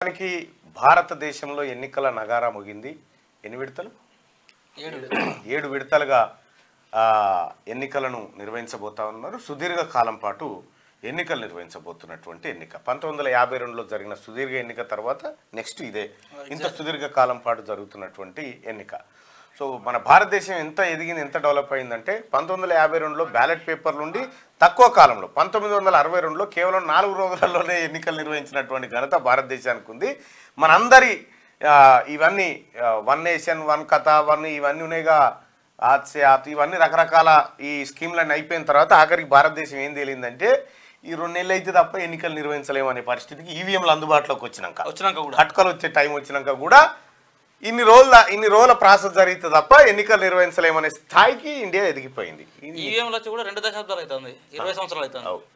దానికి భారతదేశంలో ఎన్నికల నగారా ముగింది ఎన్ని విడతలు ఏడు ఏడు విడతలుగా ఆ, ఎన్నికలను నిర్వహించబోతా ఉన్నారు సుదీర్ఘ కాలం పాటు ఎన్నికలు నిర్వహించబోతున్నటువంటి ఎన్నిక పంతొమ్మిది వందల యాభై రెండులో జరిగిన సుదీర్ఘ ఎన్నిక తర్వాత నెక్స్ట్ ఇదే ఇంత సుదీర్ఘ కాలం పాటు జరుగుతున్నటువంటి ఎన్నిక సో మన భారతదేశం ఎంత ఎదిగింది ఎంత డెవలప్ అయిందంటే పంతొమ్మిది వందల యాభై రెండులో బ్యాలెట్ పేపర్ నుండి తక్కువ కాలంలో పంతొమ్మిది వందల అరవై రెండులో కేవలం నాలుగు రోజులలోనే ఎన్నికలు నిర్వహించినటువంటి ఘనత భారతదేశానికి ఉంది మనందరి ఆ, ఇవన్నీ వన్ నేషన్ వన్ కథ వన్ ఇవన్నీ ఉన్నాయిగా ఆత్సే ఆత్ ఇవన్నీ రకరకాల ఈ స్కీమ్లన్నీ అయిపోయిన తర్వాత ఆఖరికి భారతదేశం ఏం తేలిందంటే ఈ రెండు నెలలు అయితే తప్ప ఎన్నికలు నిర్వహించలేము అనే పరిస్థితికి ఈవీఎంలు అందుబాటులోకి వచ్చినాక వచ్చినాక కూడా అట్కలు వచ్చే టైం వచ్చినాక కూడా ఇన్ని రోజుల ఇన్ని రోజుల ప్రాసెస్ జరిగితే తప్ప ఎన్నికలు నిర్వహించలేమనే స్థాయికి ఇండియా ఎదిగిపోయింది ఇది ఈవీఎంలు వచ్చి కూడా రెండు దశాబ్దాలు అవుతుంది ఇరవై సంవత్సరాలు అవుతుంది అవు.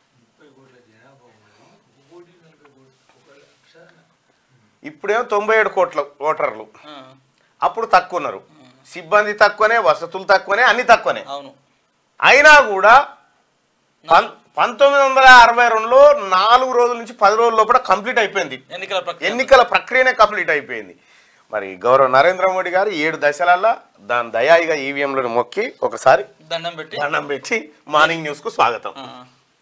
ఇప్పుడేమో తొంభై ఏడు కోట్ల ఓటర్లు ఆ, అప్పుడు తక్కువ ఉన్నారు సిబ్బంది తక్కువనే వసతులు తక్కువనే అన్ని తక్కువనే అవును అయినా కూడా పం- పంతొమ్మిది వందల అరవై రెండులో నాలుగు రోజుల నుంచి పది రోజుల లోపల కంప్లీట్ అయిపోయింది ఎన్నికల ప్రక్రియ ఎన్నికల ప్రక్రియనే కంప్లీట్ అయిపోయింది మరి గౌరవ నరేంద్ర మోడీ గారు ఏడు దశలలో దాని దయాయిగా ఈవీఎంలను మొక్కి ఒకసారి దండం పెట్టి దండం పెట్టి మార్నింగ్ న్యూస్ కు స్వాగతం ఆ,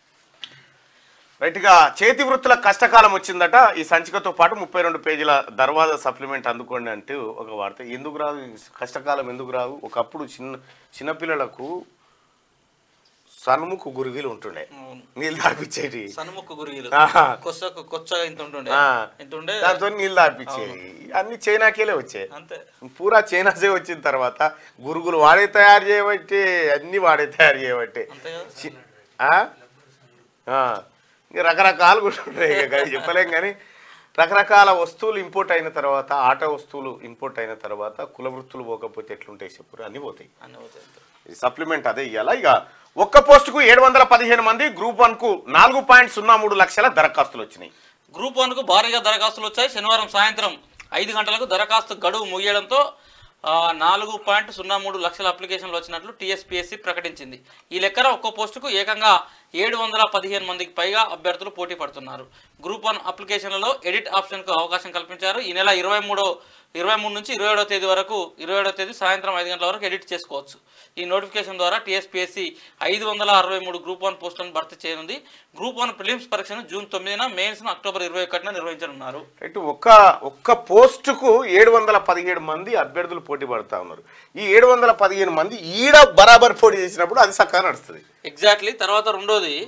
రైట్ గా చేతి వృత్తుల కష్టకాలం వచ్చిందట ఈ సంచికతో పాటు ముప్పై రెండు పేజీల దర్వాజా సప్లిమెంట్ అందుకోండి అంటూ ఒక వార్త ఎందుకు రాదు ఈ కష్టకాలం ఎందుకు రాదు ఒకప్పుడు చిన్న చిన్నపిల్లలకు సన్ముఖ గురువిలు ఉంటుండే అవును. నీళ్ళు తాపించేటి సన్ముఖ గురిగిలు ఆహా. కొచ్చకు కొచ్చ ఇంత ఉంటుండే ఆ. ఇంత ఉండే దాంతో నీళ్ళు తాపించేది అన్ని చైనాకేలే వచ్చాయి అంతే పూరా చైనాసే వచ్చిన తర్వాత గురుగులు వాడే తయారు చేయబట్టి అన్ని వాడే తయారు చేయబట్టి అంతే కదా చి- ఆ? ఆ. ఇంకా రకరకాలు కూడా ఉంటాయి ఇక అది చెప్పలేం కానీ రకరకాల వస్తువులు ఇంపోర్ట్ అయిన తర్వాత ఆట వస్తువులు ఇంపోర్ట్ అయిన తర్వాత కుల వృత్తులు పోకపోతే ఎట్లుంటాయి చెప్పు అన్ని పోతాయి అన్నీ పోతాయి అంతే. ఇది సప్లిమెంట్ అదే ఇవ్వాలా ఇక ఒక్క పోస్టుకు ఏడు వందల పదిహేను మంది గ్రూప్ వన్ కు నాలుగు పాయింట్ సున్నా మూడు లక్షల దరఖాస్తులు వచ్చినాయి గ్రూప్ వన్ కు భారీగా దరఖాస్తులు వచ్చాయి శనివారం సాయంత్రం ఐదు గంటలకు దరఖాస్తు గడువు ముగియడంతో ఆ, నాలుగు పాయింట్ సున్నా మూడు లక్షల అప్లికేషన్లు వచ్చినట్లు టీఎస్పీఎస్సీ ప్రకటించింది ఈ లెక్కన ఒక్కో పోస్టుకు ఏకంగా ఏడు వందల పదిహేను మందికి పైగా అభ్యర్థులు పోటీ పడుతున్నారు గ్రూప్ వన్ అప్లికేషన్లలో ఎడిట్ ఆప్షన్కు అవకాశం కల్పించారు ఈ నెల ఇరవై మూడో ఇరవై మూడు నుంచి ఇరవై ఏడో తేదీ వరకు ఇరవై ఏడో తేదీ సాయంత్రం ఐదు గంటల వరకు ఎడిట్ చేసుకోవచ్చు ఈ నోటిఫికేషన్ ద్వారా టీఎస్పీఎస్సీ ఐదు వందల అరవై మూడు గ్రూప్ వన్ పోస్టులను భర్తీ చేయనుంది గ్రూప్ వన్ ప్రిలిమ్స్ పరీక్షను జూన్ తొమ్మిదిన మెయిన్స్ను అక్టోబర్ ఇరవై ఒకటిన నిర్వహించనున్నారు రైట్ ఒక్క ఒక్క పోస్టుకు ఏడు వందల పదిహేడు మంది అభ్యర్థులు పోటీ పడుతూ ఉన్నారు ఈ ఏడు వందల పదిహేను మంది ఈడ బరాబర్ పోటీ చేసినప్పుడు అది చక్కగా నడుస్తుంది ఎగ్జాక్ట్లీ తర్వాత రెండోది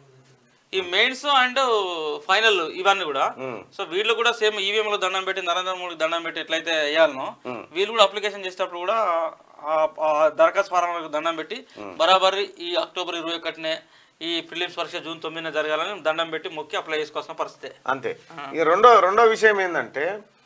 ఈ మెయిన్స్ అండ్ ఫైనల్ ఇవన్నీ కూడా సో వీళ్ళు కూడా సేమ్ ఈవీఎం లో దండం పెట్టి నరేంద్ర మోడీకి దండం పెట్టి ఎట్లయితే వేయాలనో వీళ్ళు కూడా అప్లికేషన్ చేసేటప్పుడు కూడా ఆ- ఆ దరఖాస్తు ఫారంలకు దండం పెట్టి బరాబర్ ఈ అక్టోబర్ ఇరవై ఒకటినే ఈ ప్రిలిమ్స్ పరీక్ష జూన్ తొమ్మిదిన జరగాలని దండం పెట్టి మొక్కి అప్లై చేసుకోవాల్సిన పరిస్థితి అంతే ఇక రెండో రెండో విషయం ఏంటంటే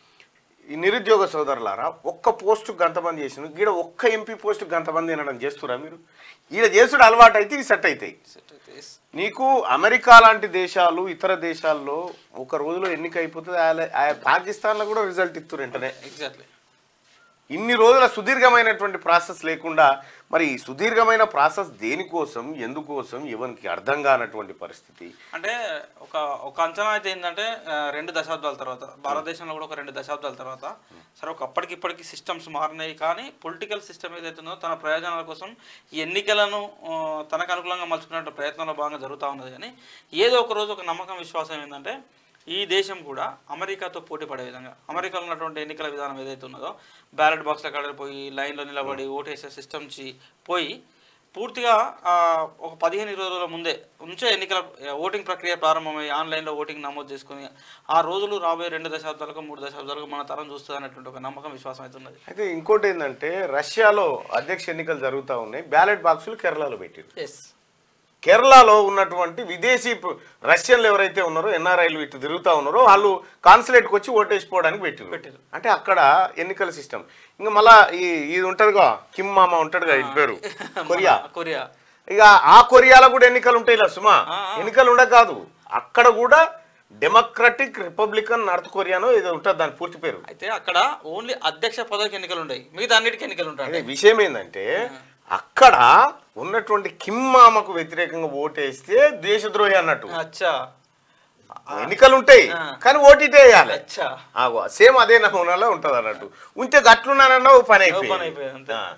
ఈ నిరుద్యోగ సోదరులారా ఒక్క పోస్టు గంతమంది చేసిన ఈడ ఒక్క ఎంపీ పోస్టు గంతమంది అనడం చేస్తురా మీరు ఈడ చేసుడు అలవాటు అయితే ఇవి సెట్ అవుతాయి నీకు అమెరికా లాంటి దేశాలు ఇతర దేశాల్లో ఒక రోజులో ఎన్నిక అయిపోతుంది ఆ- ఆ పాకిస్తాన్లో కూడా రిజల్ట్ ఇస్తారు వెంటనే ఎగ్జాక్ట్లీ ఇన్ని రోజుల సుదీర్ఘమైనటువంటి ప్రాసెస్ లేకుండా మరి ఈ సుదీర్ఘమైన ప్రాసెస్ దేనికోసం ఎందుకోసం ఎవరికి అర్థం కానటువంటి పరిస్థితి అంటే ఒక ఒక అంచనా అయితే ఏంటంటే ఆ, రెండు దశాబ్దాల తర్వాత భారతదేశంలో కూడా ఒక రెండు దశాబ్దాల తర్వాత సరే ఒక అప్పటికి ఇప్పటికి సిస్టమ్స్ మారినాయి కానీ పొలిటికల్ సిస్టమ్ ఏదైతే ఉందో తన ప్రయోజనాల కోసం ఈ ఎన్నికలను ఆ, తనకు అనుకూలంగా మలుచుకునే ప్రయత్నంలో భాగంగా జరుగుతూ ఉన్నది కానీ ఏదో ఒక రోజు ఒక నమ్మకం విశ్వాసం ఏంటంటే ఈ దేశం కూడా అమెరికాతో పోటీ పడే విధంగా అమెరికాలో ఉన్నటువంటి ఎన్నికల విధానం ఏదైతే ఉన్నదో బ్యాలెట్ బాక్స్ల కాడ పోయి లైన్లో నిలబడి ఓటేసే సిస్టమ్ నుంచి పోయి పూర్తిగా ఆ, ఒక పదిహేను ఇరవై రోజుల ముందే నుంచే ఎన్నికల ఆ, ఓటింగ్ ప్రక్రియ ప్రారంభమై ఆన్లైన్లో ఓటింగ్ నమోదు చేసుకుని ఆ రోజులు రాబోయే రెండు దశాబ్దాలకు మూడు దశాబ్దాలకు మన తరం చూస్తుంది అనేటువంటి ఒక నమ్మకం విశ్వాసం అయితే ఉన్నది అయితే ఇంకోటి ఏంటంటే రష్యాలో అధ్యక్ష ఎన్నికలు జరుగుతూ ఉన్నాయి బ్యాలెట్ బాక్సులు కేరళలో పెట్టారు ఎస్ కేరళలో ఉన్నటువంటి విదేశీ ప- రష్యన్లు ఎవరైతే ఉన్నారో ఎన్ఆర్ఐలు ఇటు తిరుగుతూ ఉన్నారో వాళ్ళు కాన్సులేట్కి వచ్చి ఓటేసిపోవడానికి పెట్టారు పెట్టారు. అంటే అక్కడ ఎన్నికల సిస్టమ్ ఇంకా మళ్ళా ఈ ఇది ఉంటుందిగా కిమ్ మామ ఉంటుందిగా ఇది పేరు కొరియా కొరియా ఇక ఆ కొరియాలో కూడా ఎన్నికలు ఉంటాయి ఇలా సుమా ఎన్నికలు ఉండ కాదు అక్కడ కూడా డెమోక్రటిక్ రిపబ్లికన్ నార్త్ కొరియానో ఇది ఉంటుంది దాని పూర్తి పేరు అయితే అక్కడ ఓన్లీ అధ్యక్ష పదవికి ఎన్నికలు ఉంటాయి మిగతా అన్నిటికీ ఎన్నికలు ఉంటాయి అదే విషయం ఏంటంటే అక్కడ ఉన్నటువంటి కిమ్ మామకు వ్యతిరేకంగా ఓటేస్తే దేశద్రోహి అన్నట్టు అచ్చా ఎన్నికలు ఉంటాయి ఆ. కానీ ఓటీటీ వేయాలి అచ్చా సేమ్ అదే నమూనాలో ఉంటుంది అన్నట్టు ఉంటే గట్లున్నానన్నా ఓ పని ఓ పని అయిపోయింది అయిపోయింది, అంతే. ఆ.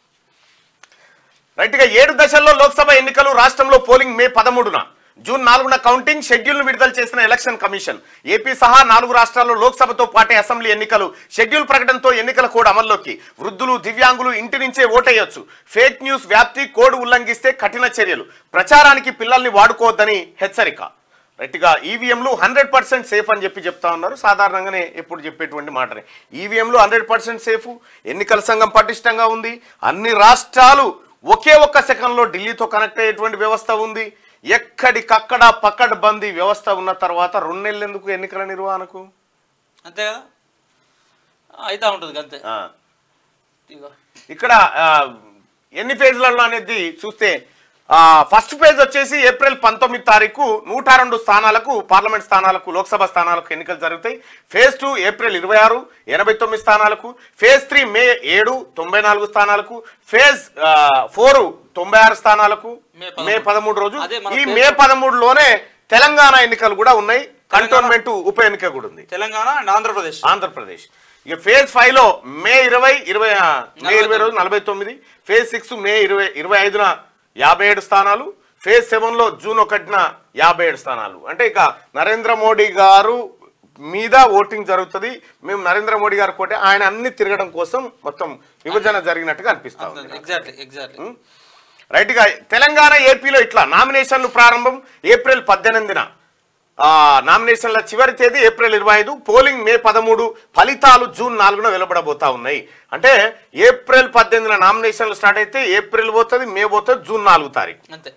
రైట్ గా ఏడు దశల్లో లోక్సభ ఎన్నికలు రాష్ట్రంలో పోలింగ్ మే పదమూడున జూన్ నాలుగున కౌంటింగ్ షెడ్యూల్ విడుదల చేసిన ఎలక్షన్ కమిషన్ ఏపీ సహా నాలుగు రాష్ట్రాల్లో లోక్సభతో పాటే అసెంబ్లీ ఎన్నికలు షెడ్యూల్ ప్రకటనతో ఎన్నికల కోడ్ అమల్లోకి వృద్ధులు దివ్యాంగులు ఇంటి నుంచే ఓటేయొచ్చు ఫేక్ న్యూస్ వ్యాప్తి కోడ్ ఉల్లంఘిస్తే కఠిన చర్యలు ప్రచారానికి పిల్లల్ని వాడుకోవద్దని హెచ్చరిక రైట్గా ఈవీఎంలు హండ్రెడ్ పర్సెంట్ సేఫ్ అని చెప్పి చెప్తా ఉన్నారు సాధారణంగానే ఎప్పుడు చెప్పేటువంటి మాటనే ఈవీఎంలు హండ్రెడ్ పర్సెంట్ సేఫ్ ఎన్నికల సంఘం పటిష్టంగా ఉంది అన్ని రాష్ట్రాలు ఒకే ఒక్క సెకండ్లో ఢిల్లీతో కనెక్ట్ అయ్యేటువంటి వ్యవస్థ ఉంది ఎక్కడికక్కడ పక్కడ్ బందీ వ్యవస్థ ఉన్న తర్వాత రెండు నెలలు ఎందుకు ఎన్నికల నిర్వహణకు అంతే కదా అయితే ఉంటుంది అంతే ఆ. ఇగో ఇక్కడ ఆ, ఎన్ని ఫేజ్లలో అనేది చూస్తే ఆ, ఫస్ట్ ఫేజ్ వచ్చేసి ఏప్రిల్ పంతొమ్మిది తారీఖు నూట రెండు స్థానాలకు పార్లమెంట్ స్థానాలకు లోక్సభ స్థానాలకు ఎన్నికలు జరుగుతాయి ఫేజ్ టూ ఏప్రిల్ ఇరవై ఆరు ఎనభై తొమ్మిది స్థానాలకు ఫేజ్ త్రీ మే ఏడు తొంభై నాలుగు స్థానాలకు ఫేజ్ ఫోర్ తొంభై ఆరు స్థానాలకు మే పదమూడు. మే పదమూడు రోజు అదే మన ఈ ఫేజ్ మే పదమూడులోనే తెలంగాణ ఎన్నికలు కూడా ఉన్నాయి కంటోన్మెంట్ ఉప ఎన్నిక కూడా ఉంది తెలంగాణ అండ్ ఆంధ్రప్రదేశ్ ఆంధ్రప్రదేశ్ ఇక ఫేజ్ ఫైవ్ లో మే ఇరవై ఇరవై ఆ, మే ఇరవై రోజు నలభై తొమ్మిది ఫేజ్ సిక్స్ మే ఇరవై ఇరవై ఐదున యాభై ఏడు స్థానాలు ఫేజ్ సెవెన్ లో జూన్ ఒకటిన యాభై ఏడు స్థానాలు అంటే ఇక నరేంద్ర మోడీ గారు మీద ఓటింగ్ జరుగుతుంది మేము నరేంద్ర మోడీ గారు కోటే ఆయన అన్ని తిరగడం కోసం మొత్తం విభజన జరిగినట్టుగా అనిపిస్తా ఉంది ఎగ్జాక్ట్లీ ఎగ్జాక్ట్లీ రైట్ గా తెలంగాణ ఏపీలో ఇట్లా నామినేషన్లు ప్రారంభం ఏప్రిల్ పద్దెనిమిదిన ఆ, నామినేషన్ల చివరి తేదీ ఏప్రిల్ ఇరవై ఐదు పోలింగ్ మే పదమూడు ఫలితాలు జూన్ నాలుగున వెలువడబోతా ఉన్నాయి అంటే ఏప్రిల్ పద్దెనిమిదిన నామినేషన్లు స్టార్ట్ అయితే ఏప్రిల్ పోతుంది మే పోతుంది జూన్ నాలుగు తారీఖు అంతే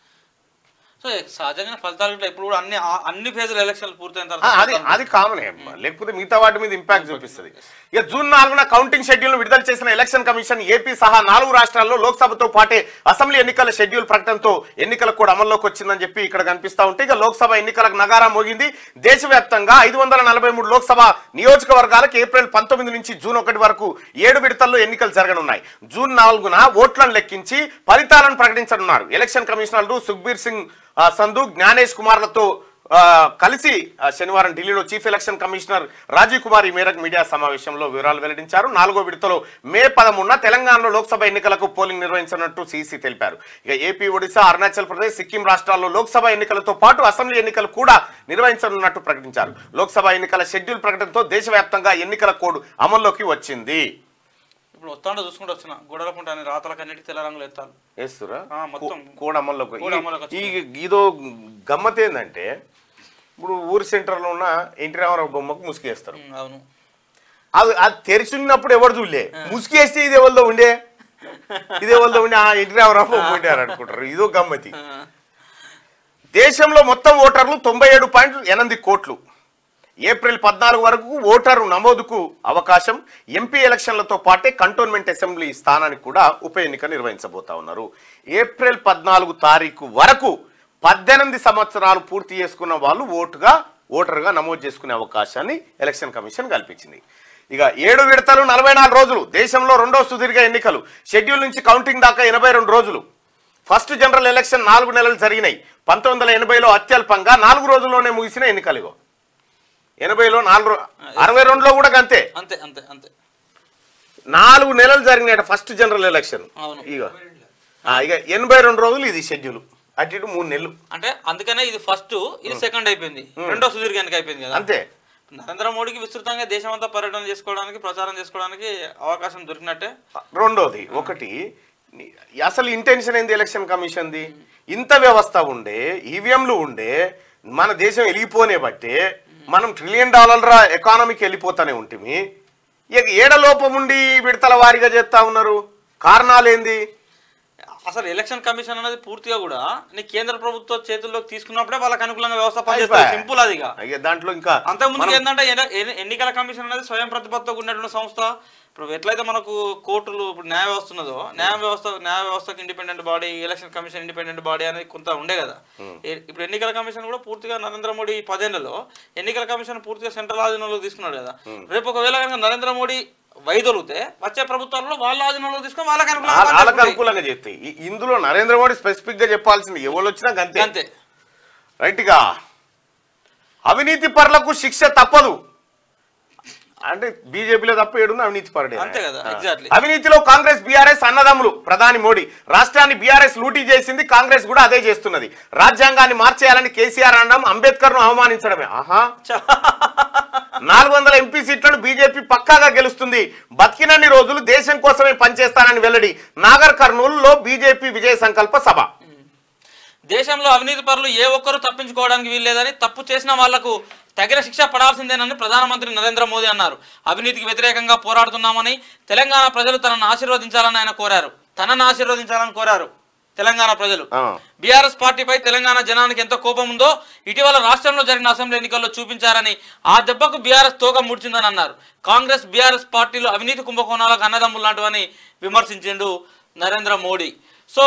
సో సహజంగా ఫలితాలు ఇట్లా ఇప్పుడు కూడా అన్ని ఆ- అన్ని ఫేజ్ల ఎలక్షన్లు పూర్తయిన ఆ, తర్వాత అది అది కామన్ లేకపోతే మిగతా వాటి మీద ఇంపాక్ట్ చూపిస్తుంది ఇక జూన్ నాలుగున కౌంటింగ్ షెడ్యూల్ విడుదల చేసిన ఎలక్షన్ కమిషన్ ఏపీ సహా నాలుగు రాష్ట్రాల్లో లోక్సభతో పాటే అసెంబ్లీ ఎన్నికల షెడ్యూల్ ప్రకటనతో ఎన్నికల కూడా అమల్లోకి వచ్చిందని చెప్పి ఇక్కడ కనిపిస్తా ఉంటే ఇక లోక్సభ ఎన్నికలకు నగారా మోగింది దేశవ్యాప్తంగా ఐదు వందల నలభై మూడు లోక్సభ నియోజకవర్గాలకు ఏప్రిల్ పంతొమ్మిది నుంచి జూన్ ఒకటి వరకు ఏడు విడతల్లో ఎన్నికలు జరగనున్నాయి జూన్ నాలుగున ఓట్లను లెక్కించి ఫలితాలను ప్రకటించనున్నారు ఎలక్షన్ కమిషనర్లు సుఖ్బీర్ సింగ్ ఆ, సంధు జ్ఞానేష్ కుమార్లతో ఆ, కలిసి ఆ, శనివారం ఢిల్లీలో chief election commissioner Rajiv Kumar ఈ మేరకు మీడియా సమావేశంలో వివరాలు వెల్లడించారు నాలుగో విడతలో మే పదమూడున తెలంగాణలో లోక్సభ ఎన్నికలకు పోలింగ్ నిర్వహించనున్నట్టు సీసీ తెలిపారు ఇక ఏపీ ఒడిశా అరుణాచల్ ప్రదేశ్ సిక్కిం రాష్ట్రాల్లో లోక్సభ ఎన్నికలతో పాటు అసెంబ్లీ ఎన్నికలు కూడా నిర్వహించనున్నట్టు ప్రకటించారు లోక్సభ ఎన్నికల షెడ్యూల్ ప్రకటనతో దేశవ్యాప్తంగా ఎన్నికల కోడ్ అమల్లోకి వచ్చింది ఇప్పుడు వస్తాండో చూసుకుంటూ వచ్చిన గొడవలకుంటే అన్ని రాతలకు అన్నిటికీ తెల్ల రంగులు ఎత్తాలి వేస్తురా ఆ, మొత్తం. కోడ్ అమల్లోకి కోడ్ అమల్లోకి ఈ- ఈ ఇదో గమ్మత్ ఏంటంటే ఇప్పుడు ఊరి సెంటర్లో ఉన్న ఎన్టీ రామారావు బొమ్మకు ముసుగేస్తారు ఉమ్, అవును అది అది తెరిచి ఉన్నప్పుడు ఎవరు చూడలే ముసుగేస్తే ఇది ఎవరిదో ఉండే ఇది ఎవరిదో ఉండే ఆ ఎన్టీ రామారావు బొమ్మ ఉండారు అనుకుంటారు ఇదో గమ్మతి ఆ, దేశంలో మొత్తం ఓటర్లు తొంభై ఏడు పాయింట్ ఎనిమిది కోట్లు ఏప్రిల్ పద్నాలుగు వరకు ఓటరు నమోదుకు అవకాశం ఎంపీ ఎలక్షన్లతో పాటే కంటోన్మెంట్ అసెంబ్లీ స్థానానికి కూడా ఉప ఎన్నిక నిర్వహించబోతా ఉన్నారు ఏప్రిల్ పద్నాలుగు తారీఖు వరకు పద్దెనిమిది సంవత్సరాలు పూర్తి చేసుకున్న వాళ్ళు ఓటుగా ఓటరుగా నమోదు చేసుకునే అవకాశాన్ని ఎలక్షన్ కమిషన్ కల్పించింది ఇక ఏడు విడతలు నలభై నాలుగు రోజులు దేశంలో రెండో సుదీర్ఘ ఎన్నికలు షెడ్యూల్ నుంచి కౌంటింగ్ దాకా ఎనభై రెండు రోజులు ఫస్ట్ జనరల్ ఎలక్షన్ నాలుగు నెలలు జరిగినాయి పంతొమ్మిది వందల ఎనభైలో అత్యల్పంగా నాలుగు రోజుల్లోనే ముగిసిన ఎన్నికలు ఇగో ఎనభైలో నాలుగు రో- అరవై రెండులో కూడా అంతే అంతే అంతే అంతే నాలుగు నెలలు జరిగినాయట ఫస్ట్ జనరల్ ఎలక్షన్ అవును. ఇక ఆ, ఇక ఎనభై రెండు రోజులు ఇది షెడ్యూల్ అటు ఇటు మూడు నెలలు అంటే అందుకనే ఇది ఫస్ట్ ఇది సెకండ్ అయిపోయింది రెండో సుదీర్ఘ ఎన్నిక అయిపోయింది కదా అంతే నరేంద్ర మోడీకి విస్తృతంగా దేశమంతా పర్యటన చేసుకోవడానికి ప్రచారం చేసుకోవడానికి అవకాశం దొరికినట్టే రెండోది ఒకటి ని- అసలు ఇంటెన్షన్ ఏంది ఎలక్షన్ కమిషన్ది ఇంత వ్యవస్థ ఉండే ఈవీఎంలు ఉండే మన దేశం వెళ్ళిపోనే బట్టే మనం ట్రిలియన్ డాలర్ల ఎకానమీకి వెళ్ళిపోతానే ఉంటుంది ఇక ఏడ లోపం ఉండి విడతల వారీగా చేస్తా ఉన్నారు కారణాలేంది అసలు ఎలక్షన్ కమిషన్ అనేది పూర్తిగా కూడా నీ కేంద్ర ప్రభుత్వ చేతుల్లోకి తీసుకున్నప్పుడే వాళ్ళకి అనుకూలంగా వ్యవస్థ పనిచేస్తుంది అయిపోయా. సింపుల్ అదిగా ఇక దాంట్లో ఇంకా అంతకుముందు మనం- ఏంటంటే ఎన్ని- ఎన్ని- ఎన్నికల కమిషన్ అనేది స్వయం ప్రతిపత్తితో ఉన్నటువంటి సంస్థ ఇప్పుడు ఎట్లయితే మనకు కోర్టులు ఇప్పుడు న్యాయ వ్యవస్థ ఉన్నదో న్యాయ వ్యవస్థ న్యాయ వ్యవస్థకు independent body election commission independent body అనేది కొంత ఉండే కదా ఏ- ఇప్పుడు ఎన్నికల కమిషన్ కూడా పూర్తిగా నరేంద్ర మోడీ ఈ పదేళ్లలో ఎన్నికల కమిషన్ పూర్తిగా సెంట్రల్ ఆధీనంలో తీసుకున్నాడు కదా రేపు ఒకవేళ కనుక నరేంద్ర మోడీ వైదొలిగితే వచ్చే ప్రభుత్వాలలో వాళ్ళ ఆధీనంలో తీసుకొని వాళ్ళకి అనుకూలంగా వాళ్ళ- వాళ్ళకి పనిచేసుకుంటాయి. అనుకూలంగా చేస్తాయి ఈ- ఇందులో నరేంద్ర మోడీ స్పెసిఫిక్ గా చెప్పాల్సింది ఎవరు వచ్చినా గంతే అంతే రైట్గా అవినీతి పరులకు శిక్ష తప్పదు అంటే బీజేపీలో తప్ప ఏడున్న అవినీతి పరుడే అంతే కదా, ఆ. exactly. అవినీతిలో కాంగ్రెస్ బీఆర్ఎస్ అన్నదమ్ములు ప్రధాని మోడీ రాష్ట్రాన్ని బీఆర్ఎస్ లూటీ చేసింది కాంగ్రెస్ కూడా అదే చేస్తున్నది రాజ్యాంగాన్ని మార్చేయాలని కేసీఆర్ అనడం అంబేద్కర్ ను అవమానించడమే ఆహా నాలుగు వందల ఎంపీ సీట్లను బీజేపీ పక్కాగా గెలుస్తుంది బతికినన్ని రోజులు దేశం కోసమే పనిచేస్తానని వెల్లడి నాగర్ కర్నూలులో బీజేపీ విజయ సంకల్ప సభ దేశంలో అవినీతి పరులు ఏ ఒక్కరూ తప్పించుకోవడానికి వీల్లేదని తప్పు చేసిన వాళ్లకు తగిన శిక్ష పడాల్సిందేనని ప్రధానమంత్రి నరేంద్ర మోదీ అన్నారు అవినీతికి వ్యతిరేకంగా పోరాడుతున్నామని తెలంగాణ ప్రజలు తనను ఆశీర్వదించాలని ఆయన కోరారు తనను ఆశీర్వదించాలని కోరారు తెలంగాణ ప్రజలు ఆ. బీఆర్ఎస్ పార్టీపై తెలంగాణ జనానికి ఎంత కోపం ఉందో ఇటీవల రాష్ట్రంలో జరిగిన అసెంబ్లీ ఎన్నికల్లో చూపించారని ఆ దెబ్బకు బీఆర్ఎస్ తోక ముడిచిందని అన్నారు కాంగ్రెస్ బీఆర్ఎస్ పార్టీలు అవినీతి కుంభకోణాలకు అన్నదమ్ములు లాంటివని విమర్శించిండు నరేంద్ర మోడీ సో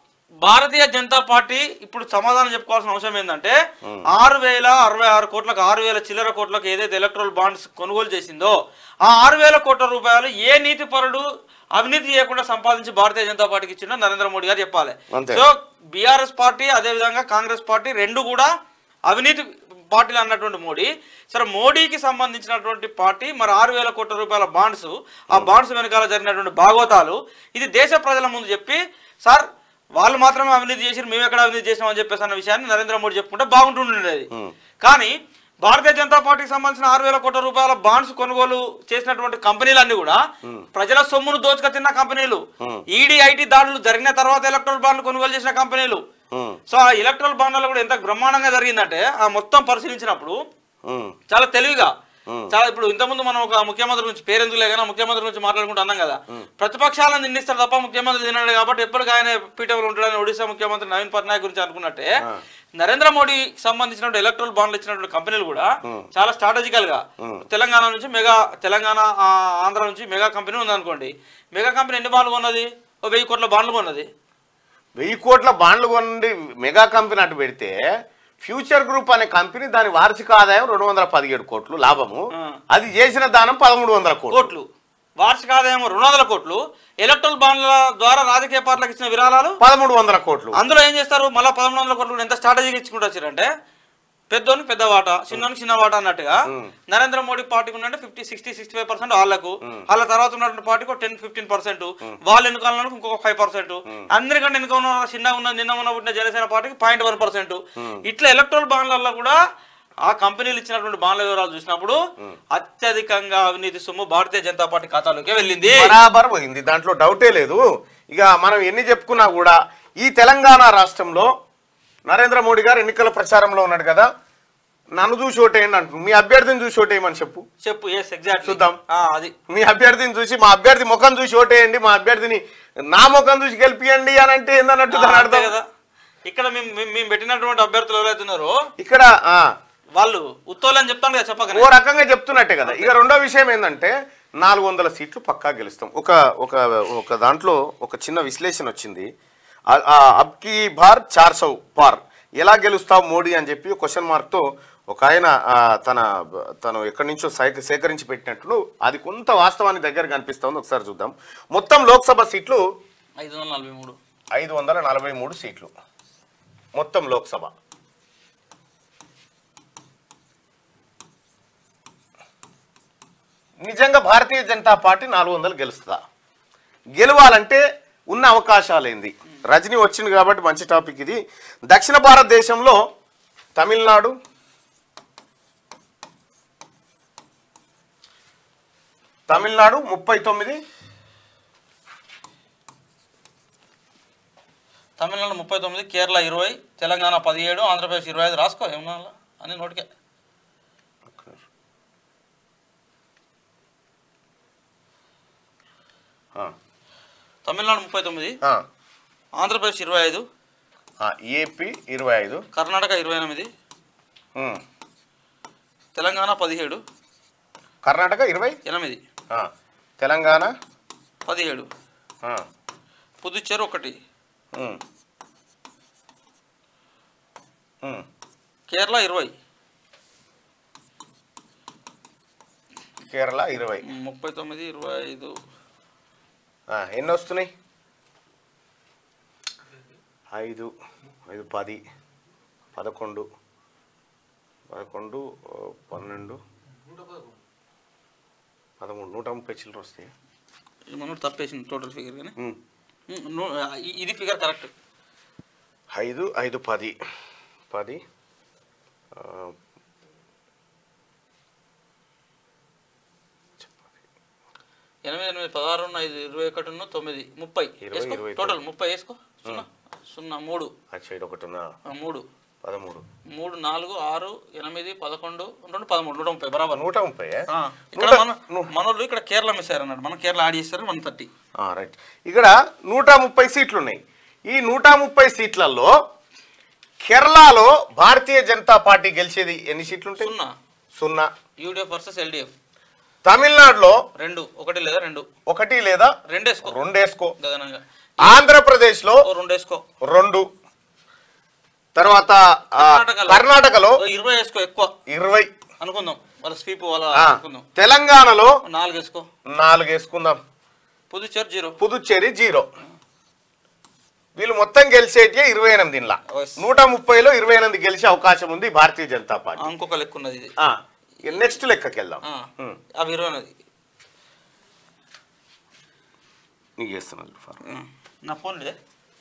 భారతీయ జనతా పార్టీ ఇప్పుడు సమాధానం చెప్పుకోవాల్సిన అవసరం ఏంటంటే ఆరు వేల అరవై ఆరు కోట్లకు ఆరు వేల చిల్లర కోట్లకు ఏదైతే ఎలక్ట్రల్ బాండ్స్ కొనుగోలు చేసిందో ఆ ఆరు వేల కోట్ల రూపాయలు ఏ నీతి పరుడు అవినీతి చేయకుండా సంపాదించి భారతీయ జనతా పార్టీకి ఇచ్చిండో నరేంద్ర మోడీ గారు చెప్పాలి అంతే. సో బీఆర్ఎస్ పార్టీ అదేవిధంగా కాంగ్రెస్ పార్టీ రెండు కూడా అవినీతి పార్టీలు అన్నటువంటి మోడీ సరే మోడీకి సంబంధించినటువంటి పార్టీ మరి ఆరు వేల కోట్ల రూపాయల బాండ్స్ ఆ బాండ్స్ వెనకాల జరిగినటువంటి భాగవతాలు ఇది దేశ ప్రజల ముందు చెప్పి సార్ వాళ్ళు మాత్రమే అవినీతి చేసి మేము ఎక్కడ అవినీతి చేసినామని చెప్పేసి అన్న విషయాన్ని నరేంద్ర మోడీ చెప్పుకుంటే బాగుంటుండేది కానీ భారతీయ జనతా పార్టీకి సంబంధించిన ఆరు వేల కోట్ల రూపాయల బాండ్స్ కొనుగోలు చేసినటువంటి కంపెనీలన్నీ కూడా ప్రజల సొమ్మును దోచుక తిన్న కంపెనీలు ఈడీ ఐటీ దాడులు జరిగిన తర్వాత ఎలక్ట్రల్ బాండ్లు కొనుగోలు చేసిన కంపెనీలు ఉమ్, సో ఆ ఎలక్ట్రల్ బాండ్లలో కూడా ఎంత బ్రహ్మాండంగా జరిగిందంటే ఆ మొత్తం పరిశీలించినప్పుడు ఉమ్, చాలా తెలివిగా చాలా ఇప్పుడు ఇంతకుముందు మనం ఒక ముఖ్యమంత్రి గురించి పేరెందుకు లేకనా ముఖ్యమంత్రి గురించి మాట్లాడుకుంటూ అన్నాం కదా ప్రతిపక్షాలను నిందిస్తారు తప్ప ముఖ్యమంత్రి తిన్నాడు కాబట్టి ఎప్పటికీ ఆయన పీఠంలో ఉంటాడని ఒడిశా ముఖ్యమంత్రి నవీన్ పట్నాయక్ గురించి అనుకున్నట్టే నరేంద్ర మోడీ సంబంధించిన ఎలక్ట్రల్ బాండ్లు ఇచ్చినటువంటి కంపెనీలు కూడా చాలా స్ట్రాటజికల్ గా తెలంగాణ నుంచి మెగా తెలంగాణ ఆ, ఆంధ్ర నుంచి మెగా కంపెనీ ఉందనుకోండి మెగా కంపెనీ ఎన్ని బాండ్లు కొన్నది ఓ వెయ్యి కోట్ల బాండ్లు కొన్నది వెయ్యి కోట్ల బాండ్లు కొనండి మెగా కంపెనీ అటు పెడితే ఫ్యూచర్ గ్రూప్ అనే కంపెనీ దాని వార్షిక ఆదాయం రెండు వందల పదిహేడు కోట్లు లాభము ఆ. అది చేసిన దానం పదమూడు వందల కోట్లు కోట్లు వార్షిక ఆదాయం రెండు వందల కోట్లు ఎలక్ట్రల్ బాండ్ల ద్వారా రాజకీయ పార్టీలకు ఇచ్చిన విరాళాలు పదమూడు వందల కోట్లు అందులో ఏం చేస్తారు మళ్ళీ పదమూడు వందల కోట్లు కూడా ఎంత స్ట్రాటజీగా ఇచ్చుకుంటూ వచ్చారంటే పెద్దోని పెద్ద వాట చిన్నోని చిన్న వాట అన్నట్టుగా నరేంద్ర మోడీ పార్టీకి ఉన్నట్టు fifty sixty sixty five percent వాళ్ళకు వాళ్ళ తర్వాత ఉన్నటువంటి పార్టీకి టెన్ ఫిఫ్టీన్ పర్సెంట్ వాళ్ళు ఎన్నుకోవాలన్నా ఇంకొక ఫైవ్ పర్సెంట్ అందరికంటే ఎన్నుక ఉన్న చిన్నగా ఉన్న నిన్న ఉన్న పుట్టిన జనసేన పార్టీకి పాయింట్ వన్ పర్సెంట్ ఇట్లా ఎలక్ట్రల్ బాండ్లలో కూడా ఆ కంపెనీలు ఇచ్చినటువంటి బాండ్ల వివరాలు చూసినప్పుడు అత్యధికంగా అవినీతి సొమ్ము భారతీయ జనతా పార్టీ ఖాతాలోకి వెళ్ళింది బరాబర్ పోయింది దాంట్లో డౌటే లేదు ఇక మనం ఎన్ని చెప్పుకున్నా కూడా ఈ తెలంగాణ రాష్ట్రంలో నరేంద్ర మోడీ గారు ఎన్నికల ప్రచారంలో ఉన్నాడు కదా నన్ను చూసి ఓటేయండి అంటున్నాడు మీ అభ్యర్థిని చూసి ఓటేయమని చెప్పు చెప్పు ఎస్ ఎగ్జాక్ట్ చూద్దాం. అది మీ అభ్యర్థిని చూసి మా అభ్యర్థి ముఖం చూసి ఓటేయండి మా అభ్యర్థిని నా ముఖం చూసి గెలిపియండి అని అంటే ఏందన్నట్టు దాని అంతే అర్థం కదా ఇక్కడ మేము మేము- మేము పెట్టినటువంటి అభ్యర్థులు ఎవరైతే ఉన్నారో ఇక్కడ ఆ, వాళ్ళు ఉత్తోలు అని చెప్తాను కదా చెప్పక ఓ రకంగా చెప్తున్నట్టే కదా ఇక రెండో విషయం ఏంటంటే నాలుగు వందల సీట్లు పక్కా గెలుస్తాం ఒక ఒక ఒక దాంట్లో ఒక చిన్న విశ్లేషణ వచ్చింది ఆ- ఆ అబ్కి బార్ చార్ సౌ పార్ ఎలా గెలుస్తావు మోడీ అని చెప్పి క్వశ్చన్ మార్క్తో ఒక ఆయన ఆ, తన తను ఎక్కడి నుంచో సేక- సేకరించి పెట్టినట్లు అది కొంత వాస్తవాన్ని దగ్గర కనిపిస్తా ఉంది ఒకసారి చూద్దాం మొత్తం లోక్సభ సీట్లు ఐదు వందల నలభై మూడు ఐదు వందల నలభై మూడు సీట్లు మొత్తం లోక్సభ నిజంగా భారతీయ జనతా పార్టీ నాలుగు వందలు గెలుస్తుందా గెలవాలంటే ఉన్న అవకాశాలు ఏంది రజనీ వచ్చింది కాబట్టి మంచి టాపిక్ ఇది దక్షిణ భారతదేశంలో తమిళనాడు తమిళనాడు ముప్పై తొమ్మిది తమిళనాడు ముప్పై తొమ్మిది కేరళ ఇరవై తెలంగాణ పదిహేడు ఆంధ్రప్రదేశ్ ఇరవై ఐదు రాసుకో ఏమన్నా అని నోటికే ఆ, తమిళనాడు ముప్పై తొమ్మిది ఆ, ఆంధ్రప్రదేశ్ ఇరవై ఐదు ఆ, ఏపీ ఇరవై ఐదు కర్ణాటక ఇరవై ఎనిమిది ఉమ్. తెలంగాణ పదిహేడు కర్ణాటక ఇరవై ఎనిమిది ఆ, తెలంగాణ పదిహేడు ఆ, పుదుచ్చేరి ఒకటి ఉమ్. ఉమ్. కేరళ ఇరవై కేరళ ఇరవై ముప్పై తొమ్మిది ఇరవై ఐదు ఆ, ఎన్ని వస్తున్నాయి ఐదు ఐదు పది పదకొండు పదకొండు ఆ, పన్నెండు పదమూడు నూట ముప్పై చిల్లర వస్తాయి మనం తప్పేసింది టోటల్ ఫిగర్ కానీ ఉమ్. ఉమ్, ను- ఇ- ఇది ఫిగర్ కరెక్ట్ ఐదు ఐదు పది పది ఆ, ఎనిమిది ఎనిమిది పదహారు ఉన్న ఐదు ఇరవై ఒకటి ఉన్న తొమ్మిది ముప్పై ఇరవై, వేసుకో ఇరవై టోటల్ ముప్పై వేసుకో సున్నా సున్నా మూడు అటు సైడ్ ఒకటి ఉన్నా ఆ, మూడు పదమూడు మూడు నాలుగు ఆరు ఎనిమిది పదకొండు రెండు పదమూడు నూట ముప్పై బరాబర్ నూట ముప్పై ఆ, ఇక్కడ నూట- మన మనోళ్ళు ఇక్కడ కేరళ మిస్ అయ్యారు అన్నాడు మనం కేరళ యాడ్ చేస్తారు వన్ థర్టీ రైట్ ఇక్కడ నూట ముప్పై సీట్లు ఉన్నాయి ఈ నూట ముప్పై సీట్లలో కేరళలో భారతీయ జనతా పార్టీ గెలిచేది ఎన్ని సీట్లు ఉంటాయి సున్నా సున్నా యూడిఎఫ్ వర్సెస్ ఎల్డిఎఫ్ తమిళనాడులో రెండు ఒకటి లేదా రెండు ఒకటి లేదా రెండు వేసుకో రెండు వేసుకో గగనంగా ఆంధ్రప్రదేశ్లో ఓ రెండు వేసుకో రెండు తర్వాత ఆ, కర్ణాటకలో. కర్ణాటకలో ఓ ఇరవై వేసుకో ఎక్కువ ఇరవై అనుకుందాం వాళ్ళ స్వీప్ వాళ్ళ ఆ, అనుకుందాం తెలంగాణలో ఓ నాలుగు వేసుకో నాలుగు వేసుకుందాం పుదుచ్చేరి జీరో పుదుచ్చేరి జీరో వీళ్ళు మొత్తం గెలిచేటి ఇరవై ఎనిమిది ఇండ్ల Yes. నూట ముప్పైలో ఇరవై ఎనిమిది గెలిచే అవకాశం ఉంది భారతీయ జనతా పార్టీ ఆ, ఇంకొక లెక్క ఉన్నది ఇది ఆ, ఇక నెక్స్ట్ లెక్కకి వెళ్దాం ఆ, ఉమ్. అవి ఇరవై ఉన్నది నీకు చేస్తున్నాను ఫార్మ్. ఆ, నా ఫోన్ లే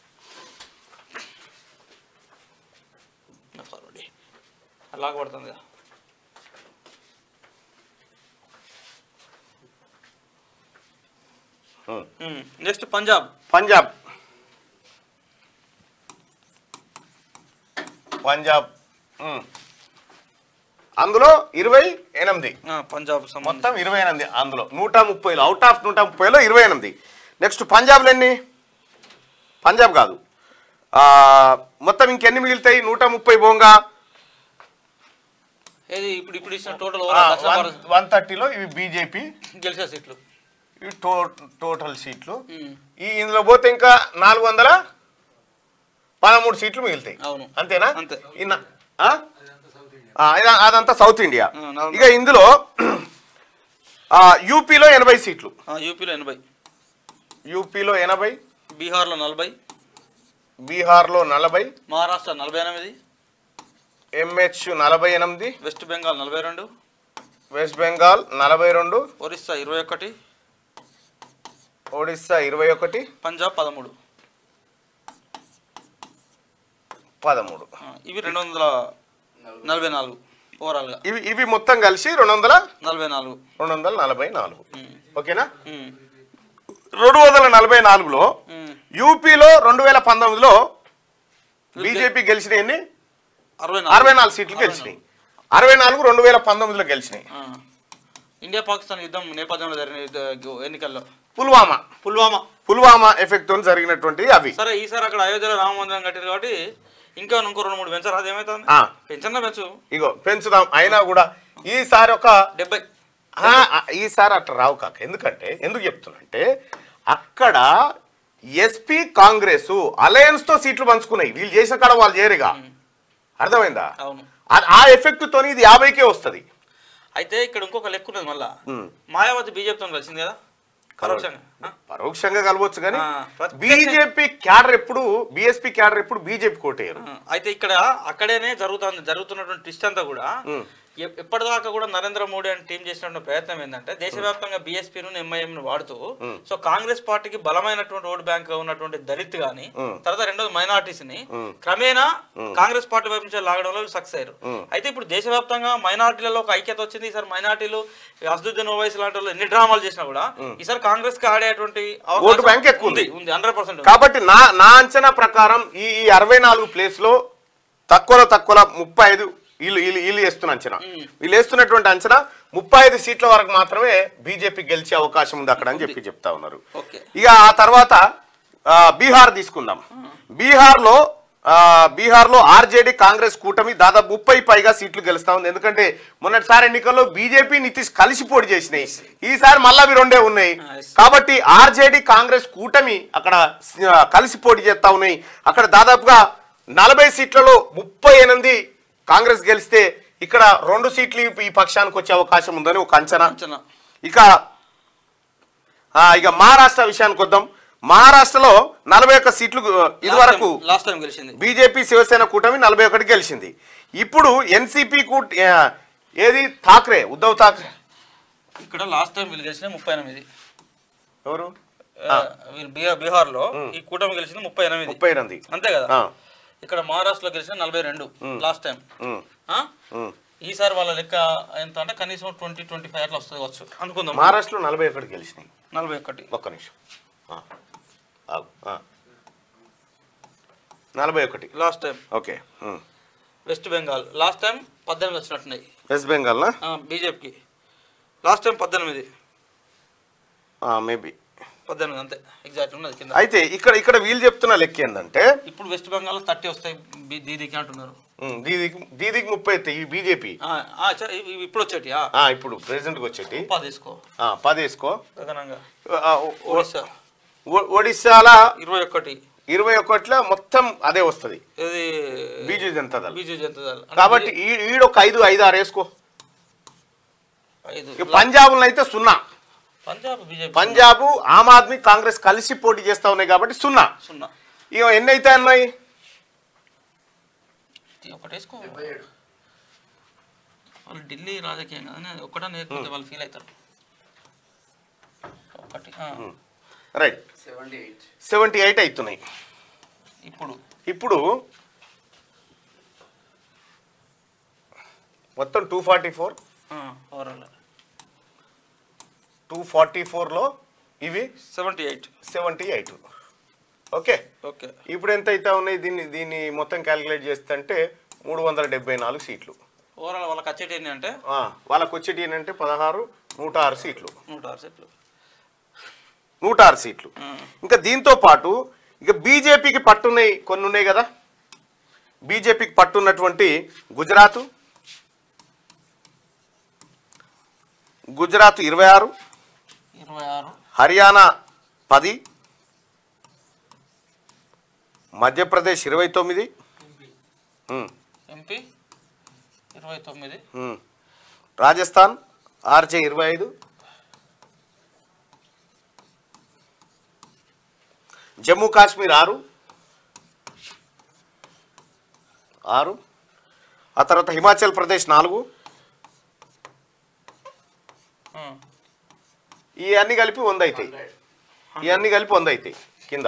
నా ఫార్వర్డ్ అలాగ పడుతుంది కదా ఉమ్. నెక్స్ట్ పంజాబ్ పంజాబ్ పంజాబ్ ఉమ్. అందులో ఇరవై ఎనిమిది ఆ, పంజాబ్ సంబంధించి మొత్తం ఇరవై ఎనిమిది అందులో నూట ముప్పైలో అవుట్ ఆఫ్ నూట ముప్పైలో ఇరవై ఎనిమిది నెక్స్ట్ పంజాబ్లో ఎన్ని పంజాబ్ కాదు ఆ, మొత్తం ఇంకెన్ని మిగులుతాయి నూట ముప్పై బోంగా ఏది ఇప్పుడు ఇప్పుడు ఇచ్చిన టోటల్ వన్ థర్టీలో ఇవి బీజేపీ గెలిచే సీట్లు ఇవి టో టోటల్ సీట్లు ఉమ్, ఈ ఇందులో పోతే ఇంకా నాలుగు వందల పదమూడు సీట్లు మిగులుతాయి అవును అంతేనా అంతే. ఈ నా- ఆ? ఆ, ఇద- అదంతా సౌత్ ఇండియా ఆ, నాలుగు- ఇక ఇందులో ఆ, యూపీలో ఎనభై సీట్లు ఆ, యూపీలో ఎనభై యూపీలో ఎనభై బీహార్లో నలభై బీహార్లో నలభై మహారాష్ట్ర నలభై ఎనిమిది ఎంహెచ్ నలభై ఎనిమిది వెస్ట్ బెంగాల్ నలభై రెండు వెస్ట్ బెంగాల్ నలభై రెండు ఒరిస్సా ఇరవై ఒకటి ఒడిస్సా ఇరవై ఒకటి పంజాబ్ పదమూడు పదమూడు ఆ, ఇవి రెండు వందల నలభై నాలుగు ఓవరాల్గా ఇవి ఇవి మొత్తం కలిసి రెండు వందల నలభై నాలుగు రెండు వందల నలభై నాలుగు ఉమ్, ఓకేనా ఉమ్, రెండు వందల నలభై నాలుగులో ఉమ్. యూపీలో రెండు వేల పంతొమ్మిదిలో బీజేపీ గెలిచిన ఎన్ని అరవై అరవై నాలుగు సీట్లు గెలిచినాయి అరవై నాలుగు రెండు వేల పంతొమ్మిదిలో గెలిచినాయి ఆ. ఇండియా పాకిస్తాన్ యుద్ధం నేపథ్యంలో జరిగిన యుద్ధ- ఎన్నికల్లో పుల్వామా పుల్వామా పుల్వామా ఎఫెక్ట్ తో జరిగినటువంటి అవి సరే ఈసారి అక్కడ అయోధ్యలో రామ మందిరం కట్టారు కాబట్టి ఇంకా ఇంకో రెండు మూడు పెంచారు అది ఏమవుతుంది ఆ. పెంచన్నా పెంచు ఇగో పెంచుదాం అయినా కూడా ఈసారి ఒక డెబ్బై ఆ, ఆ, ఈసారి అట్లా రావు కాక ఎందుకంటే ఎందుకు చెప్తున్నా అంటే అక్కడ ఎస్పీ కాంగ్రెస్ అలయన్స్ తో సీట్లు పంచుకున్నాయి వీళ్ళు చేసిన కాడ వాళ్ళు చేరుగా అర్థమైందా అవును ఆ- ఆ ఎఫెక్ట్ తోని ఇది యాభైకే వస్తుంది అయితే ఇక్కడ ఇంకొక లెక్క ఉన్నది మళ్ళా ఉమ్. మాయావతి బీజేపీతో కలిసింది కదా పరోక్షంగా ఆ? పరోక్షంగా కలవచ్చు కానీ ఆ, ప్రత్యక్ష- బీజేపీ క్యాడర్ ఎప్పుడు బీఎస్పీ క్యాడర్ ఎప్పుడు బీజేపీ కోటేయరు ఆ, అయితే ఇక్కడ అక్కడేనే జరుగుతుంది జరుగుతున్నటువంటి ట్విస్ట్ అంతా కూడా ఉమ్. ఎప్- ఎప్పటిదాకా కూడా నరేంద్ర మోడీ అని టీం చేసినటువంటి ప్రయత్నం ఏంటంటే దేశవ్యాప్తంగా బీఎస్పీను ఎంఐఎం పార్టీని వాడుతూ సో కాంగ్రెస్ పార్టీకి బలమైనటువంటి ఓటు బ్యాంక్ ఉన్నటువంటి దళిత్ గాని ఉమ్. తర్వాత రెండోది మైనార్టీస్ ని ఉమ్. క్రమేణా కాంగ్రెస్ పార్టీ వైపు నుంచి లాగడంలో సక్సెస్ అయ్యారు ఉమ్. అయితే ఇప్పుడు దేశవ్యాప్తంగా మైనార్టీలలో ఒక ఐక్యత వచ్చింది ఈసారి మైనార్టీలు అసదుద్దీన్ ఓవైసీ లాంటి వాళ్ళు ఎన్ని డ్రామాలు చేసినా కూడా ఈసారి కాంగ్రెస్ కి ఆడేటువంటి అవకాశం ఓటు బ్యాంక్ ఎక్కువ ఉంది. ఉంది హండ్రెడ్ పర్సెంట్ కాబట్టి నా నా అంచనా ప్రకారం ఈ ఈ అరవై నాలుగు ప్లేస్ లో తక్కువలో తక్కువ ముప్పై ఐదు వీళ్ళు వీళ్ళు వీళ్ళు వేస్తున్న అంచనా వీళ్ళు వేస్తున్నటువంటి అంచనా ముప్పై ఐదు సీట్ల వరకు మాత్రమే బీజేపీ గెలిచే అవకాశం ఉంది అక్కడ అని చెప్పి చెప్తా ఉన్నారు ఓకే ఇక ఆ తర్వాత ఆ, బీహార్ తీసుకుందాం బీహార్లో ఆ, బీహార్లో ఆర్జేడీ కాంగ్రెస్ కూటమి దాదాపు ముప్పై పైగా సీట్లు గెలుస్తా ఉంది ఎందుకంటే మొన్నటిసారి ఎన్నికల్లో బీజేపీ నితీష్ కలిసి పోటీ చేసినాయి ఈసారి మళ్ళా అవి రెండే ఉన్నాయి Nice. కాబట్టి ఆర్జేడీ కాంగ్రెస్ కూటమి అక్కడ ఆ, కలిసి పోటీ చేస్తా ఉన్నాయి అక్కడ దాదాపుగా నలభై సీట్లలో ముప్పై ఎనిమిది కాంగ్రెస్ గెలిస్తే ఇక్కడ రెండు సీట్లు ఈ- ఈ పక్షానికి వచ్చే అవకాశం ఉందని ఒక అంచనా అంచనా ఇక ఆ, ఇక మహారాష్ట్ర విషయానికి వద్దాం మహారాష్ట్రలో నలభై ఒక్క సీట్లు ఇదివరకు లాస్ట్ టైం గెలిచింది బీజేపీ శివసేన కూటమి నలభై ఒకటి గెలిచింది ఇప్పుడు ఎన్సీపీ కూట ఆ, ఏది ఠాక్రే ఉద్ధవ్ ఠాక్రే ఇక్కడ లాస్ట్ టైం వీళ్ళు గెలిచిన ముప్పై ఎనిమిది ఎవరు ఆ, వీళ్ళు బీహార్ బీహార్లో ఈ కూటమి గెలిచింది ముప్పై ఎనిమిది ముప్పై ఎనిమిది అంతే కదా ఆ, ఇక్కడ మహారాష్ట్రలో గెలిచిన నలభై రెండు లాస్ట్ టైం ఉమ్, ఆ? ఉమ్. ఈసారి వాళ్ళ లెక్క ఎంత అంటే కనీసం ట్వంటీ ట్వంటీ ఫైవ్ అట్లా వస్తుంది వచ్చు అనుకుందాం మహారాష్ట్రలో నలభై ఒకటి గెలిచినాయి నలభై ఒకటి ఒక్క నిమిషం ఆ, ఆగు, ఆ. నలభై ఒకటి లాస్ట్ టైం ఓకే ఉమ్. వెస్ట్ బెంగాల్ లాస్ట్ టైం పద్దెనిమిది వచ్చినట్టున్నాయి వెస్ట్ బెంగాల్నా బీజేపీకి లాస్ట్ టైం పద్దెనిమిది మేబీ పద్దెనిమిది అంతే ఎగ్జాక్ట్ ఉన్నది కింద అయితే ఇక్కడ ఇక్కడ వీళ్ళు చెప్తున్న లెక్క ఏంటంటే ఇప్పుడు వెస్ట్ బెంగాల్ థర్టీ వస్తాయి బి- దీదీకి అంటున్నారు ఉమ్, దీదికి దీదికి ముప్పై అయితే ఈ బీజేపీ ఆ, ఆ, చ- ఇవి- ఇవి ఇప్పుడు వచ్చేటి ఇప్పుడు ప్రెసిడెంట్కి వచ్చేటి ఉప్పా తీసుకో ఆ, పది వేసుకో గగనంగా ఆ, ఒ- ఒ- ఒడిస్సా ఒ- ఒడిశాల ఇరవై ఒకటి ఇరవై ఒకటిలో మొత్తం అదే వస్తుంది ఇది బీజూ జనతా దళ బీజూ జనతా దళ్ అంటే కాబట్టి ఈ- ఈడొక ఐదు ఐదు ఆరు వేసుకో ఐదు ఇక పంజాబ్లో అయితే సున్నా పంజాబ్ బీజేపీ పంజాబ్ ఆమ్ ఆద్మీ కాంగ్రెస్ కలిసి పోటీ చేస్తా ఉన్నాయి కాబట్టి సున్నా సున్నా ఇక ఎన్ని అయితే అన్నాయి ఇది ఒకటి వేసుకో వాళ్ళు ఢిల్లీ రాజకీయం కదా నేను ఒక్కటే లేకపోతే వాళ్ళు ఫీల్ అవుతారు ఒకటి ఆ, రైట్ సెవెంటీ ఎయిట్ అవుతున్నాయి ఇప్పుడు ఇప్పుడు మొత్తం two forty four overall two forty ఫోర్లో ఇవి seventy eight seventy eight okay okay ఇప్పుడు ఎంత అయితే ఉన్నాయి దీన్ని దీన్ని మొత్తం క్యాలిక్యులేట్ చేస్తే అంటే మూడు వందల డెబ్బై నాలుగు సీట్లు ఓవరాల్ వాళ్ళకి వచ్చేటి ఏంటి అంటే ఆ, వాళ్ళకి వచ్చేటి ఏంటంటే పదహారు నూట ఆరు సీట్లు నూట ఆరు సెట్లు నూట ఆరు సీట్లు ఇంకా దీంతో పాటు ఇక బీజేపీకి పట్టున్నాయి కొన్ని ఉన్నాయి కదా బీజేపీకి పట్టున్నటువంటి గుజరాత్ గుజరాత్ ఇరవై ఆరు ఇరవై ఆరు హర్యానా పది మధ్యప్రదేశ్ ఇరవై తొమ్మిది ఉమ్, ఎంపీ ఇరవై తొమ్మిది ఉమ్. రాజస్థాన్ ఆర్జే ఇరవై ఐదు జమ్మూ కాశ్మీర్ ఆరు ఆరు ఆ తర్వాత హిమాచల్ ప్రదేశ్ నాలుగు ఆ, ఈ అన్ని కలిపి వంద అవుతాయి ఈ అన్ని కలిపి వంద అవుతాయి కింద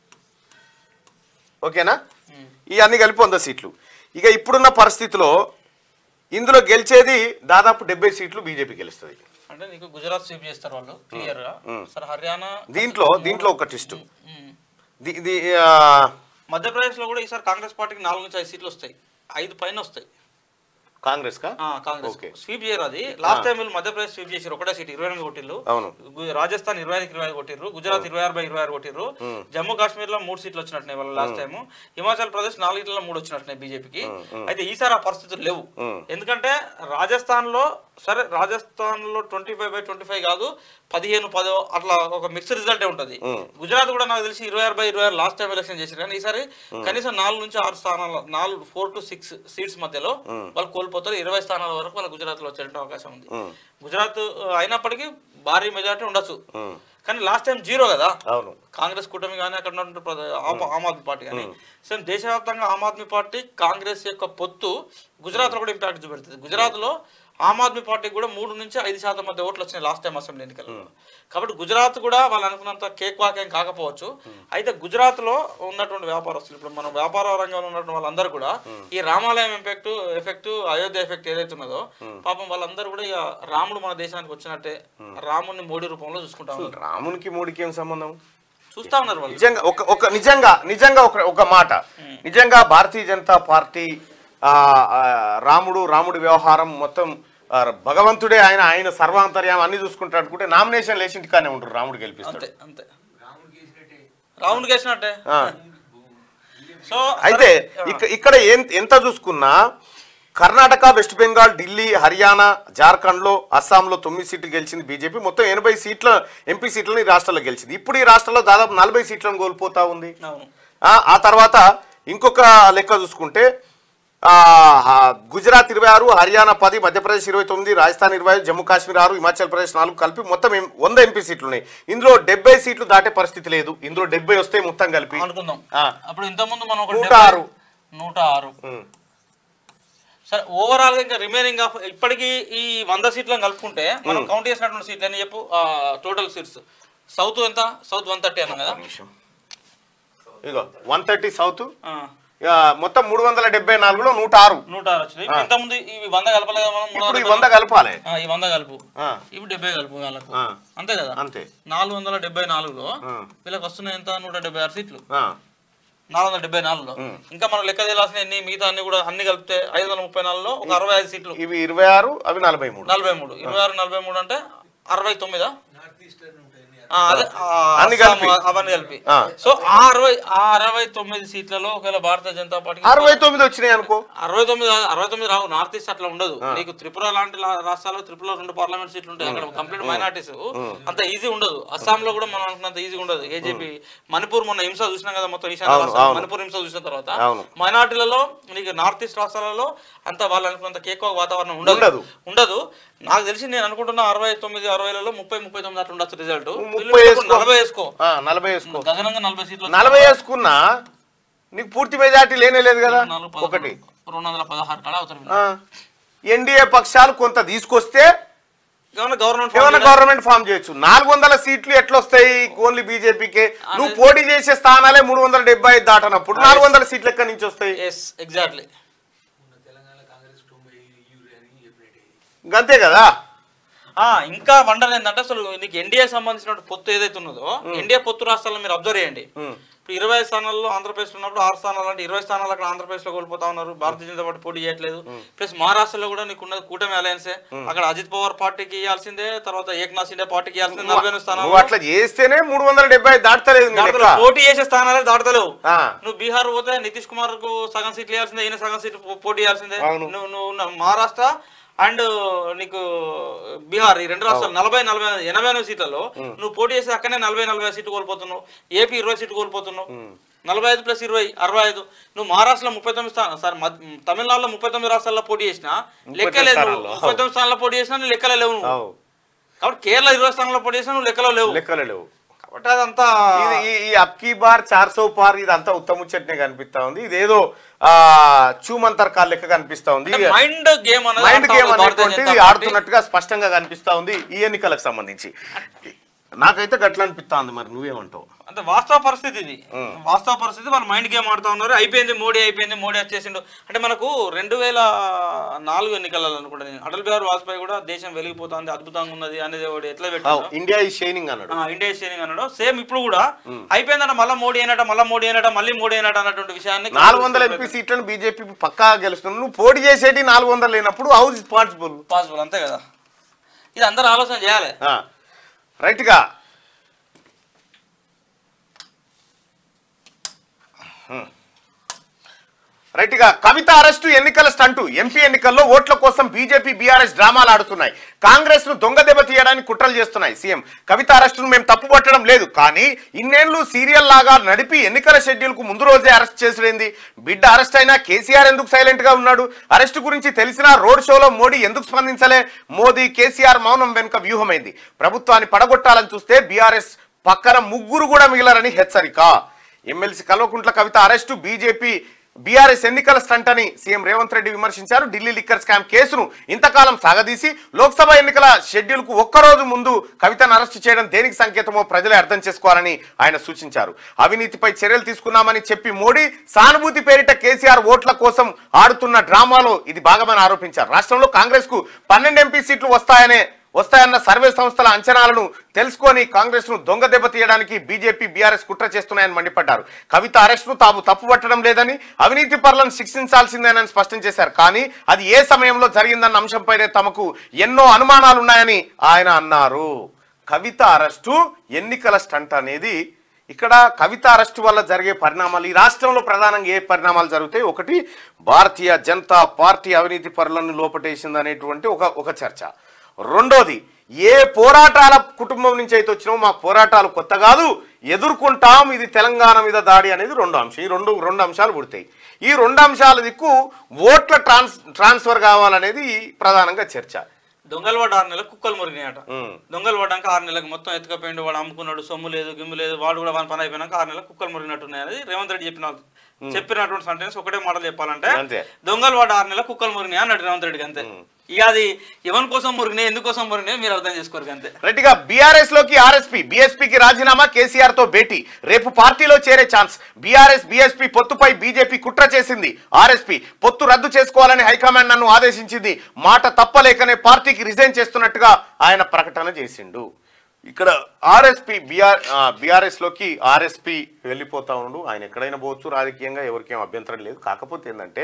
ఓకేనా ఉమ్. ఈ అన్ని కలిపి వంద సీట్లు ఇక ఇప్పుడున్న పరిస్థితిలో ఇందులో గెలిచేది దాదాపు డెబ్బై సీట్లు బీజేపీ గెలుస్తుంది అంటే నీకు గుజరాత్ స్వీప్ చేస్తారు వాళ్ళు క్లియర్ గా సరే హర్యానా దీంట్లో దీంట్లో ఒక ట్విస్ట్ ఉమ్. ది- ది- ఆ, మధ్యప్రదేశ్ లో కూడా ఈసారి కాంగ్రెస్ పార్టీకి నాలుగు నుంచి ఐదు సీట్లు వస్తాయి ఐదు పైన వస్తాయి కాంగ్రెస్ కా ఆ, కాంగ్రెస్ ఓకే. స్వీప్ చేయరు అది లాస్ట్ టైం వీళ్ళు మధ్యప్రదేశ్ స్వీప్ చేసారు ఒకటే సీట్ ఇరవై ఎనిమిది కొట్టిల్లు అవును గు- రాజస్థాన్ ఇరవై ఐదుకి ఇరవై ఐదు కొట్టిర్రు గుజరాత్ ఇరవై ఆరు బై ఇరవై ఆరు కొట్టిర్రు జమ్మూ కాశ్మీర్ లో మూడు సీట్లు వచ్చినట్టున్నాయి వాళ్ళ లాస్ట్ టైం హిమాచల్ ప్రదేశ్ నాలుగిట్లలో మూడు వచ్చినట్టున్నాయి బీజేపీకి అయితే ఈసారి ఆ పరిస్థితులు లేవు ఉమ్. ఎందుకంటే రాజస్థాన్ లో సరే రాజస్థాన్ లో twenty five by twenty five కాదు పదిహేను పదో అట్లా ఒక మిక్స్ రిజల్టే ఉంటుంది గుజరాత్ కూడా నాకు తెలిసి ఇరవై ఆరు బై ఇరవై ఆరు లాస్ట్ టైం ఎలక్షన్ చేశారు కానీ ఈసారి కనీసం నాలుగు నుంచి ఆరు స్థానాల నాలుగు ఫోర్ టు సిక్స్ సీట్స్ మధ్యలో వాళ్ళు కోల్పోతారు ఇరవై స్థానాల వరకు వాళ్ళ గుజరాత్ లో వచ్చే అవకాశం ఉంది గుజరాత్ ఆ, అయినప్పటికీ భారీ మెజార్టీ ఉండొచ్చు ఉమ్. కానీ లాస్ట్ టైం జీరో కదా అవును కాంగ్రెస్ కూటమి కానీ అక్కడ ఉన్నటువంటి ప్రజ- ఆమ్ ఆమ్ ఆద్మీ పార్టీ కానీ సేమ్ దేశవ్యాప్తంగా ఆమ్ ఆద్మీ పార్టీ కాంగ్రెస్ యొక్క పొత్తు గుజరాత్ లో కూడా ఇంపాక్ట్ చూపెడుతుంది గుజరాత్ లో ఆమ్ ఆద్మీ పార్టీకి కూడా మూడు నుంచి ఐదు శాతం మధ్య ఓట్లు వచ్చినాయి లాస్ట్ టైం అసెంబ్లీ ఎన్నికల్లో కాబట్టి గుజరాత్ కూడా వాళ్ళు అనుకున్నంత కేక్ వాకేం కాకపోవచ్చు అయితే గుజరాత్ లో ఉన్నటువంటి వ్యాపారస్తులు ఇప్పుడు మన వ్యాపార రంగంలో ఉన్నటువంటి వాళ్ళందరూ కూడా ఈ రామాలయం ఎఫెక్ట్ ఎఫెక్ట్ అయోధ్య ఎఫెక్ట్ ఏదైతే ఉన్నదో పాపం వాళ్ళందరూ కూడా ఇక రాముడు మన దేశానికి వచ్చినట్టే రాముడిని మోడీ రూపంలో చూసుకుంటా ఉన్నారు రామునికి మూడికి ఏం సంబంధం చూస్తా ఉన్నారు వాళ్ళు నిజంగా ఒక ఒక నిజంగా నిజంగా ఒక ఒక మాట నిజంగా భారతీయ జనతా పార్టీ ఆ, ఆ, రాముడు రాముడి వ్యవహారం మొత్తం ఆ, భగవంతుడే ఆయన ఆయన సర్వాంతర్యం అన్ని చూసుకుంటాడు అనుకుంటే నామినేషన్ లేచి ఇంటికానే ఉంటారు రాముడు గెలిపిస్తాడు అంతే అంతే రాముడికి వేసినట్టే ఆ. సో అయితే ఇక్క- ఇక్కడ ఏం- ఎంత చూసుకున్నా కర్ణాటక వెస్ట్ బెంగాల్ ఢిల్లీ హర్యానా జార్ఖండ్లో అస్సాంలో తొమ్మిది సీట్లు గెలిచింది బీజేపీ మొత్తం ఎనభై సీట్ల ఎంపీ సీట్లను ఈ రాష్ట్రాల్లో గెలిచింది ఇప్పుడు ఈ రాష్ట్రంలో దాదాపు నలభై సీట్లను కోల్పోతా ఉంది అవును ఆ ఆ తర్వాత ఇంకొక లెక్క చూసుకుంటే ఆ, ఆ, గుజరాత్ ఇరవై ఆరు హర్యానా పది మధ్యప్రదేశ్ ఇరవై తొమ్మిది రాజస్థాన్ ఇరవై ఐదు జమ్మూ కాశ్మీర్ ఆరు హిమాచల్ ప్రదేశ్ నాలుగు కలిపి మొత్తం ఎం- వంద ఎంపీ సీట్లు ఉన్నాయి ఇందులో డెబ్బై సీట్లు దాటే పరిస్థితి లేదు ఇందులో డెబ్బై వస్తే మొత్తం కలిపి అనుకుందాం ఆ. అప్పుడు ఇంతకుముందు మనం ఒక నూట డెబ్బై- ఆరు. నూట ఆరు ఉమ్. సరే ఓవరాల్ గా ఇంకా రిమైనింగ్ ఆఫ్ ఇప్పటికీ ఈ వంద సీట్లను కలుపుకుంటే మనం కౌంట్ చేసినటువంటి సీట్లు అని చెప్పు టోటల్ సీట్స్ సౌత్ ఎంత సౌత్ వన్ థర్టీ అన్నాం కదా ఒక నిమిషం ఇగో వన్ థర్టీ సౌత్ ఆ, ఇక మొత్తం మూడు వందల డెబ్బై నాలుగులో నూట ఆరు నూట ఆరు వచ్చింది ఇప్పుడు ఇంతకుముందు ఇవి వంద కలపలేదు మనం మూడు ఇప్పుడు ఈ వందలు వంద కలపాలి ఆ, ఈ వంద కలుపు ఆ, ఇవి డెబ్బై కలుపు వాళ్ళకు ఆ, అంతే కదా అంతే నాలుగు వందల డెబ్బై నాలుగులో ఆ, వీళ్ళకి వస్తున్నాయి ఎంత నూట డెబ్బై ఆరు సీట్లు ఆ, నాలుగు వందల డెబ్బై నాలుగులో ఉమ్. ఇంకా మనం లెక్క తెలియాల్సిన ఎన్ని మిగతా అన్ని కూడా అన్ని కలిపితే ఐదు వందల ముప్పై నాలుగులో ఒక అరవై ఐదు సీట్లు ఇవి ఇరవై ఆరు అవి నలభై మూడు నలభై మూడు ఇరవై ఆరు నలభై మూడు అంటే అరవై తొమ్మిదా ఆ, అదే ఆ, అన్ని అస్సాం, కలిపి. అవన్నీ కలిపి ఆ. సో ఆ అరవై ఆ అరవై తొమ్మిది సీట్లలో ఒకవేళ భారతీయ జనతా పార్టీ అరవై తొమ్మిది వచ్చినాయి అనుకో అరవై తొమ్మిది అరవై తొమ్మిది రావు నార్త్ ఈస్ట్ అట్లా ఉండదు నీకు త్రిపుర లాంటి లా- రాష్ట్రాల్లో త్రిపురలో రెండు పార్లమెంట్ సీట్లు ఉంటాయి అక్కడ కంప్లీట్ మైనార్టీస్ అంత ఈజీ ఉండదు అస్సాంలో కూడా మనం అనుకున్నంత ఈజీ ఉండదు ఏజేపీ మణిపూర్ మొన్న హింస చూసినాం కదా మొత్తం ఈశాన్య అవును, రాష్ట్రాలు అవును. మణిపూర్ హింస చూసిన తర్వాత అవును. మైనార్టీలలో నీకు నార్త్ ఈస్ట్ రాష్ట్రాలలో అంత వాళ్ళు అనుకున్నంత కేక్ వాతావరణం ఉండదు ఉండదు. ఉండదు నాకు తెలిసి నేను అనుకుంటున్న అరవై తొమ్మిది అరవైలలో ముప్పై ముప్పై తొమ్మిది అట్లా ఉండొచ్చు రిజల్ట్ ముప్పై వేసుకో. నలభై వేసుకో ఆ, నలభై వేసుకో గగనంగా నలభై సీట్లు నలభై వేసుకున్నా నీకు పూర్తి మెజార్టీ లేనే లేదు కదా నాలుగు పదకొండు, ఒకటి రెండు వందల పదహారు కాడ అవుతారు వీళ్ళు. ఎన్డీఏ పక్షాలు కొంత తీసుకొస్తే ఏమన్నా గవర్నమెంట్ ఏమైనా గవర్నమెంట్ ఫామ్ చేయొచ్చు నాలుగు వందల సీట్లు ఎట్లా వస్తాయి ఓన్లీ బీజేపీకే నువ్వు పోటీ చేసే స్థానాలే మూడు వందల డెబ్బై ఐదు దాటనప్పుడు నాలుగు వందల సీట్లు ఎక్కడి నుంచి వస్తాయి ఎస్ ఎగ్జాక్ట్లీ అంతే కదా ఆ ఇంకా వండర్ ఏంటంటే అసలు నీకు ఎన్డీఏ సంబంధించిన పొత్తు ఏదైతే ఉన్నదో ఎన్డీఏ పొత్తు రాష్ట్రాల్లో మీరు అబ్జర్వ్ చేయండి ఉమ్. ఇప్పుడు ఇరవై స్థానాల్లో ఆంధ్రప్రదేశ్ ఉన్నప్పుడు ఆరు స్థానాలు అంటే ఇరవై స్థానాలు అక్కడ ఆంధ్రప్రదేశ్ లో కోల్పోతా ఉన్నారు భారతీయ జనతా పార్టీ పోటీ చేయట్లేదు ప్లస్ మహారాష్ట్రలో కూడా నీకు ఉన్నది కూటమి అలయన్సే అక్కడ అజిత్ పవార్ పార్టీకి ఇవ్వాల్సిందే తర్వాత ఏక్నాథ్ షిండే పార్టీకి ఇవ్వాల్సిందే నలభై ఎనిమిది స్థానాలు నువ్వు అట్లా చేస్తేనే మూడు వందల డెబ్బై ఐదు దాటతలేదు నీ లెక్క. దాటతలేవు. పోటీ చేసే స్థానాలే దాటతలేవు ఆ, నువ్వు బీహార్ పోతే నితీష్ కుమార్ కు సగం సీట్లు ఇవ్వాల్సిందే ఈయన సగం సీట్లు పో- పోటీ చేయాల్సిందే అవును. నువ్వు నువ్వు ఉన్న మహారాష్ట్ర అండ్ నీకు బీహార్ ఈ రెండు రాష్ట్రాలు నలభై నలభై ఎనభై ఎనిమిది సీట్లలో నువ్వు పోటీ చేసి అక్కడనే నలభై నలభై సీట్లు కోల్పోతున్నావు ఏపీ ఇరవై సీట్లు కోల్పోతున్నావు నలభై ఐదు ప్లస్ ఇరవై అరవై ఐదు నువ్వు మహారాష్ట్రలో ముప్పై తొమ్మిది స్థానం సార్ మధ్య- తమిళనాడులో ముప్పై తొమ్మిది రాష్ట్రాల్లో పోటీ చేసినా లెక్కలేదు నువ్వు. స్థానాల్లో. ముప్పై తొమ్మిది స్థానాల్లో పోటీ చేసినా నువ్వు లెక్కలే లేవు నువ్వు అవు. కాబట్టి కేరళ ఇరవై స్థానాల్లో పోటీ చేసినా నువ్వు లెక్కలో లేవు లెక్కలే లేవు కాబట్టి అదంతా ఇది ఈ- ఈ అప్కీ బార్ చార్ సో పార్ ఇదంతా ఉత్తముచ్చట్నే కనిపిస్తా ఉంది ఇదేదో ఆ చూమంతర్ కాల్ లెక్క కనిపిస్తా ఉంది మైండ్ గేమ్ అనేది మైండ్ ఆడుతా గేమ్ ఉంది భారతీయ అనేటువంటిది జనతా పార్టీ. ఆడుతున్నట్టుగా స్పష్టంగా కనిపిస్తా ఉంది ఈ ఎన్నికలకు సంబంధించి నాకైతే గట్ల అనిపిస్తా ఉంది మరి నువ్వేమంటావు అంటే వాస్తవ పరిస్థితి ఇది వాస్తవ పరిస్థితి వాళ్ళు మైండ్ గేమ్ ఆడుతా ఉన్నారు అయిపోయింది మోడీ అయిపోయింది మోడీ వచ్చేసిండు అంటే మనకు రెండు వేల నాలుగు ఎన్నికలలో అనుకుంటా నేను అటల్ బిహారీ వాజ్పేయి కూడా దేశం వెలిగిపోతుంది అద్భుతంగా ఉన్నది అనేది ఒకటి ఎట్లా పెట్టాడు ఇండియా ఈ షైనింగ్ అన్నాడు ఇండియా షేరింగ్ అన్నాడు సేమ్ ఇప్పుడు కూడా అయిపోయిందంట మళ్ళీ మోడీ అయినట మళ్ళీ మోడీ అయినట మళ్ళీ మోడీ అయినట అన్నటువంటి విషయాన్ని నాలుగు వందల ఎంపీ సీట్లను బీజేపీ పక్కా గెలుస్తుంది నువ్వు పోటీ చేసేటి నాలుగు వందలు లేనప్పుడు హౌస్ పాసిబుల్ పాసిబుల్ అంతే కదా ఇది అందరూ ఆలోచన చేయాలి రైట్గా రైట్గా కవిత అరెస్టు ఎన్నికల స్టంటు ఎంపీ ఎన్నికల్లో ఓట్ల కోసం బీజేపీ బీఆర్ఎస్ డ్రామాలు ఆడుతున్నాయి కాంగ్రెస్ ను దొంగ దెబ్బ తీయడానికి కుట్రలు చేస్తున్నాయి సీఎం కవిత అరెస్టును మేము తప్పు పట్టడం లేదు కానీ ఇన్నేళ్లు సీరియల్ లాగా నడిపి ఎన్నికల షెడ్యూల్ కు ముందు రోజే అరెస్ట్ చేసుడైంది బిడ్డ అరెస్ట్ అయినా కేసీఆర్ ఎందుకు సైలెంట్ గా ఉన్నాడు అరెస్టు గురించి తెలిసినా రోడ్ షోలో మోడీ ఎందుకు స్పందించలే మోదీ కేసీఆర్ మౌనం వెనుక వ్యూహమైంది ప్రభుత్వాన్ని పడగొట్టాలని చూస్తే బీఆర్ఎస్ పక్కన ముగ్గురు కూడా మిగిలారని హెచ్చరిక MLC Kalvakuntla Kavitha arrest BJP BRS ఎన్నికల స్టంట్ అని సీఎం రేవంత్ రెడ్డి విమర్శించారు ఢిల్లీ లిక్కర్ స్కామ్ కేసును ఇంతకాలం సాగదీసి లోక్సభ ఎన్నికల షెడ్యూల్ కు ఒక్కరోజు ముందు కవితను అరెస్టు చేయడం దేనికి సంకేతమో ప్రజలే అర్థం చేసుకోవాలని ఆయన సూచించారు అవినీతిపై చర్యలు తీసుకున్నామని చెప్పి మోడీ సానుభూతి పేరిట కేసీఆర్ ఓట్ల కోసం ఆడుతున్న డ్రామాలో ఇది భాగమని ఆరోపించారు రాష్ట్రంలో కాంగ్రెస్ కు పన్నెండు ఎంపీ సీట్లు వస్తాయనే వస్తాయన్న సర్వే సంస్థల అంచనాలను తెలుసుకొని కాంగ్రెస్ ను దొంగ దెబ్బ తీయడానికి బీజేపీ బీఆర్ఎస్ కుట్ర చేస్తున్నాయని మండిపడ్డారు కవిత అరెస్ట్ ను తాము తప్పుపట్టడం లేదని అవినీతి పరులను శిక్షించాల్సిందేనని స్పష్టం చేశారు కానీ అది ఏ సమయంలో జరిగిందన్న అంశంపైనే తమకు ఎన్నో అనుమానాలున్నాయని ఆయన అన్నారు కవిత అరెస్టు ఎన్నికల స్టంట్ అనేది ఇక్కడ కవిత అరెస్టు వల్ల జరిగే పరిణామాలు ఈ రాష్ట్రంలో ప్రధానంగా ఏ పరిణామాలు జరుగుతాయి ఒకటి భారతీయ జనతా పార్టీ అవినీతి పరులను లోపటేసింది అనేటువంటి ఒక ఒక చర్చ రెండోది ఏ పోరాటాల కుటుంబం నుంచి అయితే వచ్చినామో మా పోరాటాలు కొత్త కాదు ఎదుర్కొంటాం ఇది తెలంగాణ మీద దాడి అనేది రెండు అంశం ఈ రెండు రెండు అంశాలు పుడతాయి ఈ రెండు అంశాల దిక్కు ఓట్ల ట్రాన్స్ ట్రాన్స్ఫర్ కావాలనేది ప్రధానంగా చర్చ దొంగలు పడ్డ ఆరు నెలలకు కుక్కలు మురిగినాయట ఉమ్. దొంగలు పడ్డాక ఆరు నెలలకు మొత్తం ఎత్తుకపోయిండు వాడు అమ్ముకున్నాడు సొమ్ము లేదు గిమ్ము లేదు వాడు కూడా వాని పని అయిపోయినాక ఆరు నెలలకు కుక్కలు మురిగినట్టున్నాయి అనేది రేవంత్ రెడ్డి చెప్పిన చెప్పినటువంటి సెంటెన్స్ ఒకటే మాటలు చెప్పాలంటే అంతే. దొంగలు పడ్డ ఆరు నెలలకు కుక్కలు మురిగినాయి అన్నాడు రేవంత్ రెడ్డికి అంతే ఇక అది ఎవరి కోసం మురిగినాయి ఎందుకోసం మురిగినాయి మీరు అర్థం చేసుకోరు అంతే రెడ్డిగా బీఆర్ఎస్ లోకి ఆర్ఎస్పీ బీఎస్పీకి రాజీనామా కేసీఆర్ తో భేటీ రేపు పార్టీలో చేరే ఛాన్స్ బీఆర్ఎస్ బీఎస్పీ పొత్తుపై బీజేపీ కుట్ర చేసింది ఆర్ఎస్పీ పొత్తు రద్దు చేసుకోవాలని హైకమాండ్ నన్ను ఆదేశించింది మాట తప్పలేకనే పార్టీకి రిజైన్ చేస్తున్నట్టుగా ఆయన ప్రకటన చేసిండు ఇక్కడ ఆర్ఎస్పీ బీఆర్ బీఆర్ఎస్ లోకి ఆర్ఎస్పీ వెళ్ళిపోతా ఉండు ఆయన ఎక్కడైనా పోవచ్చు రాజకీయంగా ఎవరికేం అభ్యంతరం లేదు కాకపోతే ఏంటంటే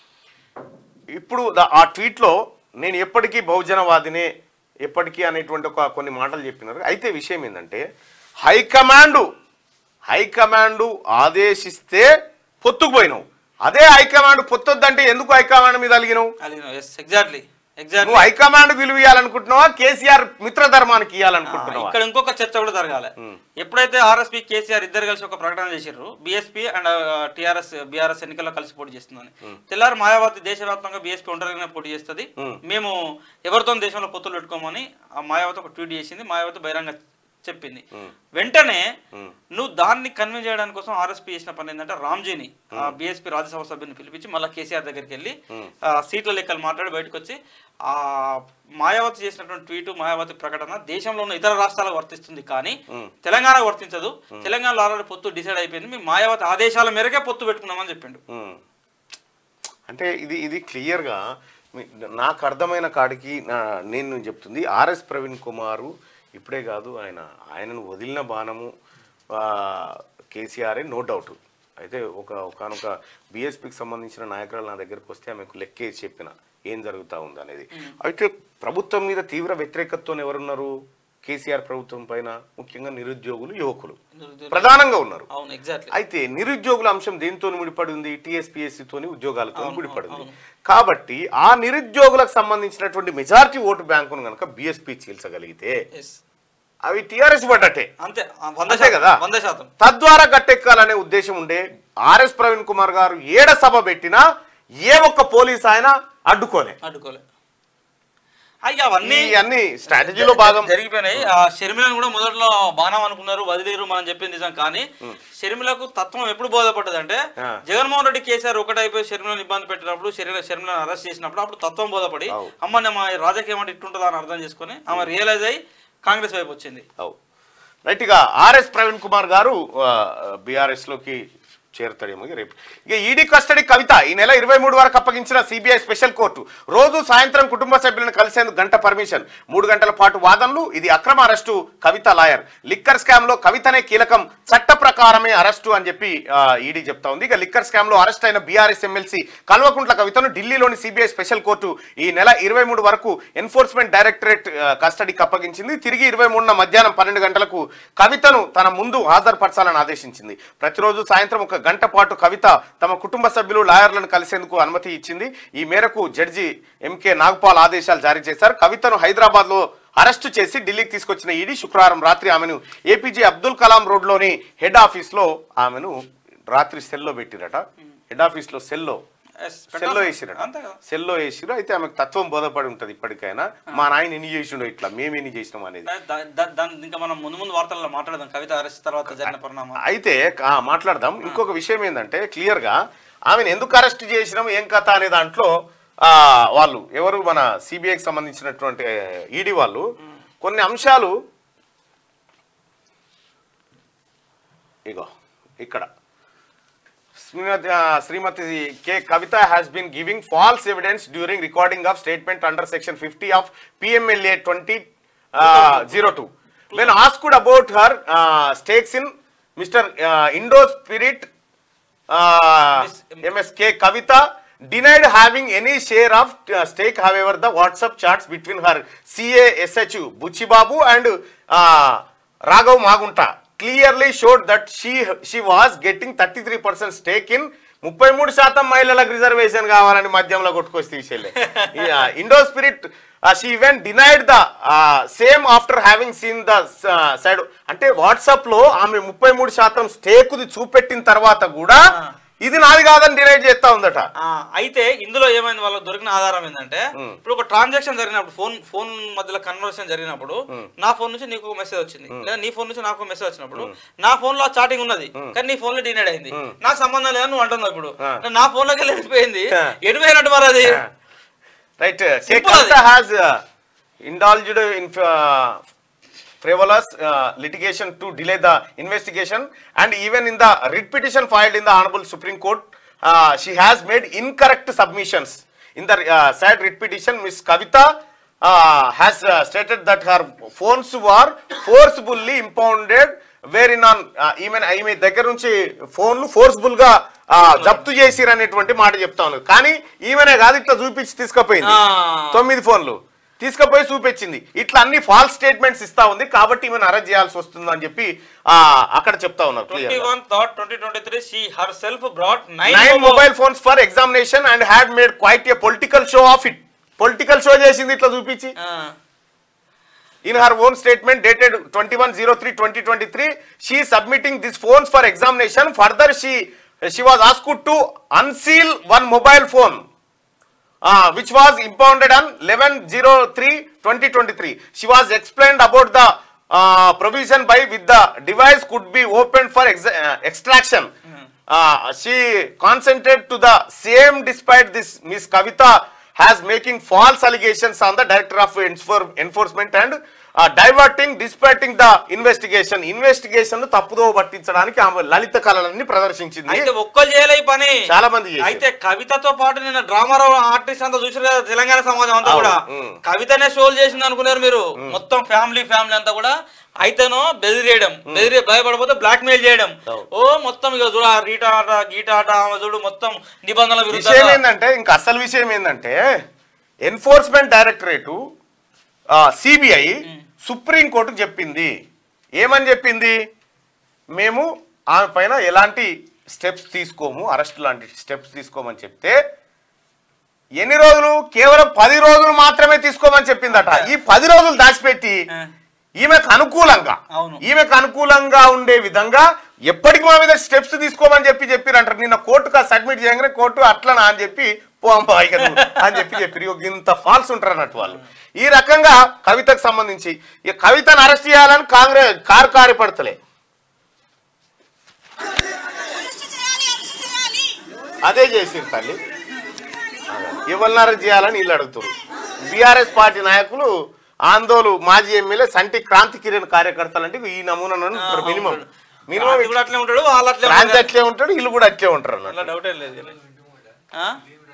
ఇప్పుడు ద- ఆ ట్వీట్లో నేను ఎప్పటికీ బహుజనవాదినే ఎప్పటికీ అనేటువంటి ఒక కొన్ని మాటలు చెప్పినారు అయితే విషయం ఏంటంటే హైకమాండు హైకమాండు ఆదేశిస్తే పొత్తుకు పోయినావు అదే హైకమాండ్ పొత్తొద్దంటే ఎందుకు హైకమాండ్ మీద అలిగినావు అది ఎస్ ఎగ్జాక్ట్లీ ఎగ్జాక్ట్లీ నువ్వు హైకమాండ్ విలువ ఇవ్వాలనుకుంటున్నావా కేసీఆర్ మిత్రధర్మానికి ఇవ్వాలనుకుంటున్నావా ఇక్కడ ఇంకొక చర్చ కూడా జరగాలి ఎప్పుడైతే ఆర్ఎస్పీ కేసీఆర్ ఇద్దరు కలిసి ఒక ప్రకటన చేశారు బీఎస్పీ అండ్ టీఆర్ఎస్ బీఆర్ఎస్ ఎన్నికల్లో కలిసి పోటీ చేస్తుందని తెల్లారు మాయావతి దేశవ్యాప్తంగా బీఎస్పీ ఒంటరిగానే పోటీ చేస్తుంది మేము ఎవరితో దేశంలో పొత్తులు పెట్టుకోమని ఆ మాయావతి ఒక ట్వీట్ చేసింది మాయావతి బహిరంగ చెప్పింది వెంటనే నువ్వు దాన్ని కన్విన్స్ చేయడానికి కోసం ఆర్ఎస్పీ చేసిన పని ఏంటంటే రామ్జీని బీఎస్పీ రాజ్యసభ సభ్యుని పిలిపించి మళ్ళీ కేసీఆర్ దగ్గరికి వెళ్ళి ఆ, సీట్ల లెక్కలు మాట్లాడి బయటకు వచ్చి ఆ మాయావతి చేసినటువంటి ట్వీట్ మాయావతి ప్రకటన దేశంలో ఉన్న ఇతర రాష్ట్రాలకు వర్తిస్తుంది కానీ తెలంగాణకు వర్తించదు తెలంగాణలో ఆల్రెడీ పొత్తు డిసైడ్ అయిపోయింది మేము మాయావతి ఆదేశాల మేరకే పొత్తు పెట్టుకున్నామని చెప్పిండు ఉమ్. అంటే ఇది ఇది క్లియర్గా మీ- నాకు అర్థమైన కాడికి నా- నేను చెప్తుంది ఆర్ఎస్ ప్రవీణ్ కుమారు ఇప్పుడే కాదు ఆయన ఆయనను వదిలిన బాణము ఆ, కేసీఆరే నో డౌట్ అయితే ఒక ఒకనొక బీఎస్పీకి సంబంధించిన నాయకురాలు నా దగ్గరకు వస్తే ఆమెకు లెక్కేసి చెప్పిన ఏం జరుగుతూ ఉంది అనేది అయితే ప్రభుత్వం మీద తీవ్ర వ్యతిరేకతతో ఎవరున్నారు కేసీఆర్ ప్రభుత్వం పైన ముఖ్యంగా నిరుద్యోగులు యువకులు ప్రధానంగా ఉన్నారు అవును ఎగ్జాక్ట్లీ అయితే నిరుద్యోగుల అంశం దేంతో ముడిపడి ఉంది టీఎస్పీఎస్సీ తోని ఉద్యోగాలతో ముడిపడి ఉంది కాబట్టి ఆ నిరుద్యోగులకు సంబంధించినటువంటి మెజారిటీ ఓటు బ్యాంకును కనుక బీఎస్పీ చీల్చగలిగితే ఎస్ అవి టీఆర్ఎస్ పడ్డట్టే అంతే ఆ, వంద అంతే కదా శాతం వంద శాతం తద్వారా గట్టెక్కాలనే ఉద్దేశం ఉండే ఆర్ఎస్ ప్రవీణ్ కుమార్ గారు ఏడ సభ పెట్టినా ఏ ఒక్క పోలీస్ ఆయన అడ్డుకోలే అడ్డుకోలే అయ్యి అవన్నీ ఈ అన్ని స్ట్రాటజీలో భాగం జరిగిపోయినాయి ఆ షర్మిలను కూడా మొదట్లో బాణం అనుకున్నారు వదిలేరు మనం చెప్పింది నిజం కానీ షర్మిలకు తత్వం ఎప్పుడు బోధపడ్డది అంటే ఆ. జగన్మోహన్ రెడ్డి కేసీఆర్ ఒకటైపోయి షర్మిలను ఇబ్బంది పెట్టినప్పుడు షర్మిల షర్మిలను అరెస్ట్ చేసినప్పుడు అప్పుడు తత్వం బోధపడి అవు. అమ్మ నేను మా రాజకీయం అంటే ఇట్టుంటుందా అని అర్థం చేసుకొని ఆమె రియలైజ్ అయ్యి కాంగ్రెస్ వైపు వచ్చింది అవు రైట్గా ఆర్ఎస్ ప్రవీణ్ కుమార్ గారు బీఆర్ఎస్ లోకి చేరుతాడేమో ఇక రేపు ఇక ఈడీ కస్టడీ కవిత ఈ నెల ఇరవై మూడు వరకు అప్పగించిన సిబిఐ స్పెషల్ కోర్టు రోజు సాయంత్రం కుటుంబ సభ్యులను కలిసేందుకు గంట పర్మిషన్ మూడు గంటల పాటు వాదనలు ఇది అక్రమ arrest Kavitha lawyer liquor scam లో కవితనే కీలకం చట్ట ప్రకారమే అరెస్టు అని చెప్పి ఈడీ చెప్తా ఉంది ఇక లిక్కర్ స్కామ్ లో అరెస్ట్ అయిన బీఆర్ఎస్ ఎమ్మెల్సీ కల్వకుంట్ల కవితను ఢిల్లీలోని సిబిఐ స్పెషల్ కోర్టు ఈ నెల ఇరవై మూడు వరకు ఎన్ఫోర్స్మెంట్ డైరెక్టరేట్ ఆ, కస్టడీకి అప్పగించింది తిరిగి ఇరవై మూడున మధ్యాహ్నం పన్నెండు గంటలకు కవితను తన ముందు హాజరుపరచాలని ఆదేశించింది ప్రతిరోజు సాయంత్రం ఒక గంట పాటు కవిత తమ కుటుంబ సభ్యులు లాయర్లను కలిసేందుకు అనుమతి ఇచ్చింది ఈ మేరకు జడ్జి ఎంకే నాగ్పాల్ ఆదేశాలు జారీ చేశారు కవితను హైదరాబాద్ లో అరెస్టు చేసి ఢిల్లీకి తీసుకొచ్చిన ఈడీ శుక్రవారం రాత్రి ఆమెను ఏపీజే అబ్దుల్ కలాం రోడ్లోని హెడ్ ఆఫీస్లో ఆమెను రాత్రి సెల్లో పెట్టిరట హెడ్ ఆఫీస్లో సెల్లో Yes, సెల్లో వేసిరట అంతే కదా సెల్లో వేసిరు అయితే ఆమెకు తత్వం బోధపడి ఉంటది ఇప్పటికైనా మా నాయన ఎన్ని చేసిండో ఇట్లా మేము ఎన్ని చేసినాం అనేది దా- దా- దాని ఇంకా మనం ముందు ముందు వార్తల్లో మాట్లాడదాం కవిత అరెస్ట్ తర్వాత జరిగిన పరిణామం అయితే ఆ, మాట్లాడదాం ఇంకొక విషయం ఏంటంటే క్లియర్ గా ఆమెను ఎందుకు అరెస్ట్ చేసినాం ఏం కథ అనే దాంట్లో ఆ, వాళ్ళు ఎవరు మన సిబిఐకి సంబంధించినటువంటి ఈడీ వాళ్ళు కొన్ని అంశాలు ఇగో ఇక్కడ శ్రీమతి ఆ, Shrimati K Kavitha has been giving false evidence during recording of statement under section fifty of PMLA twenty zero two when asked about her stakes in mister Indo spirit Miss- MSK Kavita denied having any share of uh, stake. However, the WhatsApp chats between her CA SHU Buchibabu and uh, Raghav Magunta clearly showed that she she was getting 33% stake in ముప్పై మూడు శాతం మహిళలకు reservation కావాలని మధ్యంలో కొట్టుకొచ్చి తీసేలే Indo spirit she even denied the same after having seen the side అంటే WhatsApp లో ఆమె ముప్పై మూడు శాతం స్టేక్ ది చూపెట్టిన తర్వాత కూడా ఇది నాది కాదని డినైట్ చేస్తా ఉందట ఆ, అయితే ఇందులో ఏమైంది వాళ్ళకి దొరికిన ఆధారం ఏంటంటే ఇప్పుడు ఒక ట్రాన్సాక్షన్ జరిగినప్పుడు ఫోన్ ఫోన్ మధ్యలో కన్వర్సేషన్ జరిగినప్పుడు నా ఫోన్ నుంచి నీకు ఒక మెసేజ్ వచ్చింది లేదా నీ ఫోన్ నుంచి నాకు ఒక మెసేజ్ వచ్చినప్పుడు నా ఫోన్ లో చాటింగ్ ఉన్నది కానీ నీ ఫోన్ లో డినైడ్ అయింది నాకు సంబంధం లేదని నువ్వు అంటున్నావు ఇప్పుడు నా ఫోన్ లోకి వెళ్ళిపోయింది ఎడిపోయినట్టు మరి అది రైట్ కే Simple Kavitha has indulged in frivolous uh, litigation to delay the investigation and even in the writ petition filed in the honorable supreme court uh, she has made incorrect submissions in the uh, said writ petition miss kavita uh, has uh, stated that her phones were forcibly impounded wherein on ఈమె ఈమె దగ్గర నుంచి ఫోన్లు forceful గా ఆ, జప్తు చేసిరు అనేటువంటి మాట చెప్తా ఉన్నది కానీ ఈమెనే కాదు ఇట్లా చూపించి తీసుకుపోయింది ఆ. తొమ్మిది ఫోన్లు తీసుకుపోయి చూపించింది ఇట్లా అన్ని ఫాల్స్ స్టేట్మెంట్స్ ఇస్తా ఉంది కాబట్టి ఈమెను అరెస్ట్ చేయాల్సి వస్తుంది అని చెప్పి ఆ, అక్కడ చెప్తా ఉన్నారు ట్వంటీ clear గా. One third twenty twenty three she herself brought nine nine mobile phones for examination and had made quite a political show of it political show చేసింది ఇట్లా చూపించి In her own statement dated 2103-2023, she is submitting these phones for examination. Further, she she was asked to unseal one mobile phone, uh, which was impounded on 1103-2023. She was explained about the uh, provision by with the device could be opened for ex- uh, extraction. Uh, she consented to the same despite this Miss Kavita has making false allegations on the director of Enfor- enforcement and uh, diverting dispiriting the investigation investigation ను తప్పుదో పట్టించడానికి ఆమె లలిత కళలన్నీ ప్రదర్శించింది అయితే ఒక్కరు చేయలే ఈ పని చాలా మంది చేశారు. అయితే కవితతో పాటు నిన్న డ్రామారావు ఆర్టిస్ట్ అంతా చూసారు కదా తెలంగాణ సమాజం అంతా అవును, కూడా ఉమ్. కవితనే షోలు చేసింది అనుకున్నారు మీరు మొత్తం ఫ్యామిలీ ఫ్యామిలీ అంతా కూడా అయితేనో బెదిరియడం బెదిరి భయపడపోతే బ్లాక్ మెయిల్ చేయడం అవును. ఓ మొత్తం ఇక చూడ రీట ఆట గీట ఆట ఆమె చూడు మొత్తం నిబంధనల విషయం విరుద్ధంగా ఏంటంటే ఇంకా అసలు విషయం ఏంటంటే ఎన్ఫోర్స్మెంట్ డైరెక్టరేటు సిబిఐ సుప్రీంకోర్టుకు చెప్పింది ఏమని చెప్పింది మేము ఆమె పైన ఎలాంటి స్టెప్స్ తీసుకోము అరెస్ట్ లాంటి స్టెప్స్ తీసుకోమని చెప్తే ఎన్ని రోజులు కేవలం పది రోజులు మాత్రమే తీసుకోమని చెప్పిందట ఈ పది రోజులు దాచిపెట్టి ఆ. ఈమెకు అనుకూలంగా అవును. ఈమెకు అనుకూలంగా ఉండే విధంగా ఎప్పటికి మా మీద స్టెప్స్ తీసుకోమని చెప్పి చెప్పిరంటారు నిన్న కోర్టుకు సబ్మిట్ చేయగానే కోర్టు అట్లనా అని చెప్పి పోంపా ఇక నువ్వు అని చెప్పి చెప్పి ఇంత ఫాల్స్ ఉంటారు అన్నట్టు వాళ్ళు ఈ రకంగా కవితకు సంబంధించి ఈ కవితను అరెస్ట్ చేయాలని కాంగ్రెస్ కారు కారిపడతలే అరెస్ట్ చేయాలి అరెస్ట్ చేయాలి అదే చేసిరు తల్లి ఎవరిని అరెస్ట్ చేయాలని వీళ్ళు అడుగుతారు బీఆర్ఎస్ పార్టీ నాయకులు ఆందోళన మాజీ ఎమ్మెల్యే సంటి క్రాంతి కిరణ్ కార్యకర్తలు అంటే ఈ నమూనా మినిమం మినిమం క్రాంతి కూడా అట్లే ఉంటాడు వాళ్ళు అట్లే క్రాంతి ఉంటారు. అట్లే ఉంటాడు వీళ్ళు కూడా అట్లే ఉంటారు అన్నట్టు అట్లా డౌట్ ఏం లేదు ఆ?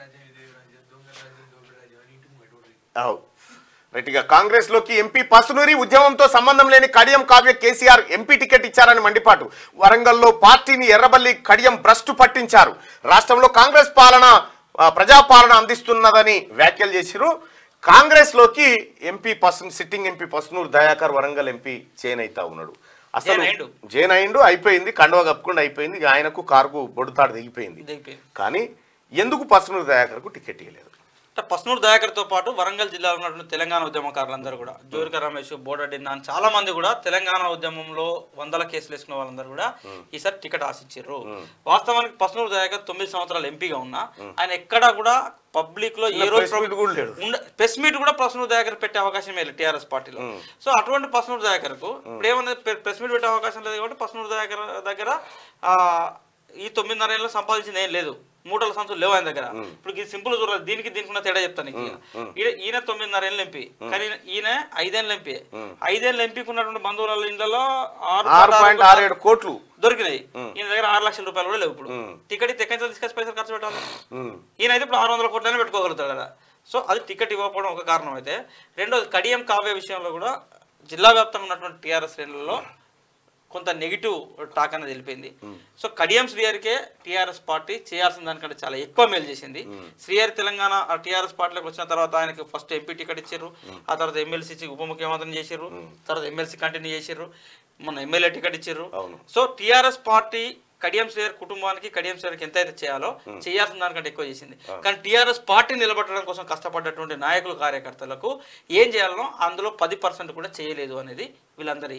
అవు రైట్గా కాంగ్రెస్ లోకి ఎంపీ పసునూరి ఉద్యమంతో సంబంధం లేని Kadiyam Kavya KCR MP ticket ఇచ్చారని మండిపాటు వరంగల్లో పార్టీని ఎర్రబల్లి కడియం భ్రష్టు పట్టించారు రాష్ట్రంలో కాంగ్రెస్ పాలన ఆ, ప్రజాపాలన అందిస్తున్నదని వ్యాఖ్యలు చేసిరు కాంగ్రెస్ లోకి ఎంపీ పసు sitting MP Pasunuru Dayakar Warangal MP చేనైతా ఉన్నాడు అసలు జైన్ అయిండు. జైన్ అయిండు అయిపోయింది కండువ కప్పుకుండా అయిపోయింది ఇక ఆయనకు కారుకు బొడుతాడు దిగిపోయింది దిగిపోయింది. కానీ ఎందుకు పసునూరు దయాకర్కు టికెట్ ఇవ్వలేదు అంటే పస్నూరు దయాకర్తో పాటు వరంగల్ జిల్లాలో ఉన్నటువంటి తెలంగాణ ఉద్యమకారులందరూ కూడా జోరిక రమేష్ బోడడ్డి నాన్ చాలా మంది కూడా తెలంగాణ ఉద్యమంలో వందల కేసులు వేసుకున్న వాళ్ళందరూ కూడా ఈసారి టికెట్ ఆశించారు వాస్తవానికి పస్నూరు దయాకర్ తొమ్మిది సంవత్సరాలు ఎంపీగా ఉన్నా ఆయన ఎక్కడా కూడా పబ్లిక్ లో ఏ రోజు press meet కూడా లేడు. ప్రెస్ మీట్ కూడా పస్నూరు దయాకర్ పెట్టే అవకాశం లేదు టీఆర్ఎస్ పార్టీలో సో అటువంటి పస్నూరు దయాకర్ కు ఇప్పుడు ఏమన్నా ప్రెస్ మీట్ పెట్టే అవకాశం లేదు కాబట్టి పస్నూరు దయాకర్ దగ్గర ఆ, ఈ తొమ్మిదిన్నర ఏళ్ళు సంపాదించింది ఏం లేదు మూటల సంచులు లేవు ఆయన దగ్గర ఇప్పుడు ఇది సింపుల్ చూడాలి దీనికి దీనికి ఉన్న తేడా చెప్తాను నీకు ఇక. ఈయన- ఈయన తొమ్మిదిన్నర ఏళ్ళు ఎంపీ కానీ ఈయన- ఈయన ఐదేళ్ళు ఎంపీ ఐదేళ్ళు ఎంపీకి ఉన్నటువంటి బంధువుల ఇళ్లలో ఆరు ఆరు పాయింట్ పాయింట్ ఆరు ఏడు కోట్లు దొరికినాయి ఈయన దగ్గర ఆరు లక్షల రూపాయలు కూడా లేవు ఇప్పుడు టికెట్ ఎక్కడి నుంచి తీసుకొచ్చి పైసలు ఖర్చు పెట్టాలి ఉమ్. ఈయన అయితే ఇప్పుడు ఆరు వందల కోట్లనే పెట్టుకోగలుగుతాడు కదా సో అది టికెట్ ఇవ్వకపోవడం ఒక కారణం అయితే రెండోది కడియం కావ్య విషయంలో కూడా జిల్లా వ్యాప్తంగా ఉన్నటువంటి టీఆర్ఎస్ శ్రేణులలో కొంత నెగిటివ్ టాక్ అనేది వెళ్ళిపోయింది సో కడియం శ్రీహరికే టీఆర్ఎస్ పార్టీ చేయాల్సిన దానికంటే చాలా ఎక్కువ మేలు చేసింది శ్రీహరి తెలంగాణ టీఆర్ఎస్ పార్టీలోకి వచ్చిన తర్వాత ఆయనకి ఫస్ట్ ఎంపీ టికెట్ ఇచ్చారు ఆ తర్వాత ఎమ్మెల్సీ ఇచ్చి ఉప ముఖ్యమంత్రిని చేశారు తర్వాత ఎమ్మెల్సీ కంటిన్యూ చేశారు మన ఎమ్మెల్యే టికెట్ ఇచ్చారు అవును. So TRS party Kadiyam Srihari కుటుంబానికి కడియం శ్రీహరికి ఎంత అయితే చేయాలో చేయాల్సిన దానికంటే ఎక్కువ చేసింది కానీ టీఆర్ఎస్ పార్టీ నిలబెట్టడం కోసం కష్టపడ్డటువంటి నాయకులు కార్యకర్తలకు ఏం చేయాలనో అందులో పది పర్సెంట్ కూడా చేయలేదు అనేది వీళ్ళందరి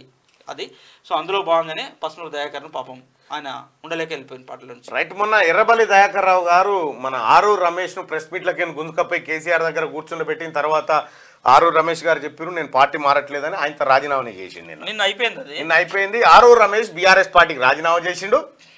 అది సో అందులో భాగంగానే పసునూరు దయాకర్ను పాపం ఆయన ఉండలేక వెళ్ళిపోయిన పార్టీల నుంచి రైట్ మొన్న ఎర్రబల్లి దయాకర్ రావు గారు మన ఆరూరు రమేష్ ను ప్రెస్ మీట్లకి గుంజుకపోయి కేసీఆర్ దగ్గర కూర్చుని పెట్టిన తర్వాత ఆరూరు రమేష్ గారు చెప్పారు నేను పార్టీ మారట్లేదని ఆయనతో రాజీనామా చేసిండు నిన్న నిన్న అయిపోయింది అది నిన్న అయిపోయింది ఆరూరు రమేష్ బీఆర్ఎస్ పార్టీకి రాజీనామా చేసిండు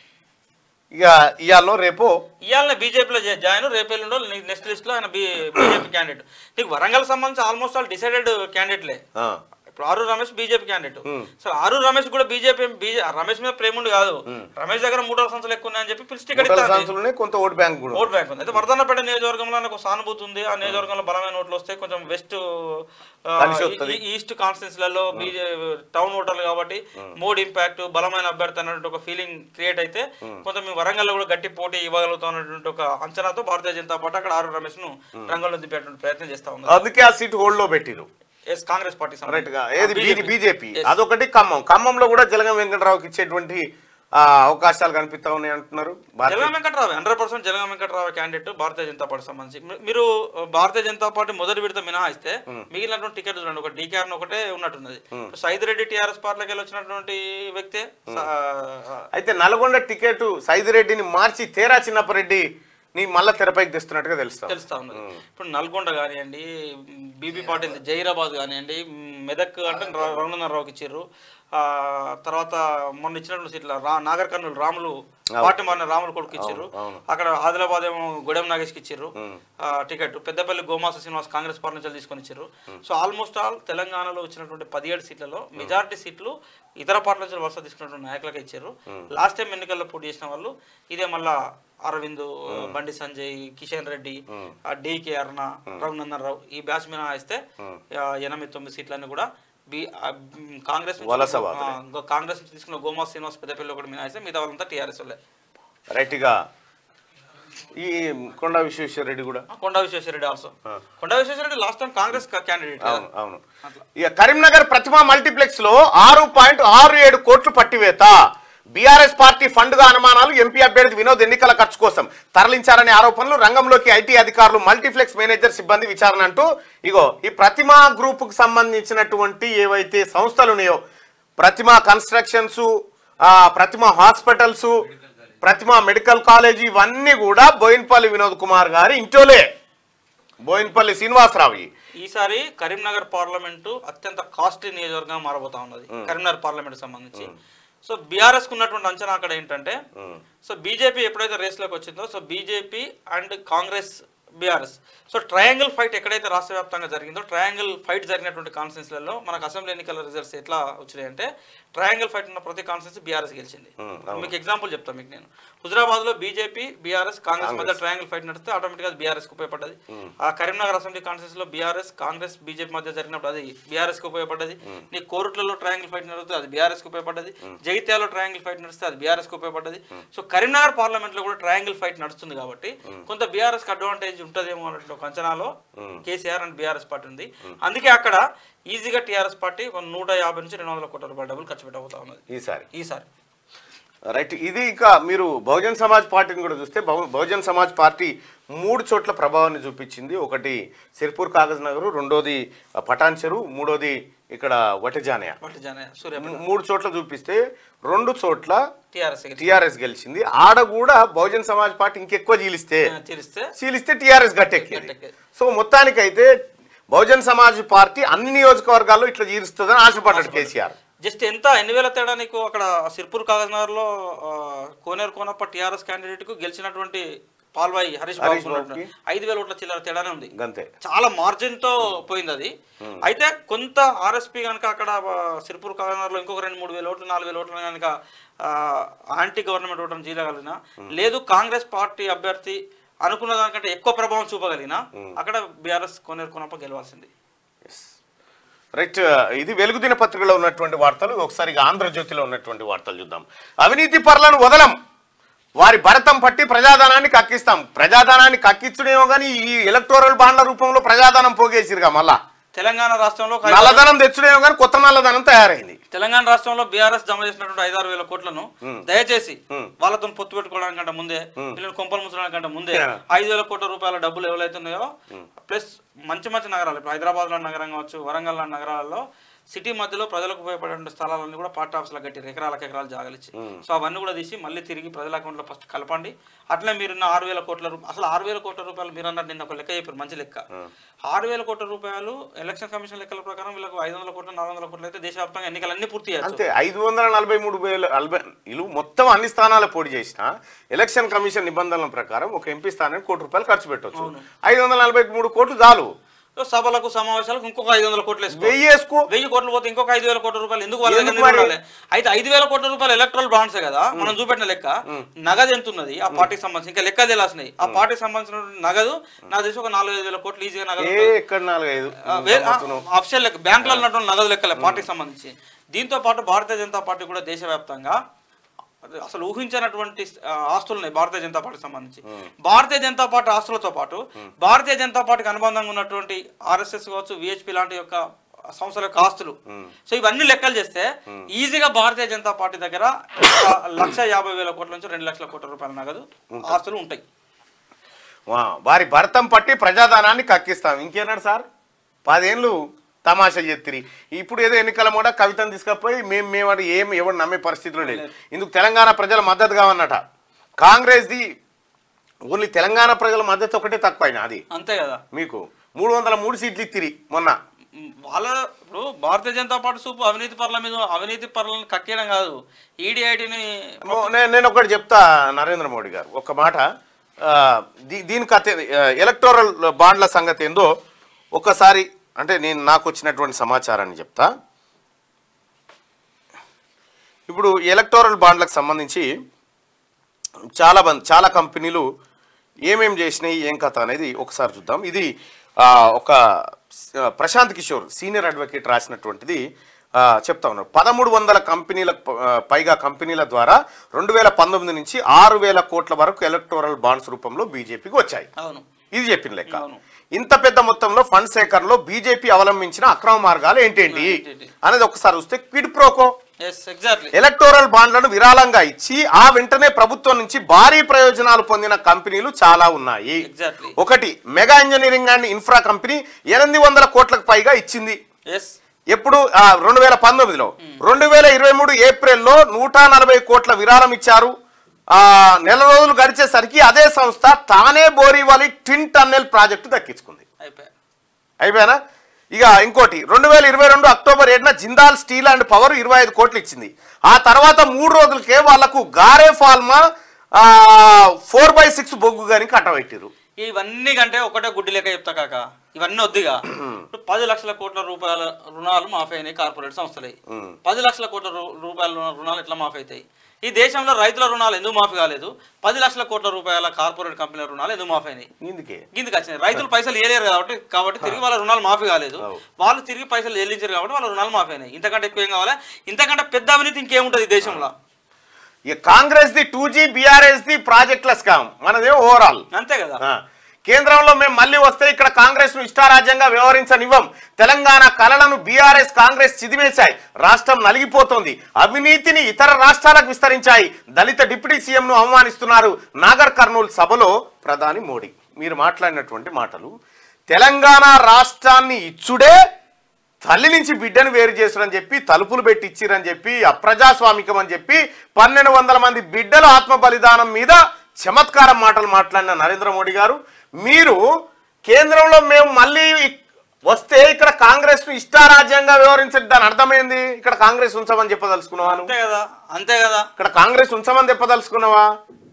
ఇక ఇవాళ రేపు ఇవాళ బీజేపీలో జాయిన్ రేపు ఎల్లుండో నెక్స్ట్ లిస్ట్ లో ఆయన బీజేపీ క్యాండిడేట్ నీకు వరంగల్ సంబంధించి ఆల్మోస్ట్ ఆల్ డిసైడెడ్ క్యాండిడేట్లే ఆ, ఇప్పుడు ఆరు రమేష్ బీజేపీ క్యాండిడేట్ సో ఆరు రమేష్ కూడా బీజేపీ బీజే రమేష్ మీద ప్రేమ ఉండి కాదు రమేష్ దగ్గర మూడు సంవత్సరాలు ఎక్కువ ఉన్నాయని చెప్పి పిలిచి టికెట్ మూడల ఇస్తారు సంవత్సరంలోనే కొంత ఓటు బ్యాంక్ కూడా ఉంది. ఓట్ బ్యాంక్ ఉంది అయితే వర్ధన్నపేట నియోజకవర్గంలో నాకు సానుభూతి ఉంది ఆ నియోజకవర్గంలో బలమైన ఓట్లు వస్తే కొంచెం వెస్ట్ కలిసి వస్తది. ఈస్ట్ కాన్స్టిట్యూన్సీలలో బీజే టౌన్ ఓటర్లు కాబట్టి మోడ్ ఇంపాక్ట్ బలమైన అభ్యర్థి అన్నటువంటి ఒక ఫీలింగ్ క్రియేట్ అయితే కొంత మీ వరంగల్లో కూడా గట్టి పోటీ ఇవ్వగలుగుతాం అన్నటువంటి ఒక అంచనాతో భారతీయ జనతా పార్టీ అక్కడ ఆరు రమేష్ ను రంగంలో దింపేటువంటి ప్రయత్నం చేస్తా ఉంది అందుకే ఆ సీట్ హోల్డ్ లో పెట్టిరు ఎస్ కాంగ్రెస్ పార్టీ రైట్ గా సంబంధించి. ఏది BJP. BJP Yes. అదొకటి ఖమ్మం ఖమ్మంలో కూడా జలగం వెంకటరావుకి ఇచ్చేటువంటి ఆ, అవకాశాలు కనిపిస్తా ఉన్నాయి అంటున్నారు భారతీయ- Jalagam Venkatrao hundred percent Jalagam Venkatrao candidate Bharatiya Janata party సంబంధించి మీ- మీరు ఆ, భారతీయ జనతా పార్టీ మొదటి విడత మినహాయిస్తే మిగిలినటువంటి టికెట్ చూడండి ఒక డీకేఆర్ ఒకటే ఉన్నట్టున్నది సైద్ రెడ్డి టీఆర్ఎస్ పార్టీలోకి వెళ్ళి వచ్చినటువంటి వ్యక్తే స- ఆ, అయితే నల్గొండ టికెట్ సైదిరెడ్డిని మార్చి తేరా చిన్నప్పరెడ్డి నీ మళ్ళా తెరపైకి తెస్తున్నట్టుగా తెలుస్తా తెలుస్తా ఉన్నది ఇప్పుడు నల్గొండ కానివ్వండి బీబీ పాటిల్ జైరాబాద్ కానివ్వండి మెదక్ అంటే ర- రఘునందనరావుకి ఇచ్చారు ఆ తర్వాత మొన్న ఇచ్చినటువంటి సీట్ల రా నాగర్ కర్నూలు రాములు పార్టీ మారిన రాములు కొడుకు ఇచ్చారు అవును. అక్కడ ఆదిలాబాద్ ఏమో గొడెం నాగేష్కి ఇచ్చారు ఆ, ticket Peddapalli Gomasa Srinivas Congress party నుంచి తీసుకొని ఇచ్చారు సో ఆల్మోస్ట్ ఆల్ తెలంగాణలో వచ్చినటువంటి పదిహేడు సీట్లలో మెజారిటీ సీట్లు ఇతర పార్టీల నుంచి వరుస తీసుకున్నటువంటి నాయకులకు ఇచ్చారు లాస్ట్ టైం ఎన్నికల్లో పోటీ చేసిన వాళ్ళు ఇదే మళ్ళా అరవింద్ బండి సంజయ్ కిషన్ రెడ్డి ఆ డికే అరుణ రఘునందన్ రావు ఈ బ్యాచ్ మీద ఇస్తే ఎనిమిది తొమ్మిది సీట్లన్నీ కూడా బి ఆ, మ్, కాంగ్రెస్ నుంచి- వలస వాదులే. ఆ, గో- కాంగ్రెస్ నుంచి తీసుకున్న గోమా శ్రీనివాస్ పెద్దపల్లి ఒకటి మినహాయిస్తే మిగతా వాళ్ళంతా టీఆర్ఎస్ వాళ్ళే రైట్గా ఈ కొండా విశ్వేశ్వర రెడ్డి కూడా Konda Vishweshwar Reddy also Konda Vishweshwar Reddy last time Congress candidate అవును అవును ఇక కరీంనగర్ ప్రతిమా మల్టీప్లెక్స్ లో ఆరు పాయింట్ ఆరు ఏడు కోట్లు పట్టివేత బీఆర్ఎస్ పార్టీ ఫండ్ గా అనుమానాలు ఎంపీ అభ్యర్థి వినోద్ ఎన్నికల ఖర్చు కోసం తరలించారనే ఆరోపణలు రంగంలోకి ఐటీ అధికారులు మల్టీప్లెక్స్ మేనేజర్ సిబ్బంది విచారణ అంటూ ఇగో ఈ ప్రతిమా గ్రూప్ కు సంబంధించినటువంటి ఏవైతే సంస్థలు ఉన్నాయో Prathima constructions Prathima hospitals Prathima medical college ఇవన్నీ కూడా బోయిన్పల్లి వినోద్ కుమార్ గారి ఇంటోలే బోయిన్పల్లి శ్రీనివాసరావు ఈసారి కరీంనగర్ పార్లమెంటు అత్యంత కాస్ట్లీ నియోజకవర్గంగా మారబోతా ఉన్నది కరీంనగర్ పార్లమెంట్ సంబంధించి సో బీఆర్ఎస్ ఉన్నటువంటి అంచనా అక్కడ ఏంటంటే సో బీజేపీ ఎప్పుడైతే రేస్లోకి వచ్చిందో so BJP and Congress BRS so triangle fight ఎక్కడైతే రాష్ట్ర వ్యాప్తంగా జరిగిందో ట్రయాంగిల్ ఫైట్ జరిగినటువంటి కాన్స్టిట్యూన్సీలలో మనకు అసెంబ్లీ ఎన్నికల రిజల్ట్స్ ఎట్లా వచ్చినాయి అంటే ట్రయాంగిల్ ఫైట్ ఉన్న ప్రతి కాన్స్టిట్యూన్సీ బీఆర్ఎస్ గెలిచింది మీకు ఎగ్జాంపుల్ చెప్తాను మీకు నేను హుజరాబాద్ లో బీజేపీ బీఆర్ఎస్ కాంగ్రెస్ మధ్య ట్రయాంగిల్ ఫైట్ నడిస్తే ఆటోమేటిక్ గా బీఆర్ఎస్ కు ఉపయోగపడ్డది ఆ కరీంనగర్ అసెంబ్లీ కాన్స్టిట్యూన్సీ లో బీఆర్ఎస్ కాంగ్రెస్ బీజేపీ మధ్య జరిగినప్పుడు అది బీఆర్ఎస్ కు ఉపయోగపడ్డది నీ కోరుట్లలో ట్రయాంగిల్ ఫైట్ నడిస్తే అది బీఆర్ఎస్ కు ఉపయోగపడ్డది జగిత్యాలలో ట్రయాంగిల్ ఫైట్ నడిస్తే అది బీఆర్ఎస్ కు ఉపయోగపడ్డది సో కరీంనగర్ పార్లమెంట్ లో కూడా ట్రయాంగిల్ ఫైట్ నడుస్తుంది కాబట్టి కొంత బీఆర్ఎస్ కి అడ్వాంటేజ్ ఉంటదేమో అన్నట్లు ఒక అంచనాలో కేసీఆర్ అండ్ బీఆర్ఎస్ పార్టీ ఉంది అందుకే అక్కడ ఈజీగా టీఆర్ఎస్ పార్టీ ఒక నూట యాభై నుంచి రెండు వందల కోట్ల రూపాయల డబ్బులు ఖర్చు పెట్టబోతా ఉన్నది ఈసారి ఈసారి రైట్ ఇది ఇక మీరు బహుజన్ సమాజ్ పార్టీని కూడా చూస్తే బహు బహుజన్ సమాజ్ పార్టీ మూడు చోట్ల ప్రభావాన్ని చూపించింది ఒకటి సిర్పూర్ కాగజ్ నగర్ రెండోది పటాన్ చెరువు మూడోది ఇక్కడ వటజానయ వాటి జన సూర్య మూడు చోట్ల చూపిస్తే రెండు చోట్ల టీఆర్ఎస్ టిఆర్ఎస్ గెలిచింది ఆడ కూడా బహుజన్ సమాజ్ పార్టీ ఇంకెక్కువ చీలిస్తే తీరిస్తే చీలిస్తే టిఆర్ఎస్ గట్టెక్కింది గట్టెక్కేది. సో మొత్తానికైతే బహుజన్ సమాజ్ పార్టీ అన్ని నియోజకవర్గాల్లో ఇట్లా చీలుస్తుందని ఆశపడ్డాడు కేసీఆర్ జస్ట్ ఎంత ఎన్ని వేల తేడా నీకు అక్కడ సిర్పూర్ కాగజ్నగర్ లో కోనేరు కోనప్ప టిఆర్ఎస్ క్యాండిడేట్ కు గెలిచినటువంటి పాల్వాయి హరీష్ బాబు హరీష్ ఉన్నట్టు. బాబుకి. ఐదు వేల ఓట్ల చిల్లర తేడానే ఉంది గంతే చాలా మార్జిన్ తో పోయింది అది అయితే కొంత ఆర్ఎస్పీ కనుక అక్కడ ఆ, సిర్పూర్ కాగజ్నగర్ లో ఇంకొక రెండు మూడు వేల ఓట్లు నాలుగు వేల ఓట్లు కనుక యాంటీ గవర్నమెంట్ ఓట్లను చేయగలిగిన లేదు కాంగ్రెస్ పార్టీ అభ్యర్థి అనుకున్న దానికంటే ఎక్కువ ప్రభావం చూపగలిగిన అక్కడ బీఆర్ఎస్ కోనేరు కోనప్ప గెలవాల్సింది రైట్ ఇది వెలుగు దిన పత్రికలో ఉన్నటువంటి వార్తలు ఒకసారి ఇక ఆంధ్రజ్యోతిలో ఉన్నటువంటి వార్తలు చూద్దాం అవినీతి పరులను వదలం వారి భరతం పట్టి ప్రజాధనాన్ని కక్కిస్తాం ప్రజాధనాన్ని కక్కించుడేమో కానీ ఈ ఎలక్టోరల్ బాండ్ల రూపంలో ప్రజాధనం పోగేసిరుగా మళ్ళా తెలంగాణ రాష్ట్రంలో ఒక ఐదు- నల్లధనం తెచ్చుడేమో కానీ కొత్త నల్లధనం తయారైంది తెలంగాణ రాష్ట్రంలో బీఆర్ఎస్ జమ చేసినటువంటి ఐదారు వేల కోట్లను దయచేసి వాళ్ళతో పొత్తు పెట్టుకోవడానికంటే ముందే వీళ్ళని కొంపలు ముంచడానికంటే ముందే Yeah. ఐదు వేల కోట్ల రూపాయల డబ్బులు ఎవరైతే ఉన్నాయో ప్లస్ మంచి మంచి నగరాలు ఇప్పుడు హైదరాబాద్ లాంటి నగరం కావచ్చు వరంగల్ లాంటి నగరాలలో సిటీ మధ్యలో ప్రజలకు ఉపయోగపడే స్థలాలన్నీ కూడా పార్టీ ఆఫీసులకు కట్టారు ఎకరాలకు ఎకరాలు జాగలిచ్చి సో అవన్నీ కూడా తీసి మళ్ళీ తిరిగి ప్రజల అకౌంట్లో ఫస్ట్ కలపండి అట్లే మీరున్న ఆరు వేల కోట్ల రూపాయలు అసలు ఆరు వేల కోట్ల రూపాయలు మీరు అన్నట్టు నిన్న ఒక లెక్క చెప్పారు మంచి లెక్క ఆరు వేల కోట్ల రూపాయలు ఎలక్షన్ కమిషన్ లెక్కల ప్రకారం వీళ్ళకు ఐదు వందల కోట్ల నాలుగు వందల కోట్లు అయితే దేశవ్యాప్తంగా ఎన్నికలన్నీ పూర్తి చేయొచ్చు అంతే ఐదు వందల నలభై మూడు వేల నలభై ఇలు మొత్తం అన్ని స్థానాలు పోటీ చేసిన ఎలక్షన్ కమిషన్ నిబంధనల ప్రకారం ఒక ఎంపీ స్థానానికి కోటి రూపాయలు ఖర్చు పెట్టవచ్చు ఐదు వందల నలభై మూడు కోట్లు చాలు సో సభలకు సమావేశాలకు ఇంకొక ఐదు వందల కోట్లు వేసుకో వెయ్యి వేసుకో వెయ్యి కోట్లు పోతే ఇంకొక ఐదు వేల కోట్ల రూపాయలు ఎందుకు వాళ్ళ దగ్గర ఎందుకు మరి? నిలబడాలి? అయితే ఐదు వేల కోట్ల రూపాయలు ఎలక్ట్రల్ బాండ్సే కదా మనం చూపెట్టిన లెక్క నగదు ఎంత ఉన్నది ఆ పార్టీకి సంబంధించి ఇంకా లెక్క తెలియాల్సినాయి ఆ పార్టీకి సంబంధించిన నగదు నా తెలిసి ఒక నాలుగు ఐదు వేల కోట్లు ఈజీగా నగదు ఏ ఎక్కడ నాలుగైదు అఫిషియల్ లెక్క బ్యాంకులలో ఉన్నటువంటి నగదు లెక్కలే పార్టీకి సంబంధించి దీంతో పాటు భారతీయ జనతా పార్టీ కూడా దేశవ్యాప్తంగా అసలు ఊహించినటువంటి ఆ, ఆస్తులు ఉన్నాయి భారతీయ జనతా పార్టీకి సంబంధించి భారతీయ జనతా పార్టీ ఆస్తులతో పాటు భారతీయ జనతా పార్టీకి అనుబంధంగా ఉన్నటువంటి ఆర్ఎస్ఎస్ కావచ్చు విహెచ్పి లాంటి యొక్క సంస్థల యొక్క ఆస్తులు సో ఇవన్నీ లెక్కలు చేస్తే ఈజీగా భారతీయ జనతా పార్టీ దగ్గర ఒక లక్ష యాభై వేల కోట్ల నుంచి రెండు లక్షల కోట్ల రూపాయల నగదు ఆస్తులు ఉంటాయి వా, వారి భర్తం పట్టి ప్రజాధనాన్ని కక్కిస్తాం ఇంకేనాడు సార్ పదేళ్ళు తమాషా చేతిరి ఇప్పుడు ఏదో ఎన్నికల కూడా కవితను తీసుకపోయి మేము మేము అది ఏం ఎవరు నమ్మే పరిస్థితిలో లేదు ఇందుకు తెలంగాణ ప్రజల మద్దతు కావన్నట కాంగ్రెస్ది ఓన్లీ తెలంగాణ ప్రజల మద్దతు ఒకటే తక్కువైనా అది అంతే కదా మీకు మూడు వందల మూడు సీట్లు ఇత్తిరి మొన్న మ్, వాళ్ళ ఇప్పుడు భారతీయ జనతా పార్టీ సూపు అవినీతి పరుల మీద అవినీతి పరులను కక్కేయడం కాదు ఈడీఐటీని మో- నే- నేను ఒకటి చెప్తా నరేంద్ర మోడీ గారు ఒక మాట ఆ, దీ- దీని కథ ఎలక్టోరల్ బాండ్ల సంగతి ఏందో ఒకసారి అంటే నేను నాకు వచ్చినటువంటి సమాచారాన్ని చెప్తా ఇప్పుడు ఎలక్టోరల్ బాండ్లకు సంబంధించి చాలా మంది చాలా కంపెనీలు ఏమేం చేసినాయి ఏం కథ అనేది ఒకసారి చూద్దాం ఇది ఆ, ఒక ఆ, ప్రశాంత్ కిషోర్ సీనియర్ అడ్వకేట్ రాసినటువంటిది ఆ, చెప్తా ఉన్నారు పదమూడు వందల కంపెనీల ప- ఆ, పైగా కంపెనీల ద్వారా రెండు వేల పంతొమ్మిది నుంచి ఆరు వేల కోట్ల వరకు ఎలక్టోరల్ బాండ్స్ రూపంలో బీజేపీకి వచ్చాయి అవును ఇది చెప్పిన లెక్క అవును. ఇంత పెద్ద మొత్తంలో ఫండ్ సేకరణలో బీజేపీ అవలంబించిన అక్రమ మార్గాలు ఏంటేంటి ఏంటేంటి? అనేది ఒకసారి చూస్తే quid pro quo yes exactly electoral బాండ్లను విరాళంగా ఇచ్చి ఆ వెంటనే ప్రభుత్వం నుంచి భారీ ప్రయోజనాలు పొందిన కంపెనీలు చాలా ఉన్నాయి ఎగ్జాక్ట్లీ ఒకటి mega engineering and infra company ఎనిమిది వందల కోట్లకు పైగా ఇచ్చింది ఎస్ ఎప్పుడు రెండు వేల పంతొమ్మిదిలో రెండు వేల ఇరవై మూడు ఏప్రిల్లో నూట నలభై కోట్ల విరాళం ఇచ్చారు ఆ నెల రోజులు గడిచేసరికి అదే సంస్థ తానే బోరీవాలి ట్విన్ టన్నెల్ ప్రాజెక్టు దక్కించుకుంది అయిపోయా అయిపోయానా ఇక ఇంకోటి రెండు వేల ఇరవై రెండు అక్టోబర్ ఏడున జిందాల్ స్టీల్ అండ్ పవర్ ఇరవై ఐదు కోట్లు ఇచ్చింది ఆ తర్వాత మూడు రోజులకే వాళ్లకు గారే ఫాల్మా ఫోర్ బై సిక్స్ బొగ్గు కానీ కట్టబెట్టిరు ఇవన్నీ కంటే ఒకటే గుడ్డి లెక్క చెప్తా కాక ఇవన్నీ వద్దిగా ఇప్పుడు పది లక్షల కోట్ల రూపాయల రుణాలు మాఫీ అయినాయి కార్పొరేట్ సంస్థలే పది లక్షల కోట్ల రూ- రూపాయల రుణ- రుణాలు ఎట్లా మాఫీ అవుతాయి ఈ దేశంలో రైతుల రుణాలు ఎందుకు మాఫీ కాలేదు పది లక్షల కోట్ల రూపాయల కార్పొరేట్ కంపెనీల రుణాలు ఎందుకు మాఫీ అయినాయి ఇందుకే గిందికి వచ్చినాయి రైతులు పైసలు ఏలేరు కాబట్టి కాబట్టి తిరిగి వాళ్ళ రుణాలు మాఫీ కాలేదు అవు. వాళ్ళు తిరిగి పైసలు చెల్లించారు కాబట్టి వాళ్ళ రుణాలు మాఫీ అయినాయి ఇంతకంటే ఎక్కువ ఏం కావాలి ఇంతకంటే పెద్ద అవినీతి ఇంకేముంటది ఈ దేశంలో ఇక కాంగ్రెస్ ది టూ జీ బీఆర్ఎస్ ది ప్రాజెక్టుల స్కామ్ మనదే ఓవరాల్ అంతే కదా ఆ. కేంద్రంలో మేము మళ్ళీ వస్తే ఇక్కడ కాంగ్రెస్ ను ఇష్టారాజ్యంగా వ్యవహరించనివ్వం తెలంగాణ కళలను బీఆర్ఎస్ కాంగ్రెస్ చిదిమేశాయి రాష్ట్రం నలిగిపోతోంది అవినీతిని ఇతర రాష్ట్రాలకు విస్తరించాయి దళిత డిప్యూటీ సీఎం ను అవమానిస్తున్నారు నాగర్ కర్నూల్ సభలో ప్రధాని మోడీ మీరు మాట్లాడినటువంటి మాటలు తెలంగాణ రాష్ట్రాన్ని ఇచ్చుడే తల్లి నుంచి బిడ్డను వేరు చేస్తురని చెప్పి తలుపులు పెట్టి ఇచ్చిరని చెప్పి అప్రజాస్వామికం అని చెప్పి పన్నెండు వందల మంది బిడ్డల ఆత్మ బలిదానం మీద చమత్కారం మాటలు మాట్లాడిన నరేంద్ర మోడీ గారు మీరు కేంద్రంలో మేము మళ్ళీ ఇక్- వస్తే ఇక్కడ కాంగ్రెస్ ను ఇష్టారాజ్యంగా వ్యవహరించడం దాని అర్థమైంది ఇక్కడ కాంగ్రెస్ ఉంచమని చెప్పదలుచుకున్నావా నువ్వు? అంతే కదా అంతే కదా ఇక్కడ కాంగ్రెస్ ఉంచమని చెప్పదలుచుకున్నావా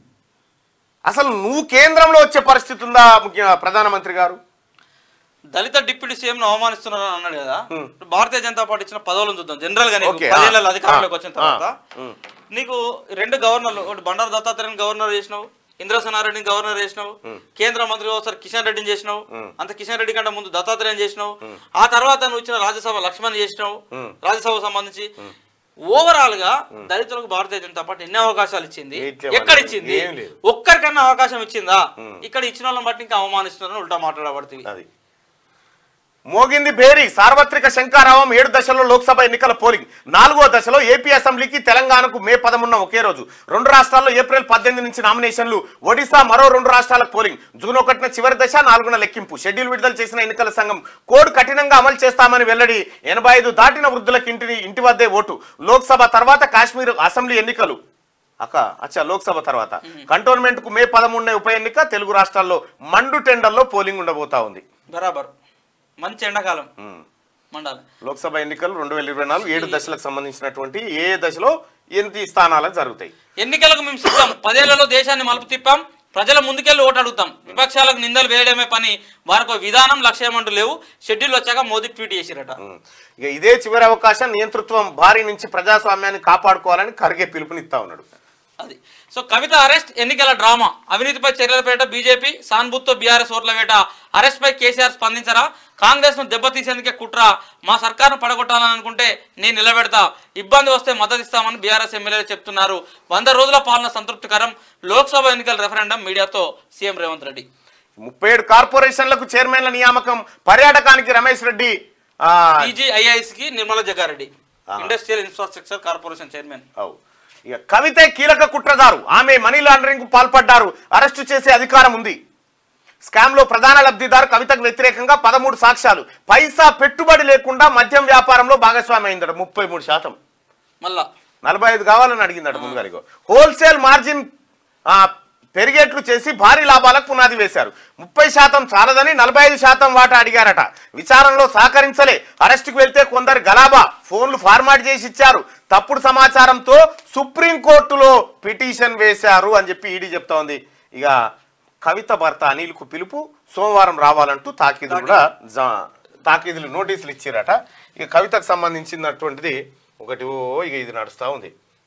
అసలు నువ్వు కేంద్రంలో వచ్చే పరిస్థితి ఉందా ముఖ్య ప్రధానమంత్రి గారు దళిత డిప్యూటీ సీఎం ను అవమానిస్తున్నారు అని అన్నాడు కదా ఇప్పుడు భారతీయ జనతా పార్టీ ఇచ్చిన పదవులను చూద్దాం జనరల్ గా నీకు ఓకే, పదేళ్ల ఆ, అధికారంలోకి వచ్చిన ఆ, తర్వాత ఉమ్. నీకు రెండు గవర్నర్లు ఒకటి బండారు దత్తాత్రేయని గవర్నర్ చేసినావు ఇంద్రసేనారెడ్డిని గవర్నర్ చేసినావు కేంద్ర మంత్రి ఒకసారి కిషన్ రెడ్డిని చేసినావు అంత కిషన్ రెడ్డి కంటే ముందు దత్తాత్రేయం చేసినావు ఆ తర్వాత నువ్వు ఇచ్చిన రాజ్యసభ లక్ష్మణ్ చేసినావు రాజ్యసభకు సంబంధించి ఓవరాల్ గా దళితులకు భారతీయ జనతా పార్టీ ఎన్ని అవకాశాలు ఇచ్చింది ఇట్లే ఎక్కడ మరి ఇచ్చింది ఏం లేదు. ఒక్కరికన్నా అవకాశం ఇచ్చిందా ఇక్కడ ఇచ్చిన వాళ్ళని బట్టి ఇంకా అవమానిస్తున్నారని ఉల్టా మాట్లాడబడుతుంది అది మోగింది భేరి సార్వత్రిక శంకారావం ఏడు దశల్లో లోక్సభ ఎన్నికల పోలింగ్ నాలుగో దశలో ఏపీ అసెంబ్లీకి తెలంగాణకు మే పదమున్న ఒకే రోజు రెండు రాష్ట్రాల్లో ఏప్రిల్ పద్దెనిమిది నుంచి నామినేషన్లు ఒడిశా మరో రెండు రాష్ట్రాలకు పోలింగ్ జూన్ ఒకటిన చివరి దశ నాలుగున లెక్కింపు షెడ్యూల్ విడుదల చేసిన ఎన్నికల సంఘం కోడ్ కఠినంగా అమలు చేస్తామని వెల్లడి ఎనభై ఐదు దాటిన వృద్ధులకు ఇంటిని ఇంటి వద్దే ఓటు లోక్సభ తర్వాత కాశ్మీర్ అసెంబ్లీ ఎన్నికలు అక్క అచ్చా లోక్సభ తర్వాత కంటోన్మెంట్ కు మే పదమూడున ఉప ఎన్నిక తెలుగు రాష్ట్రాల్లో మండు టెండర్లో పోలింగ్ ఉండబోతా ఉంది బరాబర్ మంచి ఎండాకాలం ఉమ్. మండాలి లోక్సభ ఎన్నికలు రెండు వేల ఇరవై నాలుగు ఏడు దశలకు సంబంధించినటువంటి ఏ ఏ దశలో ఎన్ని స్థానాలకు జరుగుతాయి ఎన్నికలకు మేము సిద్ధం పదేళ్లలో దేశాన్ని మలుపు తిప్పాం ప్రజల ముందుకెళ్ళి ఓటు అడుగుతాం విపక్షాలకు నిందలు వేయడమే పని వారికి విధానం లక్ష్యం అంటూ లేవు షెడ్యూల్ వచ్చాక మోదీ ట్వీట్ చేసిరట ఉమ్. ఇక ఇదే చివరి అవకాశం నియంతృత్వం భారీ నుంచి ప్రజాస్వామ్యాన్ని కాపాడుకోవాలని ఖర్గే పిలుపునిస్తా ఉన్నాడు అది సో కవిత అరెస్ట్ ఎన్నికల డ్రామా అవినీతిపై చర్యల పేట బీజేపీ సాన్బుత్తో బీఆర్ఎస్ ఓట్ల వేట అరెస్ట్ పై కేసీఆర్ స్పందించరా కాంగ్రెస్ ను దెబ్బతీసేందుకే కుట్ర మా సర్కార్ను పడగొట్టాలని అనుకుంటే నేను నిలబెడతా ఇబ్బంది వస్తే మద్దతు ఇస్తామని బీఆర్ఎస్ ఎమ్మెల్యేలు చెప్తున్నారు వంద రోజుల పాలన సంతృప్తికరం లోక్సభ ఎన్నికల రెఫరెండం మీడియాతో సీఎం రేవంత్ రెడ్డి ముప్పై ఏడు కార్పొరేషన్లకు చైర్మన్ల నియామకం పర్యాటకానికి రమేష్ రెడ్డి ఆ, టీజీఐఐఎస్ కి నిర్మలా జగ్గారెడ్డి ఆ. ఇండస్ట్రియల్ ఇన్ఫ్రాస్ట్రక్చర్ కార్పొరేషన్ చైర్మన్ అవు. ఇక కవితే కీలక కుట్రదారు ఆమె మనీ లాండరింగ్ కు పాల్పడ్డారు అరెస్టు చేసే అధికారం ఉంది స్కామ్ లో ప్రధాన లబ్ధిదారు కవితకు వ్యతిరేకంగా పదమూడు సాక్ష్యాలు పైసా పెట్టుబడి లేకుండా మద్యం వ్యాపారంలో భాగస్వామి అయిందట ముప్పై మూడు శాతం మళ్ళా నలభై ఐదు కావాలని అడిగిందట ముందుగారిగో హోల్సేల్ మార్జిన్ ఆ, పెరిగేట్లు చేసి భారీ లాభాలకు పునాది వేశారు ముప్పై శాతం చాలదని నలభై ఐదు శాతం వాటా అడిగారట విచారణలో సహకరించలే అరెస్టుకు వెళ్తే కొందరు గలాబా ఫోన్లు ఫార్మాట్ చేసి ఇచ్చారు తప్పుడు సమాచారంతో సుప్రీంకోర్టులో పిటిషన్ వేశారు అని చెప్పి ఈడీ చెప్తా ఉంది ఇక కవిత భర్త అనిల్కు పిలుపు సోమవారం రావాలంటూ తాకీదు కూడా జా- తాకీదులు నోటీసులు ఇచ్చారట ఇక కవితకు సంబంధించినటువంటిది ఒకటి ఓ ఇక ఇది నడుస్తూ ఉంది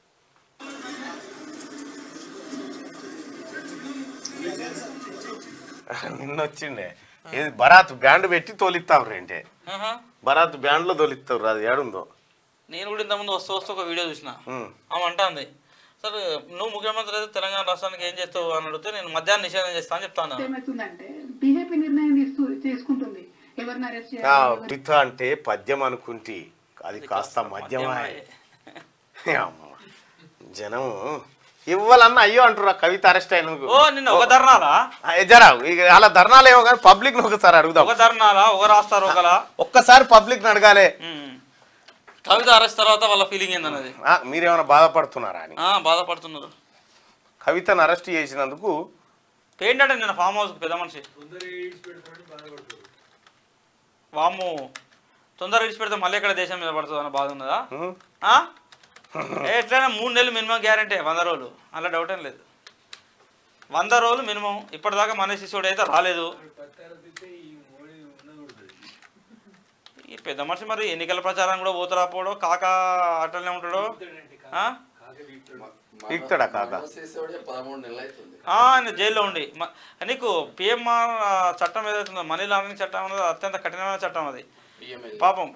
నిన్న వచ్చిండే ఇది బరాత్ బ్యాండ్ పెట్టి తోలిస్తావు రేంటే ఆహా. బరాత్ బ్యాండ్ లో తోలిస్తారు అది ఏడుందో నేను కూడా ఇంతకుముందు వస్తూ వస్తూ ఒక వీడియో చూసిన ఉమ్. ఆమె అంటుంది సార్ నువ్వు ముఖ్యమంత్రి అయితే తెలంగాణ రాష్ట్రానికి ఏం చేస్తావు అని అడిగితే నేను మధ్యాహ్నం నిషేధం చేస్తా అని చెప్తాను ఏమవుతుందంటే బీజేపీ నిర్ణయం తీస్తూ చేసుకుంటుంది ఎవరిని అరెస్ట్ ఆ, చేయాలి ఎవరిని- పిత అంటే పద్యం అనుకుంటి అది కాస్త మద్యమా అమ్మ. జనం ఇవ్వాలన్న అయ్యో అంటారు ఆ కవిత అరెస్ట్ అయినందుకు ఓ నిన్న ఒక ధర్నాలా ఆ, ఏ జరా ఇక అలా ధర్నాలు ఏమో కానీ పబ్లిక్ ఒకసారి అడుగుదాం ఒక ధర్నాలా ఒక రాస్తారు ఒకలా ఒక్కసారి పబ్లిక్ అడగాలి ఉమ్. కవిత అరెస్ట్ తర్వాత వాళ్ళ ఫీలింగ్ ఏందన్నది ఆ, మీరేమైనా బాధపడుతున్నారా అని ఆ, బాధపడుతున్నారు కవితను అరెస్ట్ చేసినందుకు ఏంటంటే నిన్న ఫామ్ హౌస్ పెద్ద మనిషి వాము తొందరగా ఇడిచి పెడితే మళ్ళీ ఎక్కడ దేశం మీద పడుతుంది అన్న బాధ ఉన్నదా ఉమ్, ఆ? ఏ, ఎట్లయినా మూడు నెలలు మినిమం గ్యారంటీ వంద రోజులు అలా డౌట్ ఏం లేదు వంద రోజులు మినిమం ఇప్పటిదాకా మన శిశువుడు అయితే రాలేదు ఈ పెద్ద మనిషి మరి ఎన్నికల ప్రచారం కూడా పోతు రాపోవడో కాక అట్లనే ఉంటాడో ఆ? పీక్తాడా కాక చేసేవాడే పదమూడు నెలలు అవుతుంది ఆ, ఆయన జైల్లో ఉండి మ- నీకు పిఎంఆర్ చట్టం ఏదైతుందో మనీ లాండరింగ్ చట్టం అనేది అత్యంత కఠినమైన చట్టం అది పిఎంఏ పాపం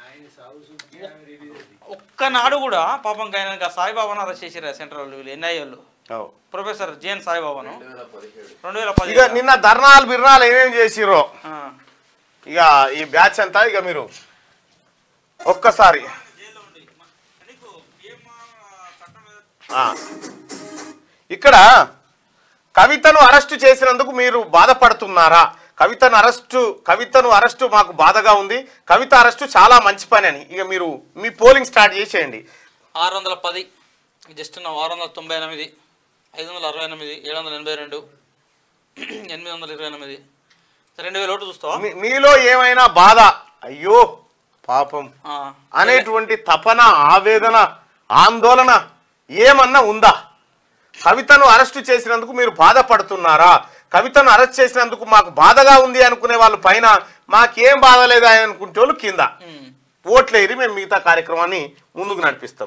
ఒక్కనాడు కూడా పాపం ఆయన సాయిబాబాను అరెస్ట్ చేసిరా సెంట్రల్ వాళ్ళు వీళ్ళు ఎన్ఐ వాళ్ళు ఓ. ప్రొఫెసర్ జిఎన్ సాయిబాబాను రెండు వేల పదిహేడు రెండు వేల పది ఇక నిన్న ధర్నాలు బిర్నాలు ఏమేమి చేసిరో ఆ. ఇక ఈ బ్యాచ్ అంతా ఇక మీరు ఒక్కసారి జైల్లో ఉండి మ- నీకు PMR చట్టం ఏదైతే- ఆ. ఇక్కడ కవితను అరెస్టు చేసినందుకు మీరు బాధపడుతున్నారా కవితను అరెస్టు కవితను అరెస్టు మాకు బాధగా ఉంది కవిత అరెస్టు చాలా మంచి పని అని ఇక మీరు మీ పోలింగ్ స్టార్ట్ చేసేయండి ఆరు వందల పది జస్ట్ నా ఆరు వందల తొంభై ఎనిమిది ఐదు వందల అరవై ఎనిమిది ఏడు వందల ఎనభై రెండు ఎనిమిది వందల ఇరవై ఎనిమిది రెండు వేల ఓటు చూస్తావా మీ- మీలో ఏమైనా బాధ అయ్యో పాపం ఆ. అనేటువంటి తపన ఆవేదన ఆందోళన ఏమన్నా ఉందా కవితను అరెస్టు చేసినందుకు మీరు బాధపడుతున్నారా కవితను అరెస్ట్ చేసినందుకు మాకు బాధగా ఉంది అనుకునే వాళ్ళు పైన మాకేం బాధ లేదా అనుకుంటే వాళ్ళు కింద ఉమ్. ఓట్లు వేరి మేము మిగతా కార్యక్రమాన్ని ముందుకు నడిపిస్తాం